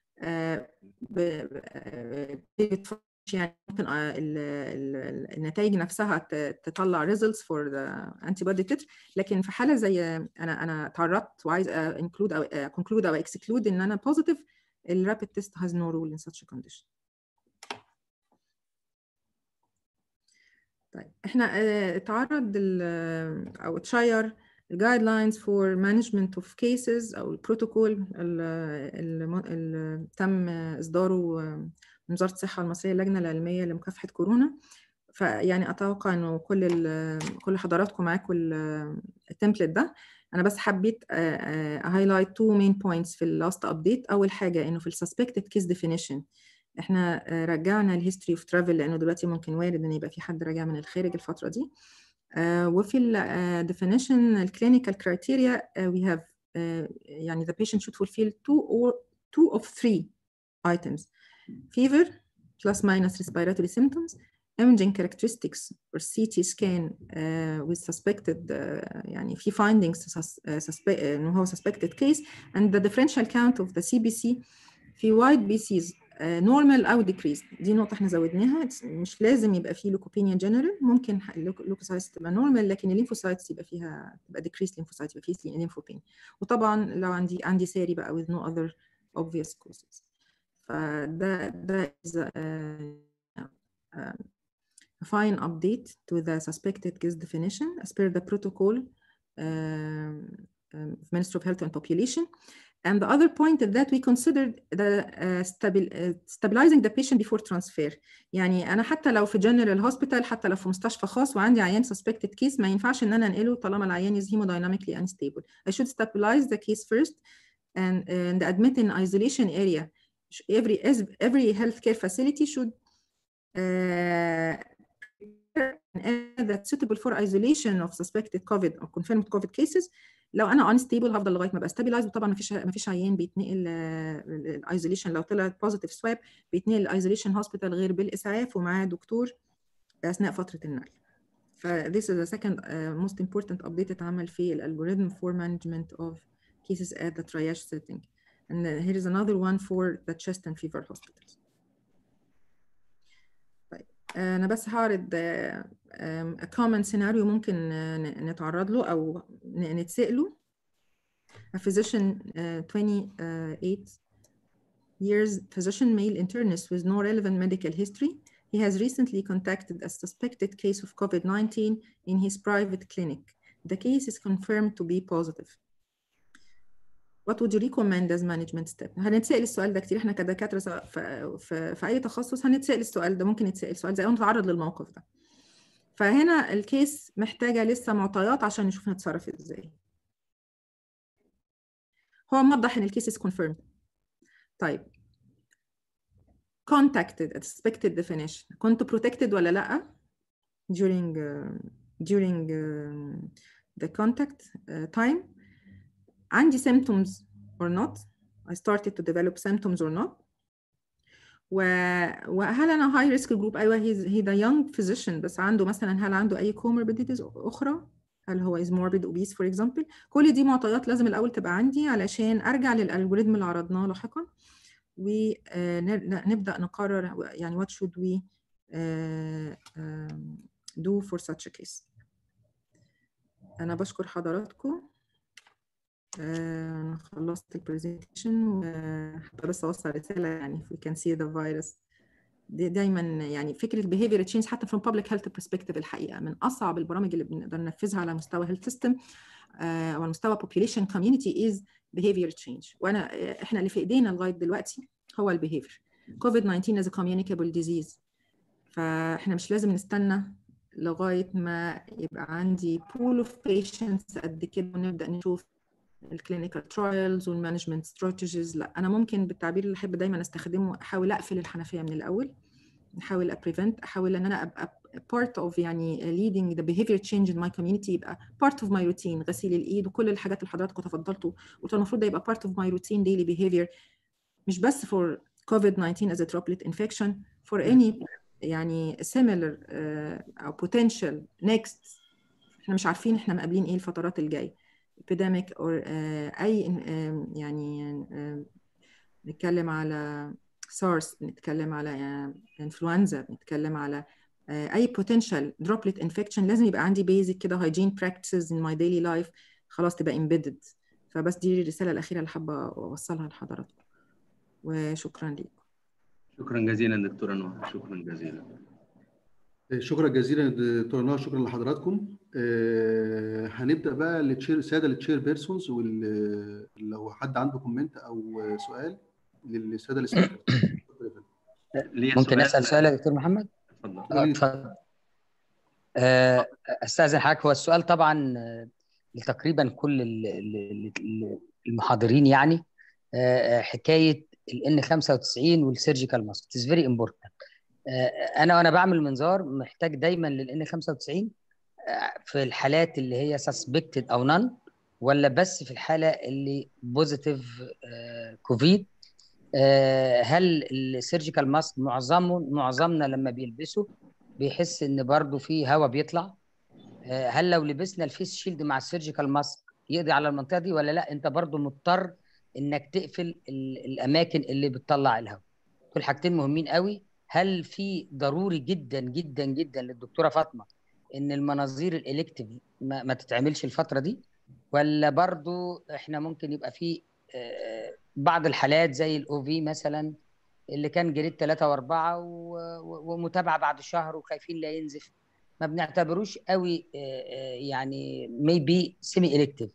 يعني ممكن النتائج نفسها تطلع results for the antibody titer لكن في حالة زي أنا أنا تعرضت وعايز include أو conclude أو exclude إن أنا positive الرابid test has no rule in such a condition طيب احنا اتعرض او اتشير الجايد لاينز فور مانجمنت اوف كيسز او البروتوكول اللي تم اصداره من وزاره الصحه المصريه اللجنه العلميه لمكافحه كورونا فيعني اتوقع انه كل كل حضراتكم معاكم التمبلت ده انا بس حبيت هايلايت تو مين بوينتس في اللاست ابديت اول حاجه انه في السسبكتد كيس ديفينيشن احنا رجعنا الهيستوري اوف ترافل لانه دلوقتي ممكن وارد ان يبقى في حد راجع من الخارج الفتره دي uh, وفي ال definition الكلينيكال كرايتيريا we have uh, يعني the patient should fulfill two or two of three items fever plus minus respiratory symptoms imaging characteristics or CT scan uh, with suspected uh, يعني في findings suspect انه هو suspected case and the differential count of the CBC في wide BCs نورمال او ديكريز دي نقطه احنا زودناها مش لازم يبقى فيه لوكوبينيا جنرال ممكن اللوكوسايتس تبقى نورمال لكن الليمفوسايتس يبقى فيها تبقى ديكريز ليمفوسايت يبقى فيه ليمفوبين وطبعا لو عندي عندي ساري بقى with no other obvious causes فده ده is a, a, a fine update to the suspected case definition as per the protocol um, um, of Ministry of Health and Population And the other point is that we considered the uh, stabil uh, stabilizing the patient before transfer. يعني أنا حتى لو في general hospital حتى لو في مستشفى خاص وعندي عيان suspected case ما ينفعش إن أنا أنقله طالما العيان is hemodynamically unstable. I should stabilize the case first and, and admit in isolation area. Every every healthcare facility should uh, that's suitable for isolation of suspected COVID or confirmed COVID cases لو انا unstable هفضل لغايه ما ابقى stabilize وطبعا ما فيش ما فيش عيان بيتنقل الايزوليشن لو طلع بوزيتيف سواب بيتنقل الايزوليشن هوسبيتال غير بالاسعاف ومعاه دكتور اثناء فتره النقل. ف this is the second uh, most important update اتعمل في الالجوريثم for management of cases at the triage setting. And here is another one for the chest and fever hospitals. طيب انا بس هعرض a common scenario ممكن نتعرض له او نتسأله a physician uh, 28 years physician male internist with no relevant medical history he has recently contacted a suspected case of COVID-19 in his private clinic the case is confirmed to be positive what would you recommend as management step هنتسأل السؤال ده كتير احنا كدكاتره في, في, في اي تخصص هنتسأل السؤال ده ممكن يتسأل السؤال زي نتعرض للموقف ده فهنا الكيس محتاجة لسه معطيات عشان نشوف نتصرف ازاي هو موضح ان الكيس is confirmed طيب contacted expected definition كنت protected ولا لا during uh, during uh, the contact uh, time عندي symptoms or not I started to develop symptoms or not و... وهل انا هاي ريسك جروب ايوه هي هي ذا يونج فيزيشن بس عنده مثلا هل عنده اي كوموربيديتيز اخرى هل هو از موربيد اوبيس فور اكزامبل كل دي معطيات لازم الاول تبقى عندي علشان ارجع للالجوريثم اللي عرضناه لاحقا ونبدا نقرر يعني what should we uh, um, do for such a case انا بشكر حضراتكم انا خلصت البرزنتيشن وحابه بس اوصل رساله يعني we can see the virus دي دايما يعني فكره behavior change حتى from public health perspective الحقيقه من اصعب البرامج اللي بنقدر ننفذها على مستوى health system او على مستوى population community is behavior change وانا احنا اللي في ايدينا لغايه دلوقتي هو البيهيفير كوفيد 19 is a communicable disease فاحنا مش لازم نستنى لغايه ما يبقى عندي pool of patients قد كده ونبدا نشوف الكلينيكال ترايلز والمانجمنت ستراتيجيز لا انا ممكن بالتعبير اللي احب دايما استخدمه احاول اقفل الحنفيه من الاول احاول ابريفنت احاول ان انا ابقى part of يعني leading the behavior change in my community يبقى part of my routine غسيل الايد وكل الحاجات اللي حضراتكم تفضلتوا قلت المفروض ده يبقى part of my routine daily behavior مش بس for COVID-19 as a droplet infection for any يعني similar uh, او potential next احنا مش عارفين احنا مقابلين ايه الفترات الجايه epidemic or uh, أي uh, يعني uh, نتكلم على SARS نتكلم على انفلونزا نتكلم على أي potential droplet infection لازم يبقى عندي basic كده hygiene practices in my daily life خلاص تبقى embedded فبس دي الرسالة الأخيرة اللي حابة أوصلها لحضراتكم وشكرا لكم شكرا جزيلا دكتورة نور شكرا جزيلا شكرا جزيلا دكتور نور شكرا لحضراتكم أه هنبدا بقى التشير الساده التشير بيرسونز ولو حد عنده كومنت او سؤال للساده السبيكر ممكن اسال سؤال يا دكتور محمد؟ اتفضل اتفضل استاذن حضرتك هو السؤال طبعا لتقريبا كل المحاضرين يعني حكايه ال N95 والسيرجيكال ماسك اتس فيري امبورتنت انا وانا بعمل منظار محتاج دايما لل N95 في الحالات اللي هي سسبكتد او نون ولا بس في الحاله اللي بوزيتيف كوفيد هل السيرجيكال ماسك معظمه معظمنا لما بيلبسه بيحس ان برضه في هواء بيطلع هل لو لبسنا الفيس شيلد مع السيرجيكال ماسك يقضي على المنطقه دي ولا لا انت برضه مضطر انك تقفل الاماكن اللي بتطلع الهواء دول حاجتين مهمين قوي هل في ضروري جدا جدا جدا للدكتوره فاطمه ان المناظير الالكتيف ما, ما تتعملش الفتره دي ولا برضو احنا ممكن يبقى في بعض الحالات زي الاو في مثلا اللي كان جريد 3 و4 ومتابعه بعد شهر وخايفين لا ينزف ما بنعتبروش قوي يعني ميبي سيمي الكتيف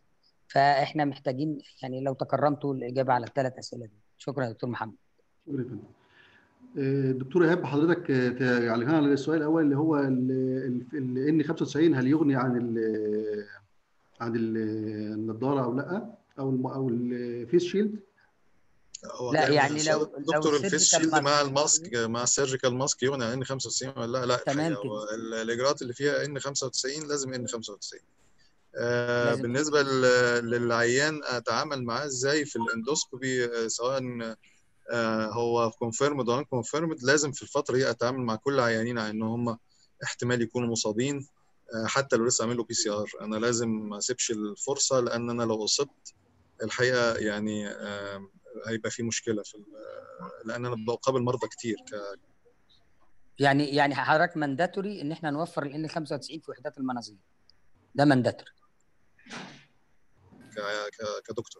فاحنا محتاجين يعني لو تكرمتوا الاجابه على الثلاث اسئله دي شكرا يا دكتور محمد شكرا يا فندم آه، دكتور ايهاب حضرتك آه، ت- يعني كان على السؤال الاول اللي هو ال ان 95 هل يغني عن ال عن ال- النضاره او لا او الم- او الفيس شيلد هو لا كان يعني لو لو دكتور الفيس السيرجيكال شيلد مع ماسك الماسك مع السيرجيكال ماسك يغني عن ان 95 ولا لا لا تمام الحقيقه هو كده ال- الاجراءات اللي فيها ان 95 لازم ان 95 آه لازم بالنسبه لل- للعيان اتعامل معاه ازاي في الاندوسكوبي آه، سواء آه هو كونفيرمد ولا كونفيرمد لازم في الفتره دي اتعامل مع كل عيانين على ان هم احتمال يكونوا مصابين آه حتى لو لسه عامل له بي سي ار انا لازم ما اسيبش الفرصه لان انا لو اصبت الحقيقه يعني آه هيبقى في مشكله في ال- لان انا بقابل مرضى كتير ك- يعني يعني حضرتك مانداتوري ان احنا نوفر ال 95 في وحدات المناظير ده مانداتوري ك- ك- كدكتور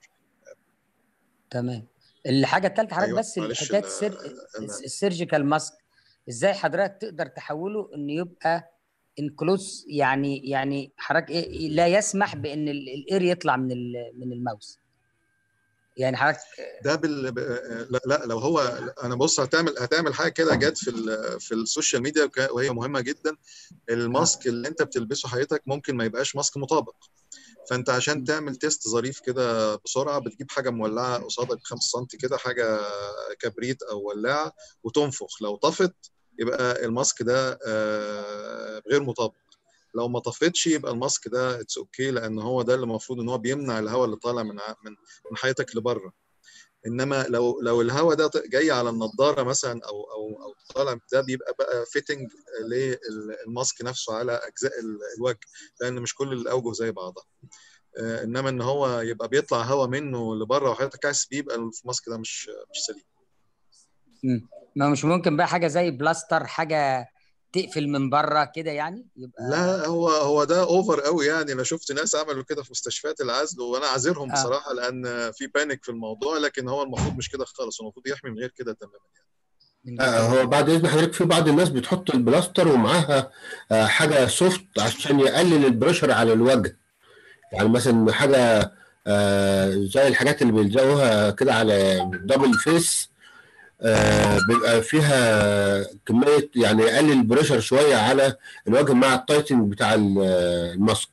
تمام الحاجه الثالثه حضرتك ايوه بس معلش حكايه ال- السر... ال- السيرجيكال ماسك ازاي حضرتك تقدر تحوله انه يبقى انكلوز يعني يعني حضرتك ايه لا يسمح بان ال- الاير يطلع من ال- من الماوس يعني حضرتك ده بال ب- لا, لا لو هو انا بص هتعمل هتعمل حاجه كده جت في ال في السوشيال ميديا وك- وهي مهمه جدا الماسك اللي انت بتلبسه حضرتك ممكن ما يبقاش ماسك مطابق فانت عشان تعمل تيست ظريف كده بسرعه بتجيب حاجه مولعه قصادك 5 سم كده حاجه كبريت او ولاعه وتنفخ لو طفت يبقى الماسك ده آه، غير مطابق لو ما طفتش يبقى الماسك ده اتس اوكي لان هو ده اللي المفروض ان هو بيمنع الهواء اللي طالع من ع- من من حياتك لبره انما لو لو الهواء ده جاي على النضاره مثلا او او او طالع ده بيبقى بقى فيتنج للماسك نفسه على اجزاء ال- الوجه لان مش كل الاوجه زي بعضها آه، انما ان هو يبقى بيطلع هواء منه لبره وحضرتك حاسس بيه يبقى الماسك ده مش مش سليم مم. ما مش ممكن بقى حاجه زي بلاستر حاجه تقفل من بره كده يعني يبقى لا هو هو ده اوفر قوي يعني انا شفت ناس عملوا كده في مستشفيات العزل وانا عاذرهم آه. بصراحه لان في بانيك في الموضوع لكن هو المفروض مش كده خالص هو المفروض يحمي من غير كده تماما آه، هو بعد اذن حضرتك في بعض الناس بتحط البلاستر ومعاها آه، حاجه سوفت عشان يقلل البريشر على الوجه يعني مثلا حاجه آه، زي الحاجات اللي بيلزقوها كده على دبل فيس آه، بيبقى فيها كميه يعني يقلل البريشر شويه على الوجه مع التايتنج بتاع ال- الماسك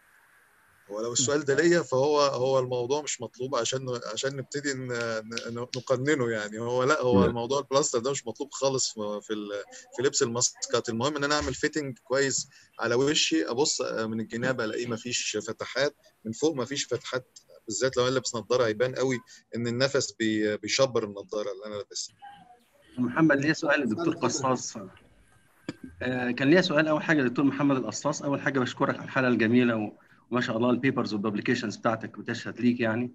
هو لو السؤال ده ليا فهو هو الموضوع مش مطلوب عشان عشان نبتدي ن- ن- نقننه يعني هو لا هو نعم. الموضوع البلاستر ده مش مطلوب خالص في في ال- في لبس الماسكات المهم ان انا اعمل فيتنج كويس على وشي ابص من الجناب الاقيه مفيش فتحات من فوق مفيش فتحات بالذات لو انا لابس نظاره هيبان قوي ان النفس بي- بيشبر النظاره اللي انا لابسها محمد ليه سؤال للدكتور قصاص آه، كان ليا سؤال اول حاجه للدكتور محمد القصاص اول حاجه بشكرك على الحلقه الجميله و- وما شاء الله البيبرز والببليكيشنز بتاعتك بتشهد ليك يعني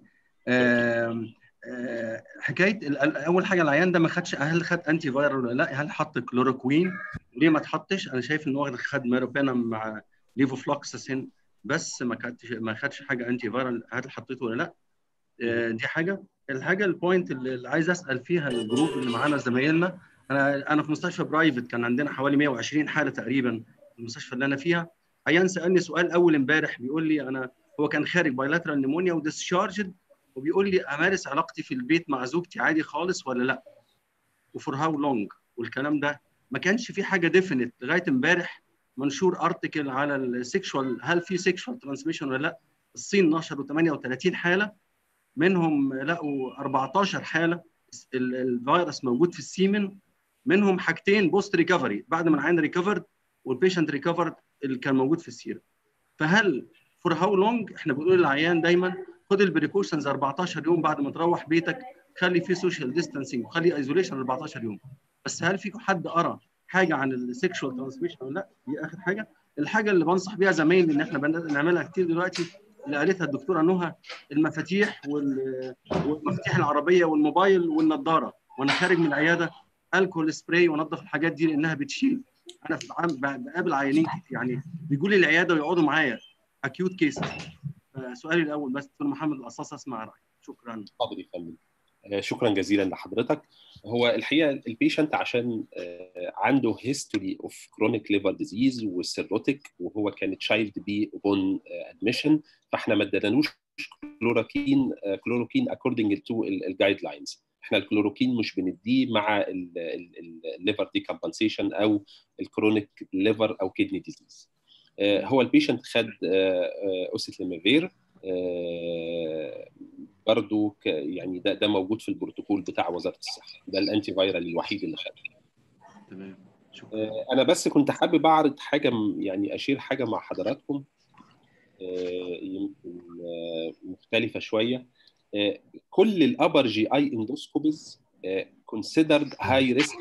آم، آه، حكايه ال- ال- اول حاجه العيان ده ما خدش هل خد انتي فايرال ولا لا هل حط كلوروكوين ليه ما اتحطش انا شايف ان هو خد ميروبينم مع ليفوفلوكساسين بس ما خدش ما خدش حاجه انتي فايرال هل حطيته ولا لا آه، دي حاجه الحاجه البوينت اللي اللي عايز اسال فيها الجروب اللي معانا زمايلنا انا انا في مستشفى برايفت كان عندنا حوالي 120 حاله تقريبا في المستشفى اللي انا فيها عيان سالني سؤال اول امبارح بيقول لي انا هو كان خارج بايلاترال نيمونيا وديسشارجد وبيقول لي امارس علاقتي في البيت مع زوجتي عادي خالص ولا لا وفور هاو لونج والكلام ده ما كانش في حاجه ديفينيت لغايه امبارح منشور ارتكل على السكشوال هل في سكشوال ترانسميشن ولا لا الصين نشروا 38 حاله منهم لقوا 14 حاله ال- الفيروس موجود في السيمن منهم حاجتين بوست ريكفري بعد ما العيان ريكفرد والبيشنت ريكفرد اللي كان موجود في السيره فهل فور هاو لونج احنا بنقول للعيان دايما خد البريكوشنز 14 يوم بعد ما تروح بيتك خلي فيه سوشيال ديستانسينج وخلي ايزوليشن 14 يوم بس هل فيكم حد قرا حاجه عن السكشوال ترانسميشن ولا لا دي اخر حاجه الحاجه اللي بنصح بيها زمايلي ان احنا بنعملها كتير دلوقتي اللي قالتها الدكتوره نهى المفاتيح وال- والمفاتيح العربيه والموبايل والنضاره وانا خارج من العياده الكول سبراي وانضف الحاجات دي لانها بتشيل انا في عام ب- بقابل عيانين كتير يعني بيجوا لي العياده ويقعدوا معايا اكيوت كيس سؤالي الاول بس دكتور محمد القصاص اسمع رايك شكرا حاضر يا فندم آه، شكرا جزيلا لحضرتك هو الحقيقه البيشنت عشان آه، عنده هيستوري اوف كرونيك ليفر ديزيز وسيروتيك وهو كان تشايلد بي اون ادميشن فاحنا ما ادينالوش كلوروكين كلوروكين اكوردنج تو الجايد لاينز احنا الكلوروكين مش بنديه مع الليفر ديكمبنسيشن او الكرونيك ليفر او كيدني ديزيز هو البيشنت خد اوسيتليمافير برضو يعني ده ده موجود في البروتوكول بتاع وزاره الصحه ده الانتي فايرال الوحيد اللي خده تمام انا بس كنت حابب اعرض حاجه يعني اشير حاجه مع حضراتكم يمكن مختلفه شويه كل الابر جي اي اندوسكوبيز considered high risk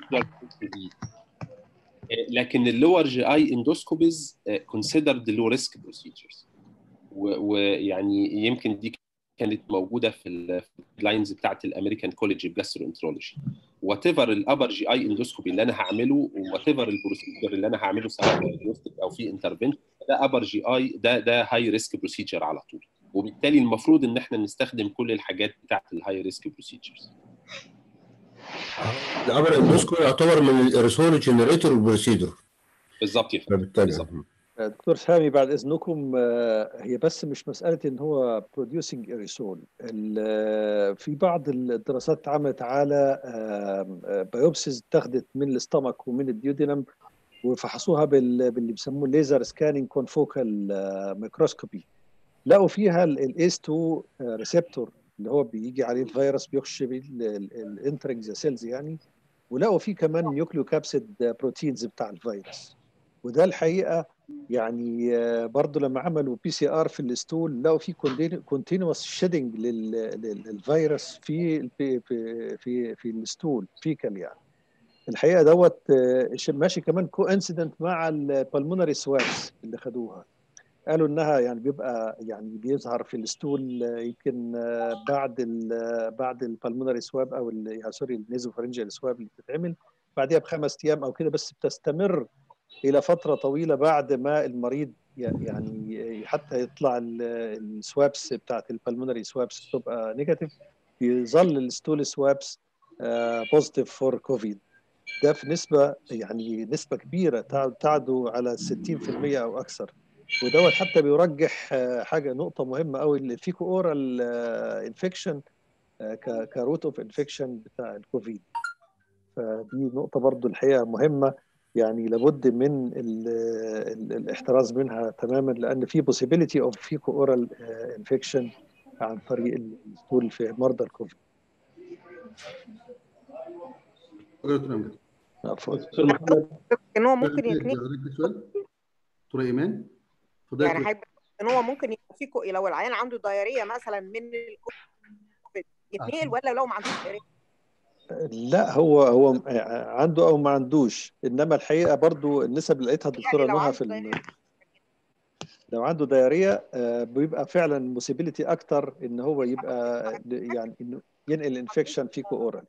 لكن اللور جي اي اندوسكوبيز considered low risk procedures ويعني يمكن دي كانت موجوده في اللاينز بتاعت الامريكان كوليدج جاسترونترولوجي وات ايفر الابر جي اي اندوسكوبي اللي انا هعمله وات ايفر البروسيجر اللي انا هعمله سواء دايجنوستيك او في انترفنت ده ابر جي اي ده ده هاي ريسك بروسيجر على طول وبالتالي المفروض ان احنا نستخدم كل الحاجات بتاعت الهاي ريسك بروسيجرز الابر اندوسكوبي يعتبر من الريسول جنريتور بروسيدور بالظبط يا فندم دكتور سامي بعد اذنكم هي بس مش مساله ان هو بروديوسنج ايريسول في بعض الدراسات اتعملت على بايوبسيز اتخذت من الاستمك ومن الديودينم وفحصوها باللي بيسموه ليزر سكاننج كونفوكال ميكروسكوبي لقوا فيها الايس 2 ريسبتور اللي هو بيجي عليه الفيروس بيخش الانترنج سيلز يعني ولقوا فيه كمان نيوكليو كابسيد بروتينز بتاع الفيروس وده الحقيقه يعني برضه لما عملوا بي سي ار في الستول لقوا في كونتينوس شيدنج للفيروس في في في في الستول فيكال يعني الحقيقه دوت ماشي كمان كو انسيدنت مع البلمونري سوابس اللي خدوها قالوا انها يعني بيبقى يعني بيظهر في الستول يمكن بعد ال بعد البلمونري سواب او يعني سوري النيزوفرنجيال سواب اللي بتتعمل بعدها بخمس ايام او كده بس بتستمر الى فتره طويله بعد ما المريض يعني حتى يطلع السوابس بتاعت البلمونري سوابس تبقى نيجاتيف بيظل الستول سوابس بوزيتيف فور كوفيد ده في نسبه يعني نسبه كبيره تعدو على 60% او اكثر ودوت حتى بيرجح حاجه نقطه مهمه قوي اللي فيكو اورال انفكشن كروت اوف انفكشن بتاع الكوفيد فدي نقطه برضو الحقيقه مهمه يعني لابد من ال ال الاحتراز منها تماما لان في possibility اوف فيكو اورال انفكشن عن طريق الستول في مرضى الكوفيد. دكتور محمد ان هو ممكن يتنقل دكتور ايمان يعني حضرتك ان هو ممكن يبقى فيكو لو العيان عنده دايريه مثلا من الكوفيد يتنقل ولا لو ما عندوش دايريه؟ لا هو هو عنده او ما عندوش انما الحقيقه برضو النسب اللي لقيتها الدكتوره نهى في الم... لو عنده دايريه بيبقى فعلا بوسيبيليتي اكتر ان هو يبقى يعني انه ينقل انفكشن فيكو اورال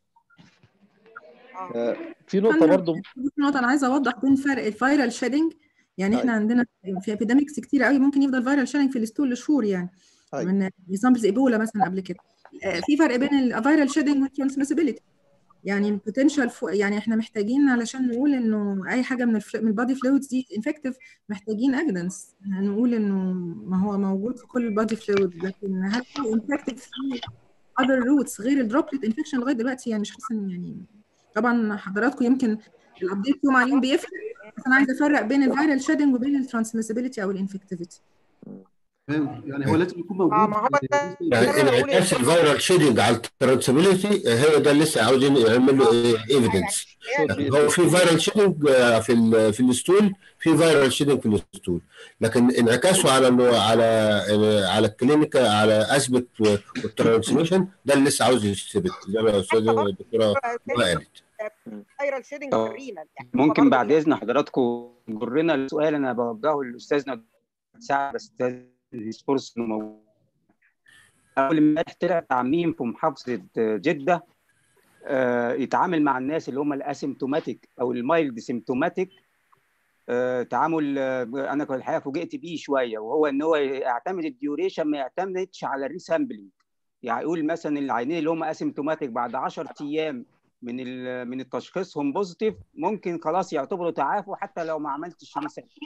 في نقطه برضو نقطه انا عايزه اوضح بين فرق الفيرال شيدنج يعني احنا عندنا في ابيديميكس كتير قوي ممكن يفضل فيرال شيدنج في الستول لشهور يعني من اكزامبلز ايبولا مثلا قبل كده في فرق بين الفيرال شيدنج والترانسميسيبيليتي يعني البوتنشال يعني احنا محتاجين علشان نقول انه اي حاجه من من البادي فلويدز دي انفكتيف محتاجين ايفيدنس نقول انه ما هو موجود في كل البادي فلويد لكن هل هو انفكتيف في اذر روتس غير الدروبلت انفكشن لغايه دلوقتي يعني مش حاسه يعني طبعا حضراتكم يمكن الابديت يوم عليهم بيفرق بس انا عايزه افرق بين الفيرال شيدنج وبين الترانسميسيبيليتي او الانفكتيفيتي يعني هو لازم يكون موجود اه ما هو يعني انعكاس الفيرال شيدنج على الترانسبيليتي هو ده اللي لسه عاوزين يعمل له ايفيدنس هو في فيرال شيدنج في ال في الستول في فيرال شيدنج في الستول لكن انعكاسه على على على الكلينيكا على اثبت والترانسميشن ده اللي لسه عاوز يثبت زي ما الاستاذه الدكتوره قالت فيرال شيدنج الرينال ممكن بعد اذن حضراتكم جرنا السؤال انا بوجهه لاستاذنا سعد استاذ السبورتس موجود اول امبارح طلع تعميم في محافظه جده آه يتعامل مع الناس اللي هم الاسيمتوماتيك او المايلد سيمتوماتيك آه تعامل آه انا كنت الحقيقه فوجئت بيه شويه وهو ان هو يعتمد الديوريشن ما يعتمدش على الريسامبلينج يعني يقول مثلا العينين اللي هم اسيمتوماتيك بعد 10 ايام من من التشخيصهم بوزيتيف ممكن خلاص يعتبروا تعافوا حتى لو ما عملتش ريسامبلينج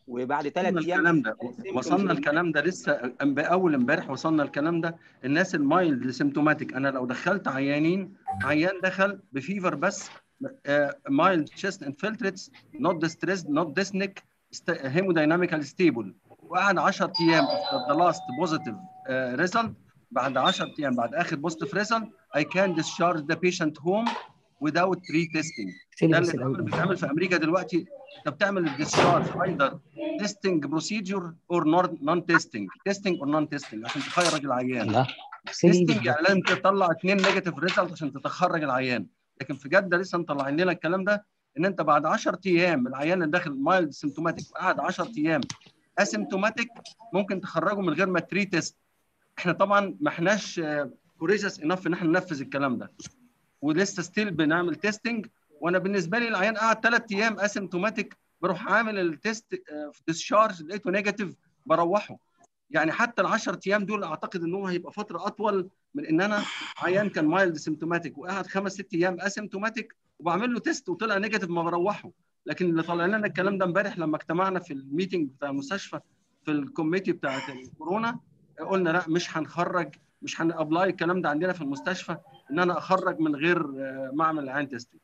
وبعد ثلاث وصلنا ايام الكلام ده وصلنا الكلام ده لسه أم- اول امبارح وصلنا الكلام ده الناس المايلد سيمتوماتيك انا لو دخلت عيانين عيان دخل بفيفر بس مايلد تشيست انفلتريتس نوت ديستريسد نوت ديسنيك هيمودايناميكال ستيبل وقعد 10 ايام after the last positive uh, result بعد 10 ايام بعد اخر بوزيتيف ريزلت I can discharge the patient home without retesting ده اللي بيتعمل- بيتعمل في امريكا دلوقتي انت بتعمل الديسشارج ايذر تيستنج بروسيدور اور نون تيستنج تيستنج اور نون تيستنج عشان تخرج العيان لا تيستنج يعني لازم تطلع اثنين نيجاتيف ريزلت عشان تتخرج العيان لكن في جده لسه مطلعين لنا الكلام ده ان انت بعد 10 ايام العيان اللي داخل مايلد سيمتوماتيك وقعد 10 ايام اسيمتوماتيك ممكن تخرجه من غير ما تري تيست احنا طبعا ما احناش كوريجس انف ان احنا ننفذ الكلام ده ولسه ستيل بنعمل تيستنج وانا بالنسبه لي العيان قعد ثلاث ايام اسيمتوماتيك بروح عامل التيست في ديسشارج لقيته نيجاتيف بروحه يعني حتى ال 10 ايام دول اعتقد ان هو هيبقى فتره اطول من ان انا عيان كان مايلد سيمتوماتيك وقعد خمس ست ايام اسيمتوماتيك وبعمل له تيست وطلع نيجاتيف ما بروحه لكن اللي طلع لنا الكلام ده امبارح لما اجتمعنا في الميتنج بتاع المستشفى في الكوميتي بتاعت الكورونا قلنا لا مش هنخرج مش هنابلاي الكلام ده عندنا في المستشفى ان انا اخرج من غير آه، ما اعمل عين تيستنج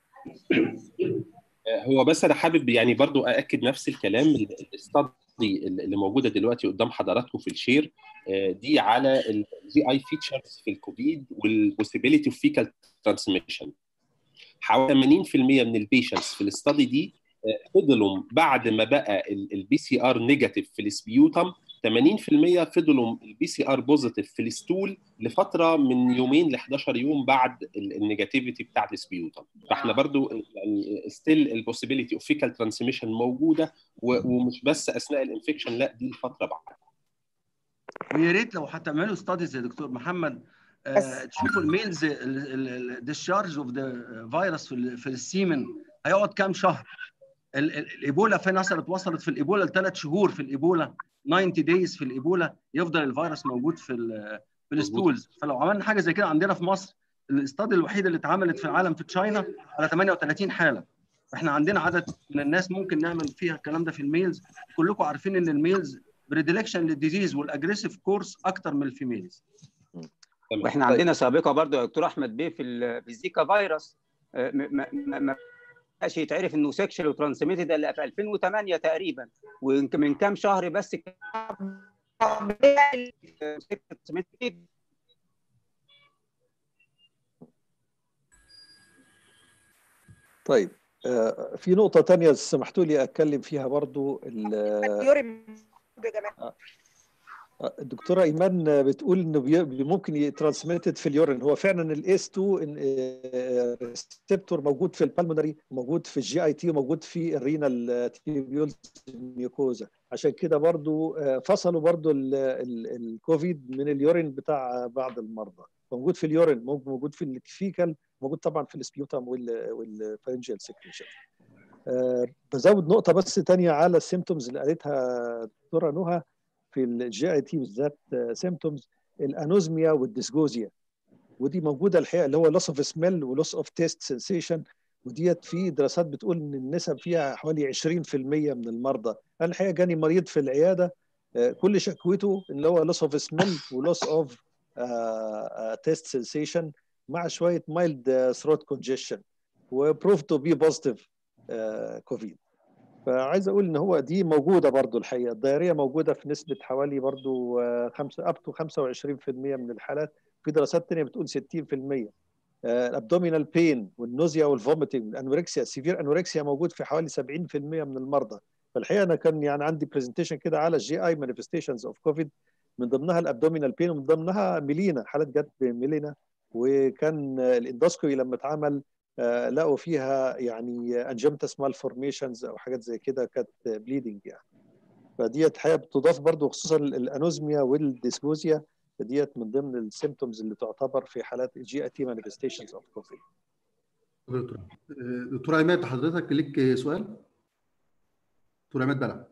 هو بس انا حابب يعني برضو ااكد نفس الكلام الاستادي اللي موجوده دلوقتي قدام حضراتكم في الشير آه، دي على الجي اي فيتشرز في الكوفيد والبوسيبيليتي اوف فيكال ترانسميشن حوالي 80% من البيشنتس في الاستادي دي آه، فضلوا بعد ما بقى البي سي ار نيجاتيف في السبيوتم 80% فضلوا البي سي ار بوزيتيف في الستول لفتره من يومين ل 11 يوم بعد النيجاتيفيتي بتاع السبيوتم فاحنا برضو يعني ستيل البوسيبيليتي اوف فيكال ترانسميشن موجوده و- ومش بس اثناء الانفكشن لا دي الفتره بعد ويا ريت لو هتعملوا ستاديز يا دكتور محمد آه، تشوفوا الميلز الديscharge اوف ذا فيروس في ال- في السيمن هيقعد كام شهر ال- ال- الايبولا في نصرت وصلت في الايبولا لثلاث شهور في الايبولا 90 دايز في الايبولا يفضل الفيروس موجود في ال في الستولز فلو عملنا حاجه زي كده عندنا في مصر الاستادي الوحيده اللي اتعملت في العالم في تشاينا على 38 حاله احنا عندنا عدد من الناس ممكن نعمل فيها الكلام ده في الميلز كلكم عارفين ان الميلز بريديلكشن للديزيز والاجريسيف كورس اكتر من الفيميلز واحنا عندنا سابقه برضو يا دكتور احمد بيه في ال- في الزيكا فيروس آه، ما- ما ما- ما بقاش يتعرف انه سيكشوال وترانسميتد الا في 2008 تقريبا ومن كام شهر بس كان طيب آه، في نقطة تانية سمحتوا لي أتكلم فيها برضو ال- آه، الدكتورة إيمان بتقول إنه بي- بي- ممكن يترانسميتد في اليورين هو فعلا الاس 2 ريسبتور موجود في البلمونري وموجود في الجي اي تي وموجود في الرينال تيبيولز ميوكوزا عشان كده برضو آه، فصلوا برضو ال- ال- الكوفيد من اليورين بتاع بعض المرضى موجود في اليورين ممكن موجود في الفيكال موجود طبعا في السبيوتام والفارنجيال سكريشن آه، بزود نقطة بس تانية على السيمتومز اللي قالتها دكتورة نهى في الجي اي تي بالذات سيمتومز الانوزميا والديسجوزيا ودي موجودة الحقيقة اللي هو لوس اوف سميل ولوس اوف تيست سنسيشن وديت في دراسات بتقول ان النسب فيها حوالي 20% من المرضى انا الحقيقة جاني مريض في العيادة آه، كل شكوته اللي هو لوس اوف سميل ولوس اوف تيست سنسيشن مع شوية مايلد ثروت كونجيشن وبروف تو بي بوزيتيف كوفيد فعايز اقول ان هو دي موجوده برضو الحقيقه الدايريه موجوده في نسبه حوالي برضو آه، خمسة اب تو 25% من الحالات في دراسات تانية بتقول 60% الابدومينال بين والنوزيا والفوميتنج الانوركسيا السيفير انوركسيا موجود في حوالي 70% من المرضى فالحقيقه انا كان يعني عندي برزنتيشن كده على الجي اي مانيفستيشنز اوف كوفيد من ضمنها الابدومينال بين ومن ضمنها ميلينا حالات جت بميلينا وكان آه، الاندوسكوبي لما اتعمل آه، لقوا فيها يعني انجمتس مالفورميشنز او حاجات زي كده كانت بليدنج يعني فديت حقيقه بتضاف برضو خصوصا الانوزميا والديسبوزيا ديت من ضمن السيمتومز اللي تعتبر في حالات الجي اي تي مانيفستيشنز اوف كوفيد دكتور آه، دكتور عماد حضرتك ليك سؤال؟ دكتور عماد بلع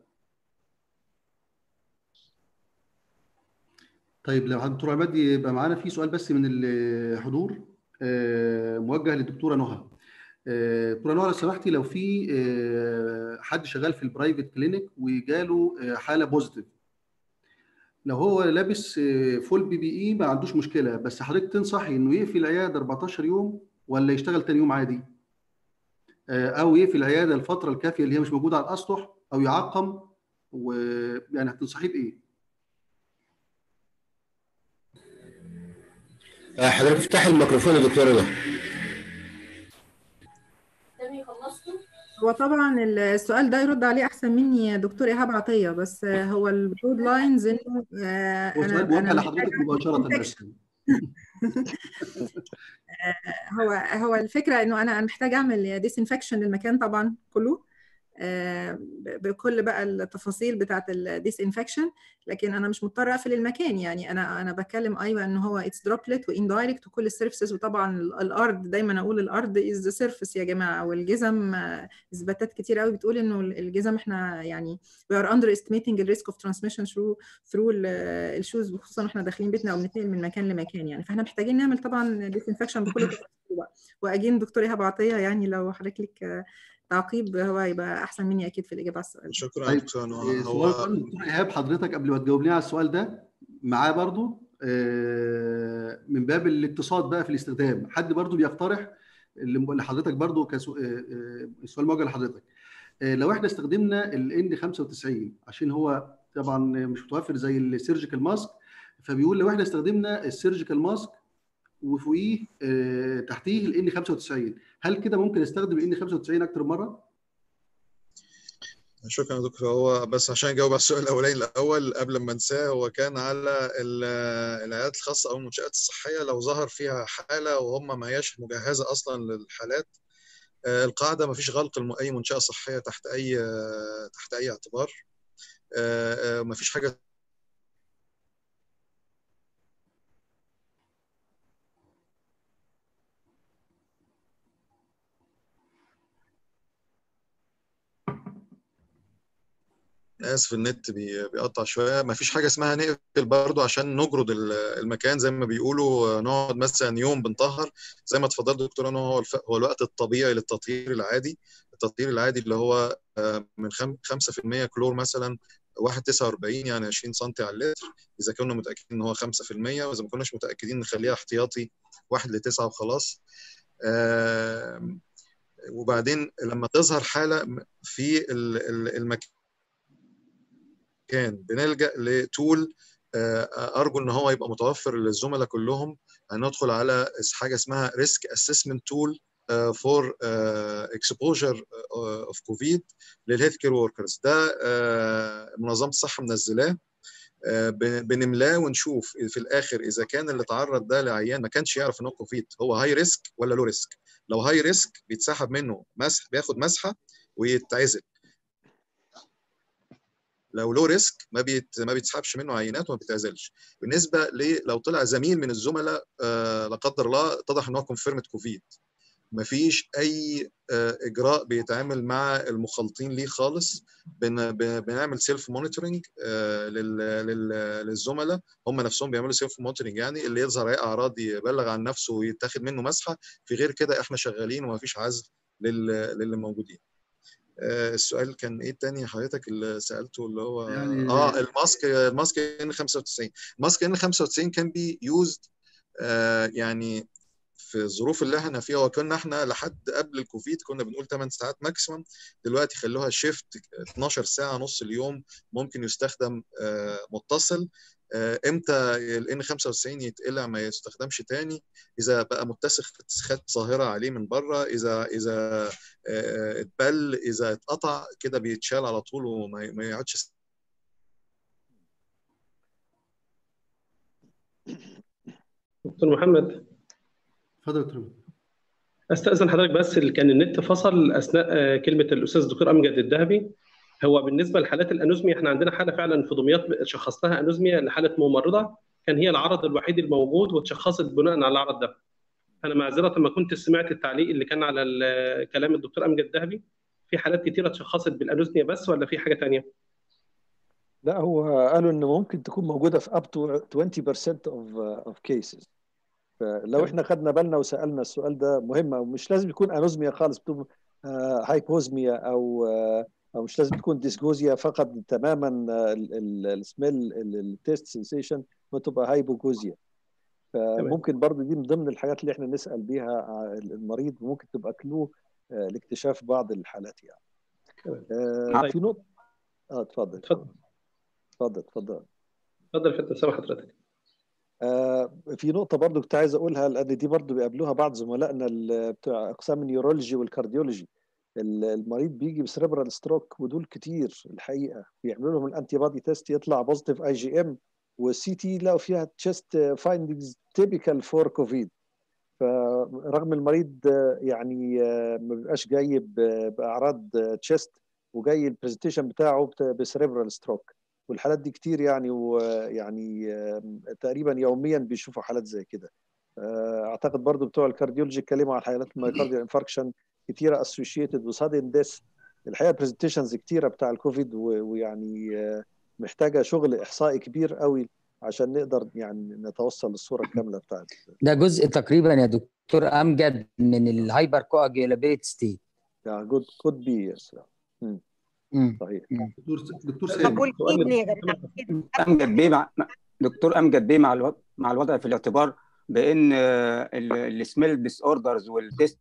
طيب لو دكتور عماد يبقى معانا في سؤال بس من الحضور آه، موجه للدكتوره نهى دكتور انور لو سمحتي لو في حد شغال في البرايفت كلينيك وجاله حاله بوزيتيف لو هو لابس فول بي بي اي ما عندوش مشكله بس حضرتك تنصحي انه يقفل العياده 14 يوم ولا يشتغل تاني يوم عادي او يقفل العياده الفتره الكافيه اللي هي مش موجوده على الاسطح او يعقم ويعني هتنصحيه بايه؟ حضرتك افتح الميكروفون يا دكتور ده هو طبعا السؤال ده يرد عليه احسن مني يا دكتور ايهاب عطيه بس هو البرود لاينز انه هو سؤال موجه لحضرتك مباشره بس هو هو الفكره انه انا محتاج اعمل ديسانفكشن للمكان طبعا كله بكل بقى التفاصيل بتاعه الديسانفكشن لكن انا مش مضطره اقفل المكان يعني انا انا بتكلم ايوه ان هو اتس دروبلت واندايركت وكل السيرفيسز وطبعا الارض دايما اقول الارض از ذا سيرفيس يا جماعه والجزم اثباتات كتير قوي بتقول انه الجزم احنا يعني we are underestimating the risk of transmission through through الشوز خصوصا واحنا داخلين بيتنا او بنتنقل من مكان لمكان يعني فاحنا محتاجين نعمل طبعا ديسانفكشن بكل التفاصيل واجين دكتور ايهاب عطيه يعني لو حضرتك لك تعقيب هو يبقى احسن مني اكيد في الاجابه على السؤال شكرا طيب دكتور هو دكتور ايهاب حضرتك قبل ما تجاوبني على السؤال ده معاه برضو من باب الاقتصاد بقى في الاستخدام حد برضو بيقترح اللي حضرتك برضو السؤال موجه لحضرتك لو احنا استخدمنا الان 95 عشان هو طبعا مش متوفر زي السيرجيكال ماسك فبيقول لو احنا استخدمنا السيرجيكال ماسك وفوقيه آه تحتيه الان 95 هل كده ممكن استخدم الان 95 اكتر مره؟ شكرا يا دكتور هو بس عشان اجاوب على السؤال الاولاني الاول قبل ما انساه هو كان على العيادات الخاصه او المنشات الصحيه لو ظهر فيها حاله وهم ما هياش مجهزه اصلا للحالات آه القاعده ما فيش غلق اي منشاه صحيه تحت اي تحت اي اعتبار آه ما فيش حاجه اسف النت بيقطع شويه ما فيش حاجه اسمها نقفل برضه عشان نجرد المكان زي ما بيقولوا نقعد مثلا يوم بنطهر زي ما اتفضل دكتور انه هو هو الوقت الطبيعي للتطهير العادي التطهير العادي اللي هو من 5% كلور مثلا 1.49 يعني 20 سم على اللتر اذا كنا متاكدين ان هو 5% واذا ما كناش متاكدين نخليها احتياطي 1 ل 9 وخلاص وبعدين لما تظهر حاله في المكان كان بنلجا لتول ارجو ان هو يبقى متوفر للزملاء كلهم هندخل على حاجه اسمها ريسك اسسمنت تول فور اكسبوجر اوف كوفيد للهيلث كير وركرز ده منظمه الصحه منزلاه بنملاه ونشوف في الاخر اذا كان اللي تعرض ده لعيان ما كانش يعرف ان هو كوفيد هو هاي ريسك ولا لو ريسك لو هاي ريسك بيتسحب منه مسح بياخد مسحه ويتعزل لو لو ريسك ما بيت ما بيتسحبش منه عينات وما بيتعزلش بالنسبه ل لو طلع زميل من الزملاء آه لا قدر الله اتضح ان هو كونفيرمد كوفيد ما فيش اي آه اجراء بيتعامل مع المخالطين ليه خالص بن بنعمل سيلف مونيتورنج آه للزملاء هم نفسهم بيعملوا سيلف مونيتورنج يعني اللي يظهر اي اعراض يبلغ عن نفسه ويتاخد منه مسحه في غير كده احنا شغالين وما فيش عزل للي موجودين السؤال كان ايه تاني حضرتك اللي سالته اللي هو يعني اه الماسك الماسك ان 95 الماسك ان 95 كان بي يوزد آه يعني في الظروف اللي احنا فيها وكنا احنا لحد قبل الكوفيد كنا بنقول 8 ساعات ماكسيمم دلوقتي خلوها شيفت 12 ساعه نص اليوم ممكن يستخدم آه متصل امتى ال N95 يتقلع ما يستخدمش تاني اذا بقى متسخ اتساخات ظاهره عليه من بره اذا اذا اتبل اذا اتقطع كده بيتشال على طول وما يقعدش دكتور محمد اتفضل يا دكتور استاذن حضرتك بس اللي كان النت فصل اثناء كلمه الاستاذ الدكتور امجد الذهبي هو بالنسبه لحالات الانوزميا احنا عندنا حاله فعلا في دمياط شخصناها انوزميا لحاله ممرضه كان هي العرض الوحيد الموجود واتشخصت بناء على العرض ده. انا معذره ما كنت سمعت التعليق اللي كان على كلام الدكتور امجد الذهبي في حالات كثيره اتشخصت بالانوزميا بس ولا في حاجه ثانيه؟ لا هو قالوا ان ممكن تكون موجوده في up to 20% of of cases فلو احنا خدنا بالنا وسالنا السؤال ده مهم ومش لازم يكون انوزميا خالص بتبقى هايبوزميا او او مش لازم تكون ديسجوزيا فقط تماما السميل التيست سنسيشن بتبقى هايبوجوزيا فممكن برضه دي من ضمن الحاجات اللي احنا نسال بيها المريض وممكن تبقى كلو لاكتشاف بعض الحالات يعني آه في نقطه اه اتفضل اتفضل اتفضل اتفضل اتفضل فندم سامح حضرتك آه في نقطه برضو كنت عايز اقولها لان دي برضو بيقابلوها بعض زملائنا بتوع اقسام النيورولوجي والكارديولوجي المريض بيجي بسريبرال ستروك ودول كتير الحقيقه بيعملوا لهم الانتي بادي تيست يطلع بوزيتيف اي جي ام والسي تي لقوا فيها تشيست فايندنجز تيبيكال فور كوفيد فرغم المريض يعني ما بيبقاش جاي باعراض تشيست وجاي البرزنتيشن بتاعه بسريبرال ستروك والحالات دي كتير يعني ويعني تقريبا يوميا بيشوفوا حالات زي كده اعتقد برضو بتوع الكارديولوجي اتكلموا عن حالات المايكارديال انفاركشن كتيره اسوشيتد وسادن ديث الحقيقه برزنتيشنز كتيره بتاع الكوفيد ويعني محتاجه شغل احصائي كبير قوي عشان نقدر يعني نتوصل للصوره الكامله بتاعت ده جزء تقريبا يا دكتور امجد من الهايبر كواجيلابيلتي ستيت يا جود كود بي يس صحيح دكتور دكتور طب سامي والكدني يا جماعه امجد بيه مع دكتور امجد بيه مع الوضع مع الوضع في الاعتبار بان السميل ديس اوردرز والتيست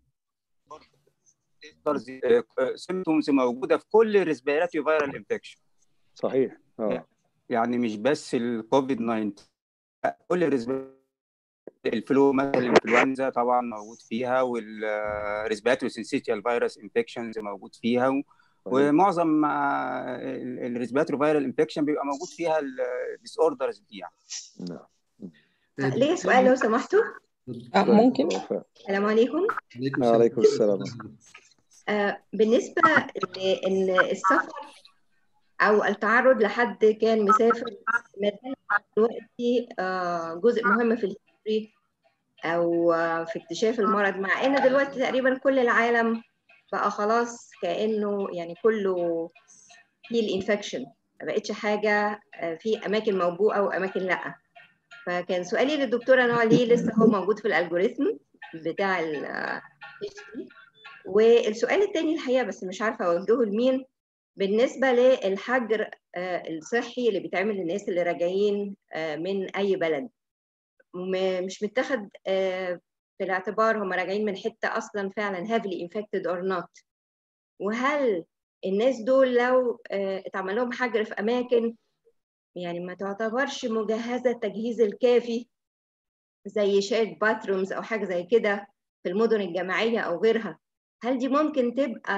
سيمتومز موجوده في كل ريسبيراتوري فيرال انفكشن صحيح اه يعني مش بس الكوفيد 19 كل الريسبيراتوري الفلو مثلا الانفلونزا طبعا موجود فيها والريسبيراتوري سنسيتيال فيروس انفكشنز موجود فيها و... ومعظم الريسبيراتوري فيرال انفكشن بيبقى موجود فيها الديس اوردرز دي يعني نعم ليه سؤال لو سمحتوا آه ممكن السلام عليكم وعليكم السلام آه بالنسبة لأن السفر أو التعرض لحد كان مسافر دلوقتي آه جزء مهم في الهيستوري أو آه في اكتشاف المرض مع إن دلوقتي تقريبا كل العالم بقى خلاص كأنه يعني كله فيه الانفكشن ما بقتش حاجة في أماكن موبوءة وأماكن لأ فكان سؤالي للدكتورة نوع ليه لسه هو موجود في الالجوريثم بتاع ال والسؤال الثاني الحقيقه بس مش عارفه اوجهه لمين بالنسبه للحجر الصحي اللي بيتعمل للناس اللي راجعين من اي بلد مش متاخد في الاعتبار هم راجعين من حته اصلا فعلا heavily infected or not وهل الناس دول لو اتعمل لهم حجر في اماكن يعني ما تعتبرش مجهزة التجهيز الكافي زي شيرد باترومز أو حاجة زي كده في المدن الجامعية أو غيرها هل دي ممكن تبقى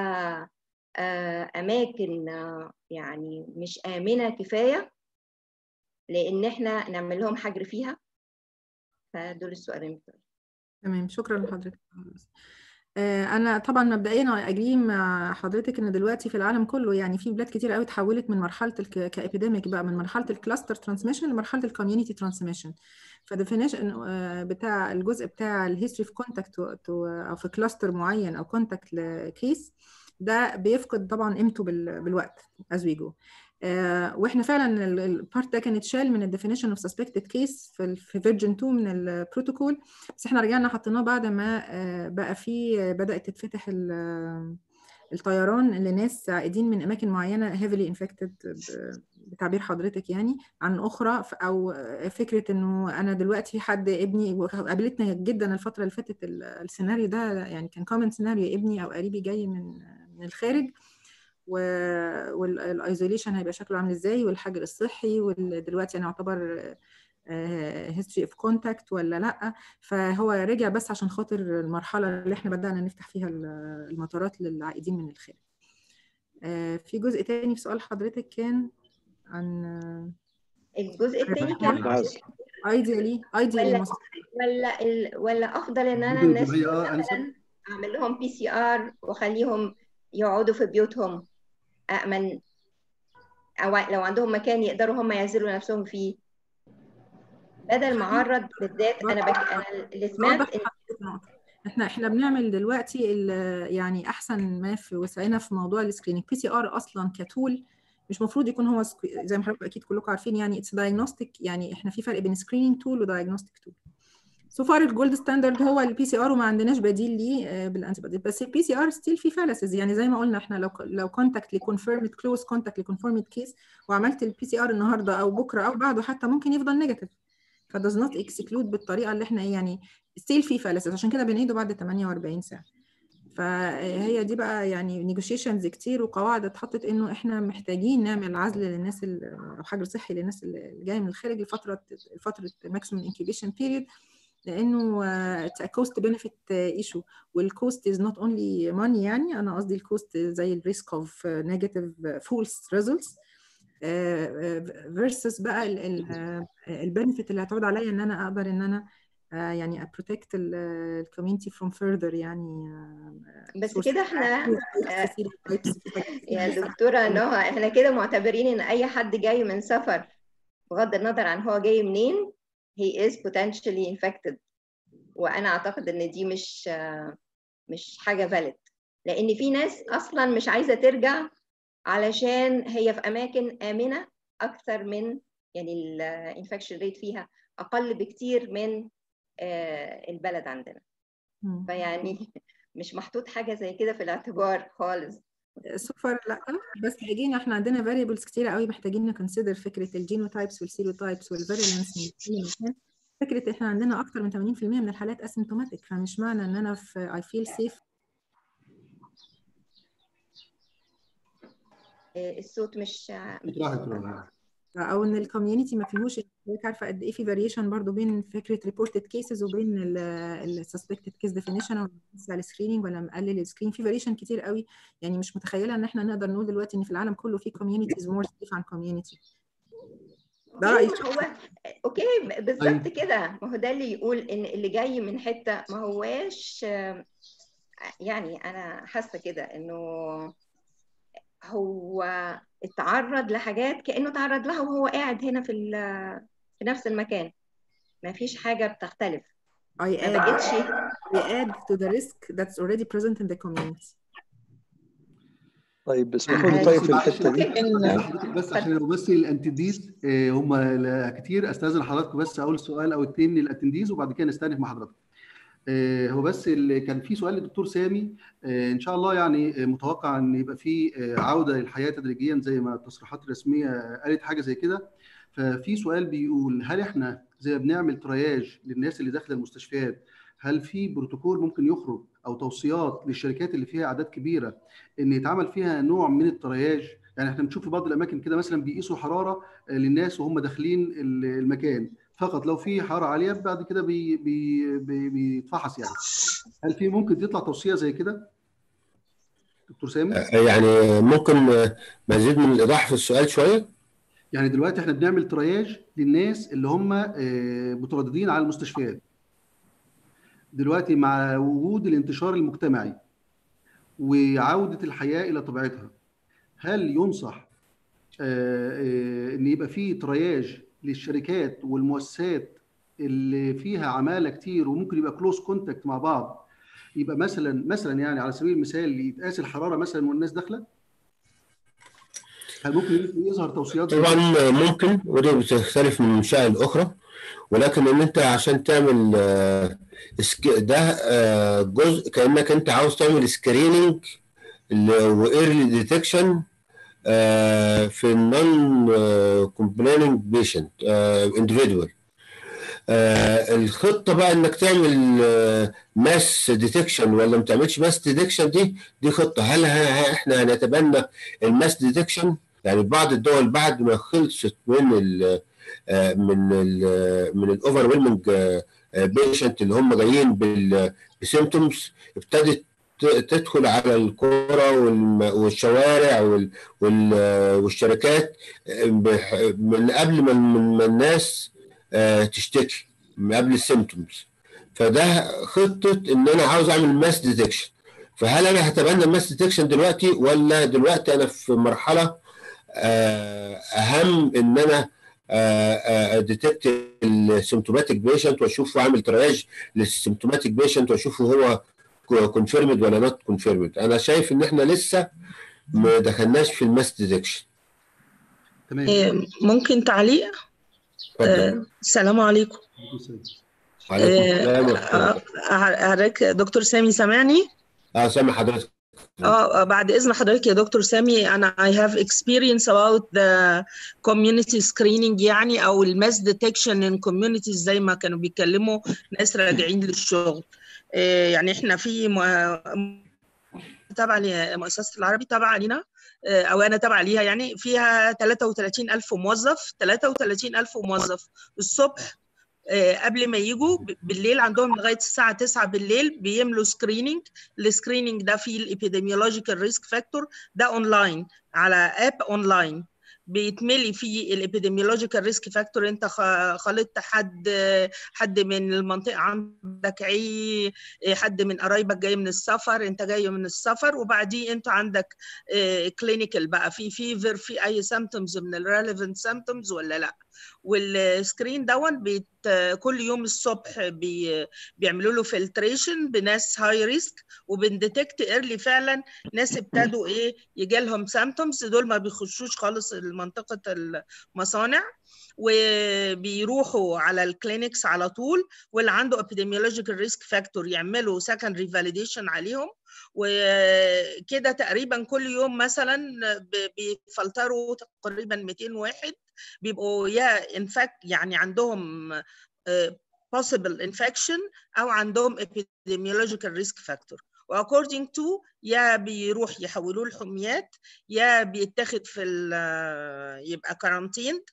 أماكن يعني مش آمنة كفاية لأن إحنا نعمل لهم حجر فيها فدول السؤالين تمام شكرا لحضرتك انا طبعا مبدئيا اجري مع حضرتك ان دلوقتي في العالم كله يعني في بلاد كتير قوي اتحولت من مرحله كابيديميك بقى من مرحله الكلاستر ترانسميشن لمرحله الكوميونتي ترانسميشن فديفينيشن بتاع الجزء بتاع الهيستوري في كونتاكت او في كلاستر معين او كونتاكت لكيس ده بيفقد طبعا قيمته بالوقت از وي جو آه واحنا فعلا البارت ده كان اتشال من الديفينيشن اوف سسبكتد كيس في في فيرجن 2 من البروتوكول بس احنا رجعنا حطيناه بعد ما آه بقى في بدات تتفتح الطيران لناس عائدين من اماكن معينه هيفلي انفكتد بتعبير حضرتك يعني عن اخرى او فكره انه انا دلوقتي حد ابني وقابلتنا جدا الفتره اللي فاتت السيناريو ده يعني كان كومن سيناريو ابني او قريبي جاي من من الخارج والايزوليشن هيبقى شكله عامل ازاي والحجر الصحي ودلوقتي انا اعتبر هيستوري اوف كونتاكت ولا لا فهو رجع بس عشان خاطر المرحله اللي احنا بدانا نفتح فيها المطارات للعائدين من الخارج في جزء تاني في سؤال حضرتك كان عن الجزء الثاني كان ايديالي ايديالي ولا ولا ال... ولا افضل ان انا الناس مثلا اعمل لهم بي سي ار واخليهم يقعدوا في بيوتهم أأمن أو لو عندهم مكان يقدروا هم يعزلوا نفسهم فيه بدل ما أعرض بالذات أنا بك... أنا اللي سمعت إن احنا احنا بنعمل دلوقتي يعني احسن ما في وسعنا في موضوع السكريننج بي سي ار اصلا كتول مش المفروض يكون هو زي ما حضرتك اكيد كلكم عارفين يعني اتس دايجنوستيك يعني احنا في فرق بين سكريننج تول ودايجنوستيك تول سو فار الجولد ستاندرد هو البي سي ار وما عندناش بديل ليه بالانتي بودي بس البي سي ار ستيل في فالسز يعني زي ما قلنا احنا لو لو كونتاكت لكونفيرمد كلوز كونتاكت لكونفيرمد كيس وعملت البي سي ار النهارده او بكره او بعده حتى ممكن يفضل نيجاتيف فداز نوت اكسكلود بالطريقه اللي احنا يعني ستيل في فالسز عشان كده بنعيده بعد 48 ساعه فهي دي بقى يعني نيجوشيشنز كتير وقواعد اتحطت انه احنا محتاجين نعمل عزل للناس او حجر صحي للناس اللي جايه من الخارج لفتره فتره ماكسيمم انكيبيشن بيريد لانه اتس كوست بنفيت ايشو والكوست از نوت اونلي ماني يعني انا قصدي الكوست زي الريسك اوف نيجاتيف فولس ريزلتس فيرسس بقى البنفيت اللي هتعود عليا ان انا اقدر ان انا يعني ابروتكت الكوميونتي فروم فurther يعني بس كده احنا يا دكتوره نهى احنا كده معتبرين ان اي حد جاي من سفر بغض النظر عن هو جاي منين he is potentially infected وانا اعتقد ان دي مش مش حاجه valid لان في ناس اصلا مش عايزه ترجع علشان هي في اماكن امنه اكثر من يعني الانفكشن ريت فيها اقل بكتير من البلد عندنا فيعني مش محطوط حاجه زي كده في الاعتبار خالص سفر لا بس محتاجين احنا عندنا فاريبلز كتيره قوي محتاجين نكونسيدر فكره الجينوتايبس والسيروتايبس والفيريلانس فكره احنا عندنا اكتر من 80% من الحالات اسيمتوماتيك فمش معنى ان انا في اي فيل سيف الصوت مش او ان الكوميونتي ما فيهوش حضرتك عارفه قد ايه في فاريشن برضو بين فكره ريبورتد كيسز وبين السسبكتد كيس ديفينيشن او على السكريننج ولا مقلل السكرين في فاريشن كتير قوي يعني مش متخيله ان احنا نقدر نقول دلوقتي ان في العالم كله في كوميونيتيز مور سيف عن كوميونتي ده رايي هو اوكي بالظبط كده ما هو ده اللي يقول ان اللي جاي من حته ما هواش يعني انا حاسه كده انه هو اتعرض لحاجات كانه تعرض لها وهو قاعد هنا في في نفس المكان ما فيش حاجه بتختلف I add, ما بقتش we add to the risk that's already present in the community طيب اسمحوا لي طيب في الحته دي بس عشان لو بس الانتنديز هم كتير استاذن حضراتكم بس اول سؤال او اتنين للاتنديز وبعد كده نستأنف مع حضراتكم هو بس اللي كان في سؤال للدكتور سامي ان شاء الله يعني متوقع ان يبقى في عوده للحياه تدريجيا زي ما التصريحات الرسميه قالت حاجه زي كده ففي سؤال بيقول هل احنا زي ما بنعمل ترياج للناس اللي داخله المستشفيات هل في بروتوكول ممكن يخرج او توصيات للشركات اللي فيها اعداد كبيره ان يتعمل فيها نوع من الترياج يعني احنا بنشوف في بعض الاماكن كده مثلا بيقيسوا حراره للناس وهم داخلين المكان فقط لو في حراره عاليه بعد كده بي بي بي بيتفحص يعني هل في ممكن تطلع توصيه زي كده دكتور سامي يعني ممكن مزيد من الايضاح في السؤال شويه يعني دلوقتي احنا بنعمل ترياج للناس اللي هم مترددين على المستشفيات دلوقتي مع وجود الانتشار المجتمعي وعوده الحياه الى طبيعتها هل ينصح ان يبقى في ترياج للشركات والمؤسسات اللي فيها عماله كتير وممكن يبقى كلوز كونتاكت مع بعض يبقى مثلا مثلا يعني على سبيل المثال يتقاس الحراره مثلا والناس داخله هل ممكن يظهر توصيات طبعا ممكن ودي بتختلف من منشاه لاخرى ولكن ان انت عشان تعمل ده جزء كانك انت عاوز تعمل سكريننج وايرلي ديتكشن في النون كومبليننج بيشنت اندفيدوال الخطه بقى انك تعمل ماس ديتكشن ولا ما تعملش ماس ديتكشن دي دي خطه هل احنا هنتبنى الماس ديتكشن يعني بعض الدول بعد ما خلصت من ال من ال من الاوفر ويلمنج بيشنت اللي هم جايين بالسيمتومز ابتدت تدخل على القرى والشوارع والشركات من قبل ما الناس تشتكي من قبل السيمتومز فده خطه ان انا عاوز اعمل ماس ديتكشن فهل انا هتبنى الماس ديتكشن دلوقتي ولا دلوقتي انا في مرحله اهم ان انا ديتكت السيمتوماتيك بيشنت واشوف واعمل ترياج للسيمتوماتيك بيشنت واشوفه هو كونفيرمد ولا نوت كونفيرمد انا شايف ان احنا لسه ما دخلناش في الماس ديتكشن تمام ممكن تعليق آه السلام عليكم وعليكم السلام ورحمه الله حضرتك دكتور سامي سامعني؟ اه سامع حضرتك اه بعد اذن حضرتك يا دكتور سامي انا I have experience about the community screening يعني او الماس ديتكشن in communities زي ما كانوا بيتكلموا ناس راجعين للشغل آه يعني احنا في تابعه لمؤسسه العربي تابعه لينا او انا تابعه ليها يعني فيها 33000 موظف 33000 موظف الصبح قبل ما يجوا بالليل عندهم لغايه الساعه 9 بالليل بيملوا سكريننج السكريننج ده فيه الابيديميولوجيكال ريسك فاكتور ده اونلاين على اب اونلاين بيتملي فيه الابيديميولوجيكال ريسك فاكتور انت خلطت حد حد من المنطقه عندك عي حد من قرايبك جاي من السفر انت جاي من السفر وبعديه انت عندك كلينيكال بقى في فيفر في اي سيمتومز من الريليفنت سيمتومز ولا لا والسكرين دون بيت كل يوم الصبح بي بيعملوا له فلتريشن بناس هاي ريسك وبنديتكت ايرلي فعلا ناس ابتدوا ايه يجي لهم سيمتومز دول ما بيخشوش خالص منطقه المصانع وبيروحوا على الكلينكس على طول واللي عنده epidemiological risk factor يعملوا secondary validation عليهم وكده تقريبا كل يوم مثلا بيفلتروا تقريبا 200 واحد بيبقوا يا انفكت يعني عندهم possible infection او عندهم epidemiological risk factor واكوردنج تو يا بيروح يحولوه لحميات يا بيتاخد في يبقى كارانتيند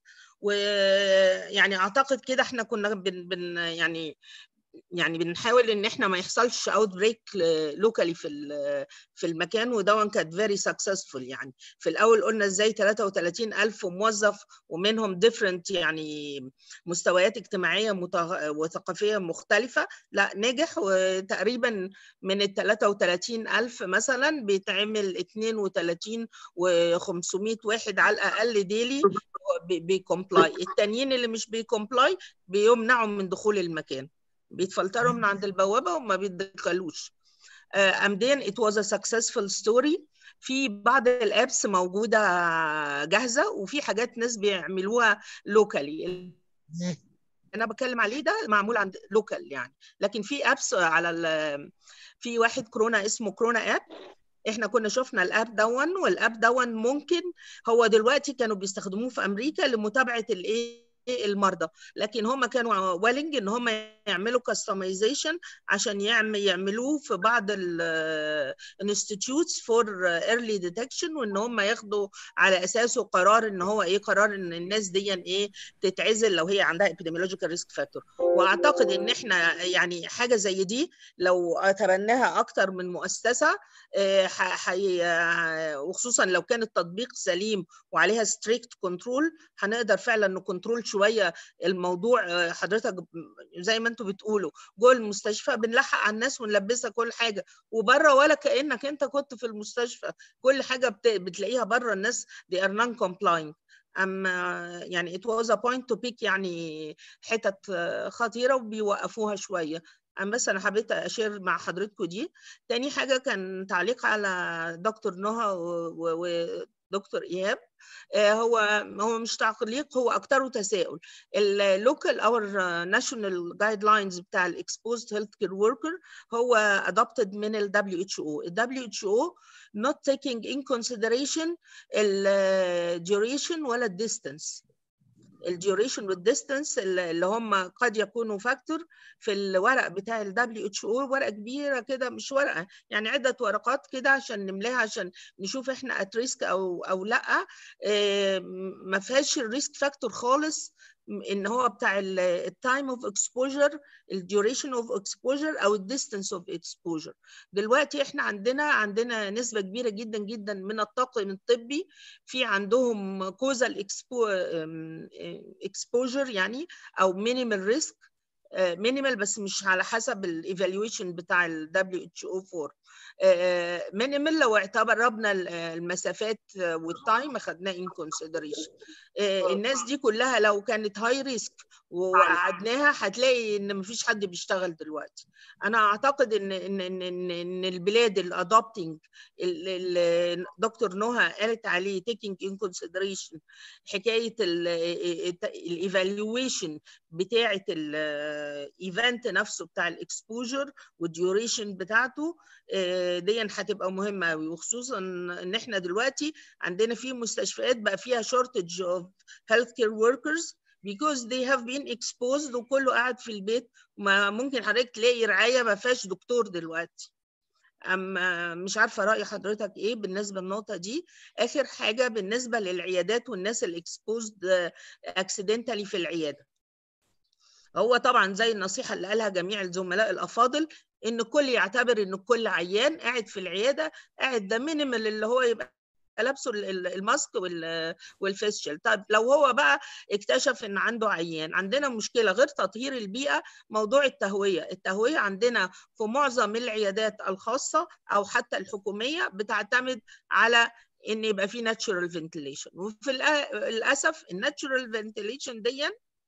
ويعني اعتقد كده احنا كنا بن, بن يعني يعني بنحاول ان احنا ما يحصلش اوت بريك لوكالي في في المكان وده كانت فيري سكسسفول يعني في الاول قلنا ازاي 33000 موظف ومنهم ديفرنت يعني مستويات اجتماعيه وثقافيه مختلفه لا نجح وتقريبا من ال 33000 مثلا بيتعمل 32 و500 واحد على الاقل ديلي بيكومبلاي التانيين اللي مش بيكومبلاي بيمنعوا من دخول المكان بيتفلتروا من عند البوابه وما بيتدخلوش امدين it was a successful story في بعض الابس موجوده جاهزه وفي حاجات ناس بيعملوها لوكالي انا بتكلم عليه ده معمول عند لوكال يعني لكن في ابس على في واحد كورونا اسمه كورونا اب احنا كنا شفنا الاب دون والاب دون ممكن هو دلوقتي كانوا بيستخدموه في امريكا لمتابعه الايه المرضى لكن هم كانوا ويلنج ان هم يعملوا كاستمايزيشن عشان يعمل يعملوه في بعض الانستيتيوتس فور ايرلي ديتكشن وان هم ياخدوا على اساسه قرار ان هو ايه قرار ان الناس دي ايه تتعزل لو هي عندها epidemiological ريسك فاكتور واعتقد ان احنا يعني حاجه زي دي لو تبناها اكتر من مؤسسه حي وخصوصا لو كان التطبيق سليم وعليها ستريكت كنترول هنقدر فعلا نكنترول شويه الموضوع حضرتك زي ما انتم بتقولوا جوه المستشفى بنلحق على الناس ونلبسها كل حاجه وبره ولا كانك انت كنت في المستشفى كل حاجه بتلاقيها بره الناس they are non complying اما يعني it was a point to pick يعني حتت خطيره وبيوقفوها شويه أنا بس أنا حبيت أشير مع حضرتكم دي تاني حاجة كان تعليق على دكتور نهى ودكتور إيهاب هو هو مش تعليق هو أكتره تساؤل اللوكال اور ناشونال جايد لاينز بتاع الاكسبوزد هيلث كير وركر هو adopted من ال WHO ال WHO not taking in consideration ال duration ولا ال distance الديوريشن والديستانس اللي هم قد يكونوا فاكتور في الورق بتاع ال WHO ورقه كبيره كده مش ورقه يعني عده ورقات كده عشان نملاها عشان نشوف احنا ات ريسك او او لا ما فيهاش الريسك فاكتور خالص ان هو بتاع التايم اوف اكسبوجر الديوريشن اوف اكسبوجر او الديستانس اوف اكسبوجر دلوقتي احنا عندنا عندنا نسبه كبيره جدا جدا من الطاقم الطبي في عندهم كوزال اكسبوجر يعني او مينيمال ريسك مينيمال بس مش على حسب الايفالويشن بتاع ال WHO 4 مينيمال لو اعتبرنا المسافات والتايم اخذناه ان كونسيدريشن الناس دي كلها لو كانت هاي ريسك وقعدناها هتلاقي ان مفيش حد بيشتغل دلوقتي انا اعتقد ان ان ان, إن, إن البلاد الادوبتنج دكتور نهى قالت عليه taking in consideration حكايه الايفالويشن بتاعه الايفنت نفسه بتاع الاكسبوجر والديوريشن بتاعته دي هتبقى مهمه قوي وخصوصا ان احنا دلوقتي عندنا في مستشفيات بقى فيها شورتج اوف هيلث كير وركرز because they have been exposed وكله قاعد في البيت وما ممكن حضرتك تلاقي رعايه ما فيهاش دكتور دلوقتي أما مش عارفة رأي حضرتك إيه بالنسبة للنقطة دي آخر حاجة بالنسبة للعيادات والناس الإكسبوزد أكسيدنتالي في العيادة هو طبعا زي النصيحة اللي قالها جميع الزملاء الأفاضل إن الكل يعتبر إن كل عيان قاعد في العيادة قاعد ده مينيمال اللي هو يبقى لابسه الماسك والفيس شيل طب لو هو بقى اكتشف ان عنده عيان عندنا مشكله غير تطهير البيئه موضوع التهويه التهويه عندنا في معظم العيادات الخاصه او حتى الحكوميه بتعتمد على ان يبقى في ناتشورال فنتيليشن وفي للاسف الناتشورال فنتيليشن دي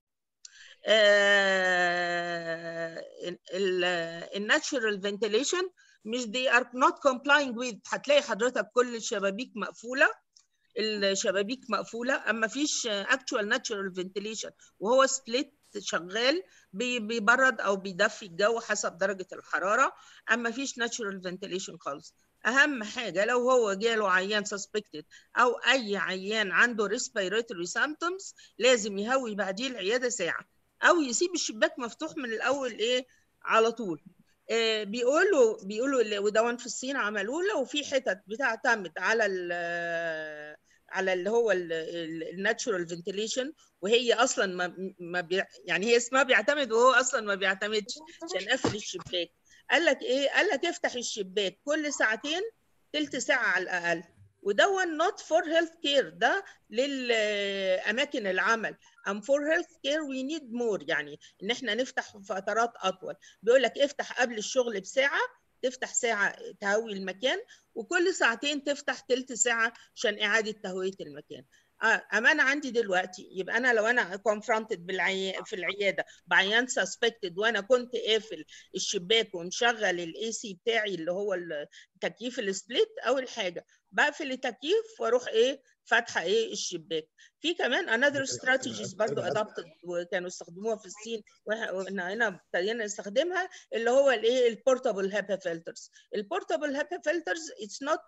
الناتشورال فنتيليشن مش they are not complying with هتلاقي حضرتك كل الشبابيك مقفوله الشبابيك مقفوله اما فيش actual natural ventilation وهو سبليت شغال بيبرد او بيدفي الجو حسب درجه الحراره اما فيش natural ventilation خالص اهم حاجه لو هو جاله عيان suspected او اي عيان عنده respiratory symptoms لازم يهوي بعديه العياده ساعه او يسيب الشباك مفتوح من الاول ايه على طول بيقولوا بيقولوا ودون في الصين عملوه لو في حتت بتعتمد على ال على اللي هو الناتشورال فنتيليشن وهي اصلا ما, ما بي يعني هي اسمها بيعتمد وهو اصلا ما بيعتمدش عشان قافل الشباك قال لك ايه قال لك افتح الشباك كل ساعتين تلت ساعه على الاقل ودون نوت فور هيلث كير ده للاماكن العمل ام فور هيلث كير وي نيد مور يعني ان احنا نفتح فترات اطول بيقول لك افتح قبل الشغل بساعه تفتح ساعه تهوي المكان وكل ساعتين تفتح تلت ساعه عشان اعاده تهويه المكان اما انا عندي دلوقتي يبقى انا لو انا كونفرونتد بالعي... في العياده بعيان سسبكتد وانا كنت قافل الشباك ومشغل الاي سي بتاعي اللي هو التكييف السبليت اول حاجه بقفل التكييف واروح ايه فاتحه ايه الشباك في كمان انذر استراتيجيز برضو ادابتد وكانوا استخدموها في الصين واحنا هنا ابتدينا نستخدمها اللي هو الايه البورتابل هابا فلترز البورتابل هابا فلترز اتس نوت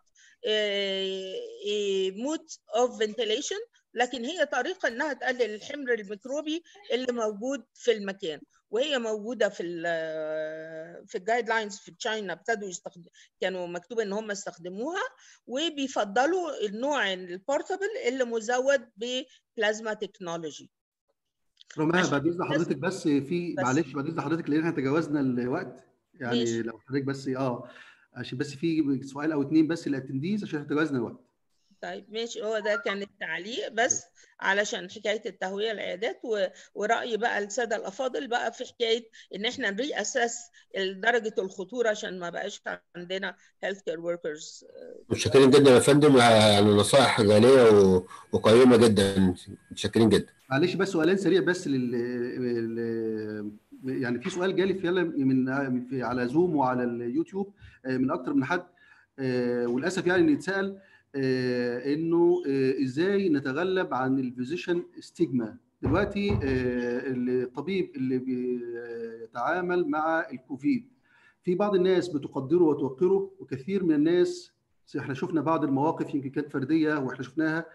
مود اوف فنتيليشن لكن هي طريقه انها تقلل الحمر الميكروبي اللي موجود في المكان وهي موجوده في ال في الجايد لاينز في تشاينا ابتدوا يستخدموا كانوا مكتوب ان هم استخدموها وبيفضلوا النوع البورتابل اللي مزود ببلازما تكنولوجي رماها بعد اذن حضرتك بس في معلش بعد اذن حضرتك لان احنا تجاوزنا الوقت يعني ماشي. لو حضرتك بس اه عشان بس في سؤال او اتنين بس للاتنديز عشان تجاوزنا الوقت طيب ماشي هو ده كان التعليق بس علشان حكايه التهويه العيادات وراي بقى الساده الافاضل بقى في حكايه ان احنا نري اساس درجه الخطوره عشان ما بقاش عندنا هيلث كير وركرز متشكرين جدا يا فندم على نصائح غاليه وقيمه جدا متشكرين جدا معلش بس سؤالين سريع بس لل يعني في سؤال جالي في من في على زوم وعلى اليوتيوب من اكتر من حد وللاسف يعني ان يتسال انه ازاي نتغلب عن الفيزيشن ستيجما دلوقتي الطبيب اللي بيتعامل مع الكوفيد في بعض الناس بتقدره وتوقره وكثير من الناس احنا شفنا بعض المواقف يمكن كانت فرديه واحنا شفناها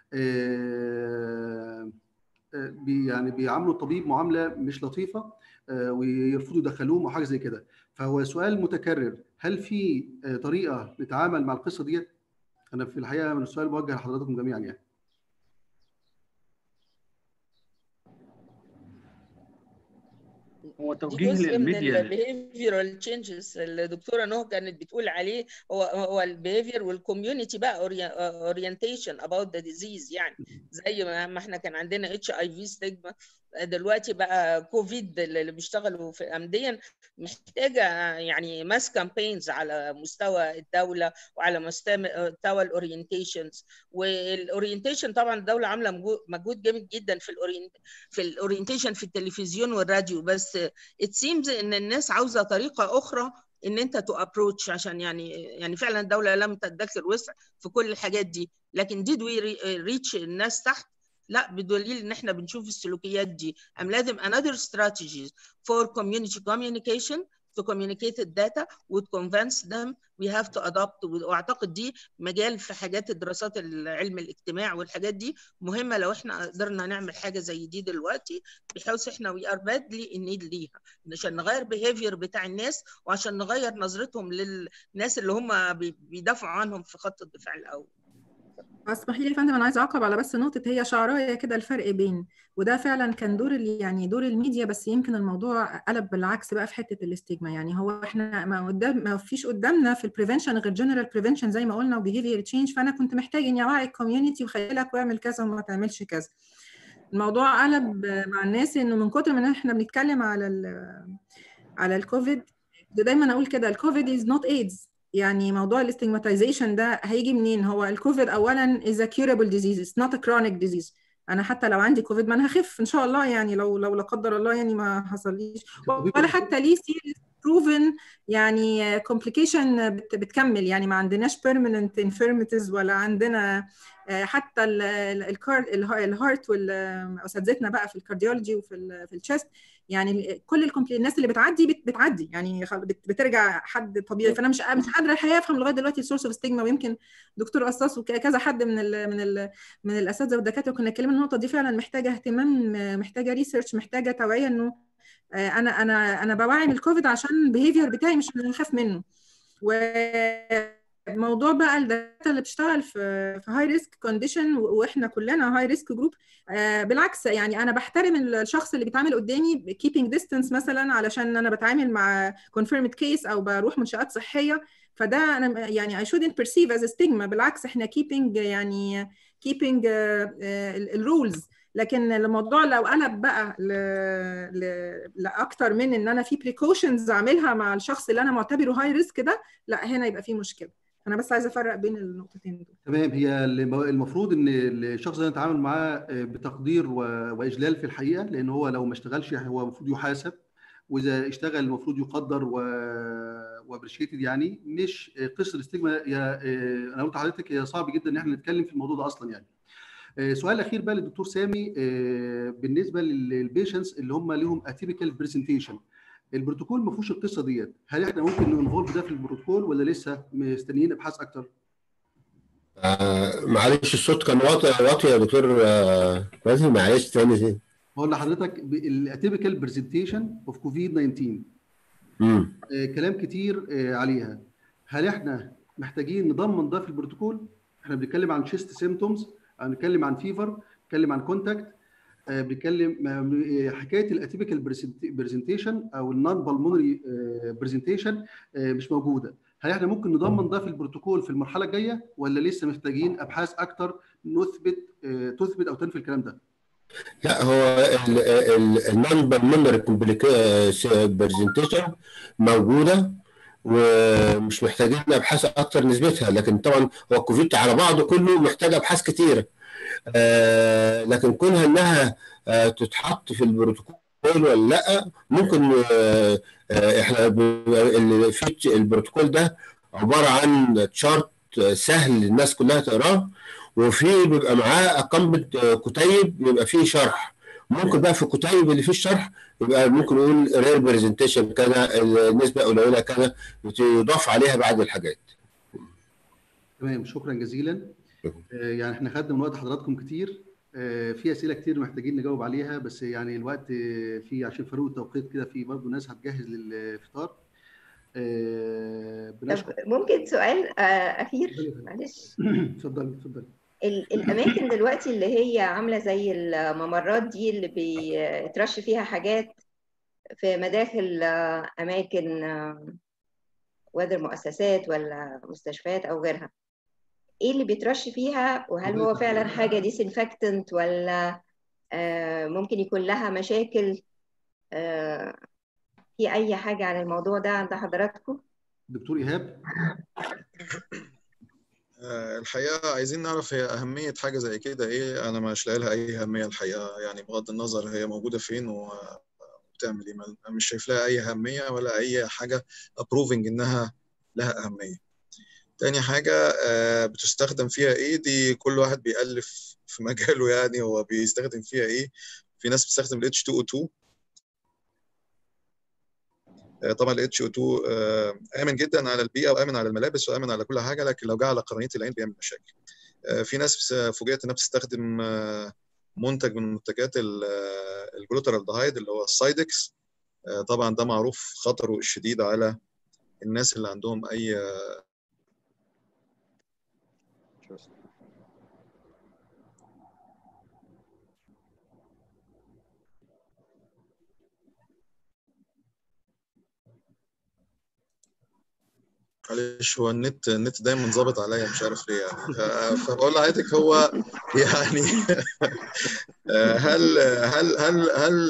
بي يعني بيعاملوا الطبيب معامله مش لطيفه ويرفضوا يدخلوهم او حاجه زي كده فهو سؤال متكرر هل في طريقه نتعامل مع القصه ديت انا في الحقيقه من السؤال موجه لحضراتكم جميعا يعني هو توجيه جزء من للميديا البيهيفيرال تشينجز اللي الدكتوره نهى كانت بتقول عليه هو هو البيهيفير والكوميونتي بقى اورينتيشن اباوت ذا ديزيز يعني زي ما احنا كان عندنا اتش اي في ستيجما دلوقتي بقى كوفيد اللي بيشتغلوا في امديا محتاجه يعني ماس كامبينز على مستوى الدوله وعلى مستوى الاورينتيشنز والاورينتيشن طبعا الدوله عامله مجهود جامد جدا في الأورينت في الاورينتيشن في التلفزيون والراديو بس ات سيمز ان الناس عاوزه طريقه اخرى ان انت تو ابروتش عشان يعني يعني فعلا الدوله لم تدخر وسع في كل الحاجات دي لكن ديد وي ريتش الناس تحت لا بدليل ان احنا بنشوف السلوكيات دي ام لازم another strategies for community communication to communicate the data would convince them we have to adopt واعتقد دي مجال في حاجات الدراسات العلم الاجتماع والحاجات دي مهمه لو احنا قدرنا نعمل حاجه زي دي دلوقتي بحيث احنا we are badly in need ليها عشان نغير behavior بتاع الناس وعشان نغير نظرتهم للناس اللي هم بيدافعوا عنهم في خط الدفاع الاول اسمح لي يا فندم انا عايزه اعقب على بس نقطه هي شعرايه كده الفرق بين وده فعلا كان دور يعني دور الميديا بس يمكن الموضوع قلب بالعكس بقى في حته الاستجما يعني هو احنا ما قدام ما فيش قدامنا في البريفنشن غير جنرال بريفنشن زي ما قلنا وبيهيفير تشينج فانا كنت محتاج اني اوعي الكوميونتي وخليلك واعمل كذا وما تعملش كذا الموضوع قلب مع الناس انه من كتر ما احنا بنتكلم على ال على الكوفيد دايما اقول كده الكوفيد از نوت ايدز يعني موضوع الاستجماتيزيشن ده هيجي منين هو الكوفيد اولا is a curable disease it's not a chronic disease انا حتى لو عندي كوفيد ما انا هخف ان شاء الله يعني لو لو لا قدر الله يعني ما حصليش ولا حتى ليه سيريس بروفن يعني كومبليكيشن بتكمل يعني ما عندناش بيرمننت انفيرميتيز ولا عندنا حتى الهارت والاساتذتنا بقى في الكارديولوجي وفي في الشيست يعني كل الناس اللي بتعدي بتعدي يعني بترجع حد طبيعي فانا مش مش قادره الحقيقه افهم لغايه دلوقتي السورس اوف ستيجما ويمكن دكتور قصاص وكذا حد من ال من ال من الاساتذه والدكاتره كنا اتكلمنا النقطه دي فعلا محتاجه اهتمام محتاجه ريسيرش محتاجه توعيه انه انا انا انا بوعي من الكوفيد عشان البيهيفير بتاعي مش بخاف منه وموضوع بقى الداتا اللي بتشتغل في في هاي ريسك كونديشن واحنا كلنا هاي ريسك جروب بالعكس يعني انا بحترم الشخص اللي بيتعامل قدامي keeping distance مثلا علشان انا بتعامل مع confirmed case او بروح منشات صحيه فده انا يعني I shouldn't perceive as a stigma بالعكس احنا keeping يعني keeping الرولز لكن الموضوع لو قلب بقى ل... ل... لاكتر من ان انا في بريكوشنز اعملها مع الشخص اللي انا معتبره هاي ريسك ده لا هنا يبقى في مشكله انا بس عايزه افرق بين النقطتين دول تمام هي المفروض ان الشخص ده نتعامل معاه بتقدير و... واجلال في الحقيقه لان هو لو ما اشتغلش هو المفروض يحاسب واذا اشتغل المفروض يقدر و وابريشيتد يعني مش قصه الاستجما يا انا قلت لحضرتك هي صعب جدا ان احنا نتكلم في الموضوع ده اصلا يعني سؤال اخير بقى للدكتور سامي بالنسبه للبيشنتس اللي هم ليهم اتيبيكال برزنتيشن البروتوكول ما فيهوش القصه ديت هل احنا ممكن ننفولف ده في البروتوكول ولا لسه مستنيين ابحاث اكتر آه معلش الصوت كان واطي واطي يا دكتور آه معلش تاني زي بقول لحضرتك الاتيبيكال برزنتيشن اوف كوفيد 19 امم آه كلام كتير آه عليها هل احنا محتاجين نضمن ده في البروتوكول احنا بنتكلم عن شيست سيمتومز بنتكلم عن فيفر بنتكلم عن كونتاكت بنتكلم حكايه الاتيبيكال برزنتيشن او النون بالمونري برزنتيشن مش موجوده هل احنا ممكن نضمن ده في البروتوكول في المرحله الجايه ولا لسه محتاجين ابحاث اكتر نثبت تثبت او تنفي الكلام ده لا هو النون بالمونري برزنتيشن موجوده ومش محتاجين ابحاث اكتر نسبتها لكن طبعا هو الكوفيد على بعضه كله محتاج ابحاث كتيره آه لكن كونها انها آه تتحط في البروتوكول ولا لا ممكن آه احنا اللي في البروتوكول ده عباره عن تشارت سهل الناس كلها تقراه وفي بيبقى معاه اقام كتيب بيبقى فيه شرح ممكن بقى في الكتيب اللي فيه الشرح يبقى ممكن نقول رير برزنتيشن كذا النسبه قليله كذا يضاف عليها بعض الحاجات تمام شكرا جزيلا يعني احنا خدنا من وقت حضراتكم كتير في اسئله كتير محتاجين نجاوب عليها بس يعني الوقت في عشان فاروق التوقيت كده في برضه ناس هتجهز للفطار ممكن سؤال اخير معلش اتفضلي اتفضلي الاماكن دلوقتي اللي هي عامله زي الممرات دي اللي بيترش فيها حاجات في مداخل اماكن وذر مؤسسات ولا مستشفيات او غيرها ايه اللي بيترش فيها وهل هو فعلا حاجه ديسنفكتنت ولا ممكن يكون لها مشاكل في اي حاجه عن الموضوع ده عند حضراتكم دكتور ايهاب الحقيقه عايزين نعرف هي اهميه حاجه زي كده ايه انا مش لاقي لها اي اهميه الحقيقه يعني بغض النظر هي موجوده فين وبتعمل ايه مش شايف لها اي اهميه ولا اي حاجه ابروفنج انها لها اهميه تاني حاجه بتستخدم فيها ايه دي كل واحد بيألف في مجاله يعني هو بيستخدم فيها ايه في ناس بتستخدم ال H2O2 طبعا ال HO2 امن جدا على البيئه وامن على الملابس وامن على كل حاجه لكن لو جه على قرنيه العين بيعمل مشاكل في ناس فوجئت انها بتستخدم منتج من منتجات الجلوترالدهايد اللي هو السايدكس طبعا ده معروف خطره الشديد على الناس اللي عندهم اي معلش هو النت النت دايما ظابط عليا مش عارف ليه يعني فبقول لحضرتك هو يعني هل هل هل هل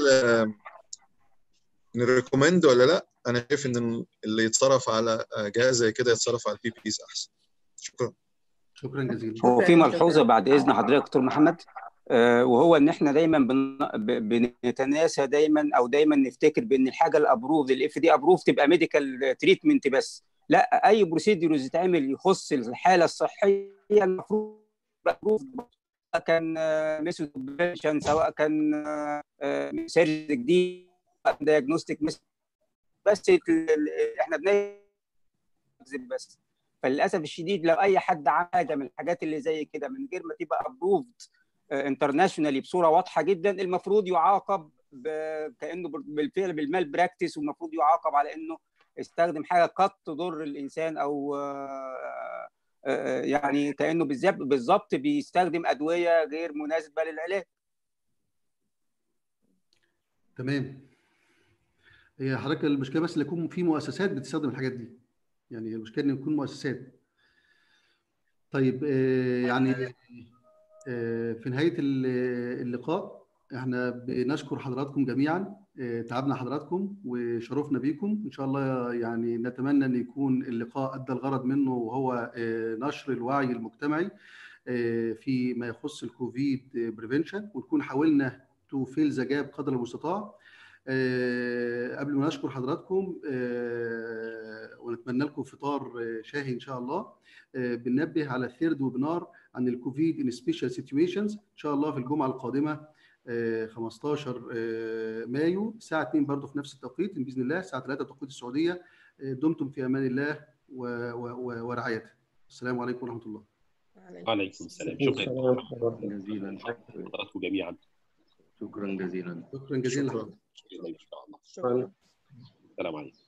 نريكومند ولا لا؟ انا شايف ان اللي يتصرف على جهاز زي كده يتصرف على البي بيز احسن شكرا شكرا جزيلا هو في ملحوظه بعد اذن حضرتك دكتور محمد وهو ان احنا دايما بنتناسى دايما او دايما نفتكر بان الحاجه الابروف الاف دي ابروف تبقى ميديكال تريتمنت بس لا اي بروسيدورز يتعمل يخص الحاله الصحيه المفروض ابروف سواء كان ميثود سواء كان سيرجري جديد دايجنوستيك بس احنا بنكذب بس فللاسف الشديد لو اي حد عمل حاجه من الحاجات اللي زي كده من غير ما تبقى ابروفد انترناشونالي بصوره واضحه جدا المفروض يعاقب كانه بالفعل بالمال براكتس والمفروض يعاقب على انه استخدم حاجه قد تضر الانسان او يعني كانه بالظبط بيستخدم ادويه غير مناسبه للعلاج تمام هي حضرتك المشكله بس اللي يكون في مؤسسات بتستخدم الحاجات دي يعني المشكله ان يكون مؤسسات طيب يعني في نهايه اللقاء احنا بنشكر حضراتكم جميعا تعبنا حضراتكم وشرفنا بيكم ان شاء الله يعني نتمنى ان يكون اللقاء ادى الغرض منه وهو نشر الوعي المجتمعي في ما يخص الكوفيد بريفنشن ونكون حاولنا تو فيل ذا جاب قدر المستطاع قبل ما نشكر حضراتكم ونتمنى لكم فطار شاهي ان شاء الله بننبه على الثيرد ويبنار عن الكوفيد ان سبيشال سيتويشنز ان شاء الله في الجمعه القادمه 15 مايو الساعه 2 برضه في نفس التوقيت باذن الله الساعه 3 توقيت السعوديه دمتم في امان الله ورعايته السلام عليكم ورحمه الله وعليكم السلام شكرا جزيلا حضراتكم جميعا شكرا جزيلا شكرا جزيلا شكرا السلام عليكم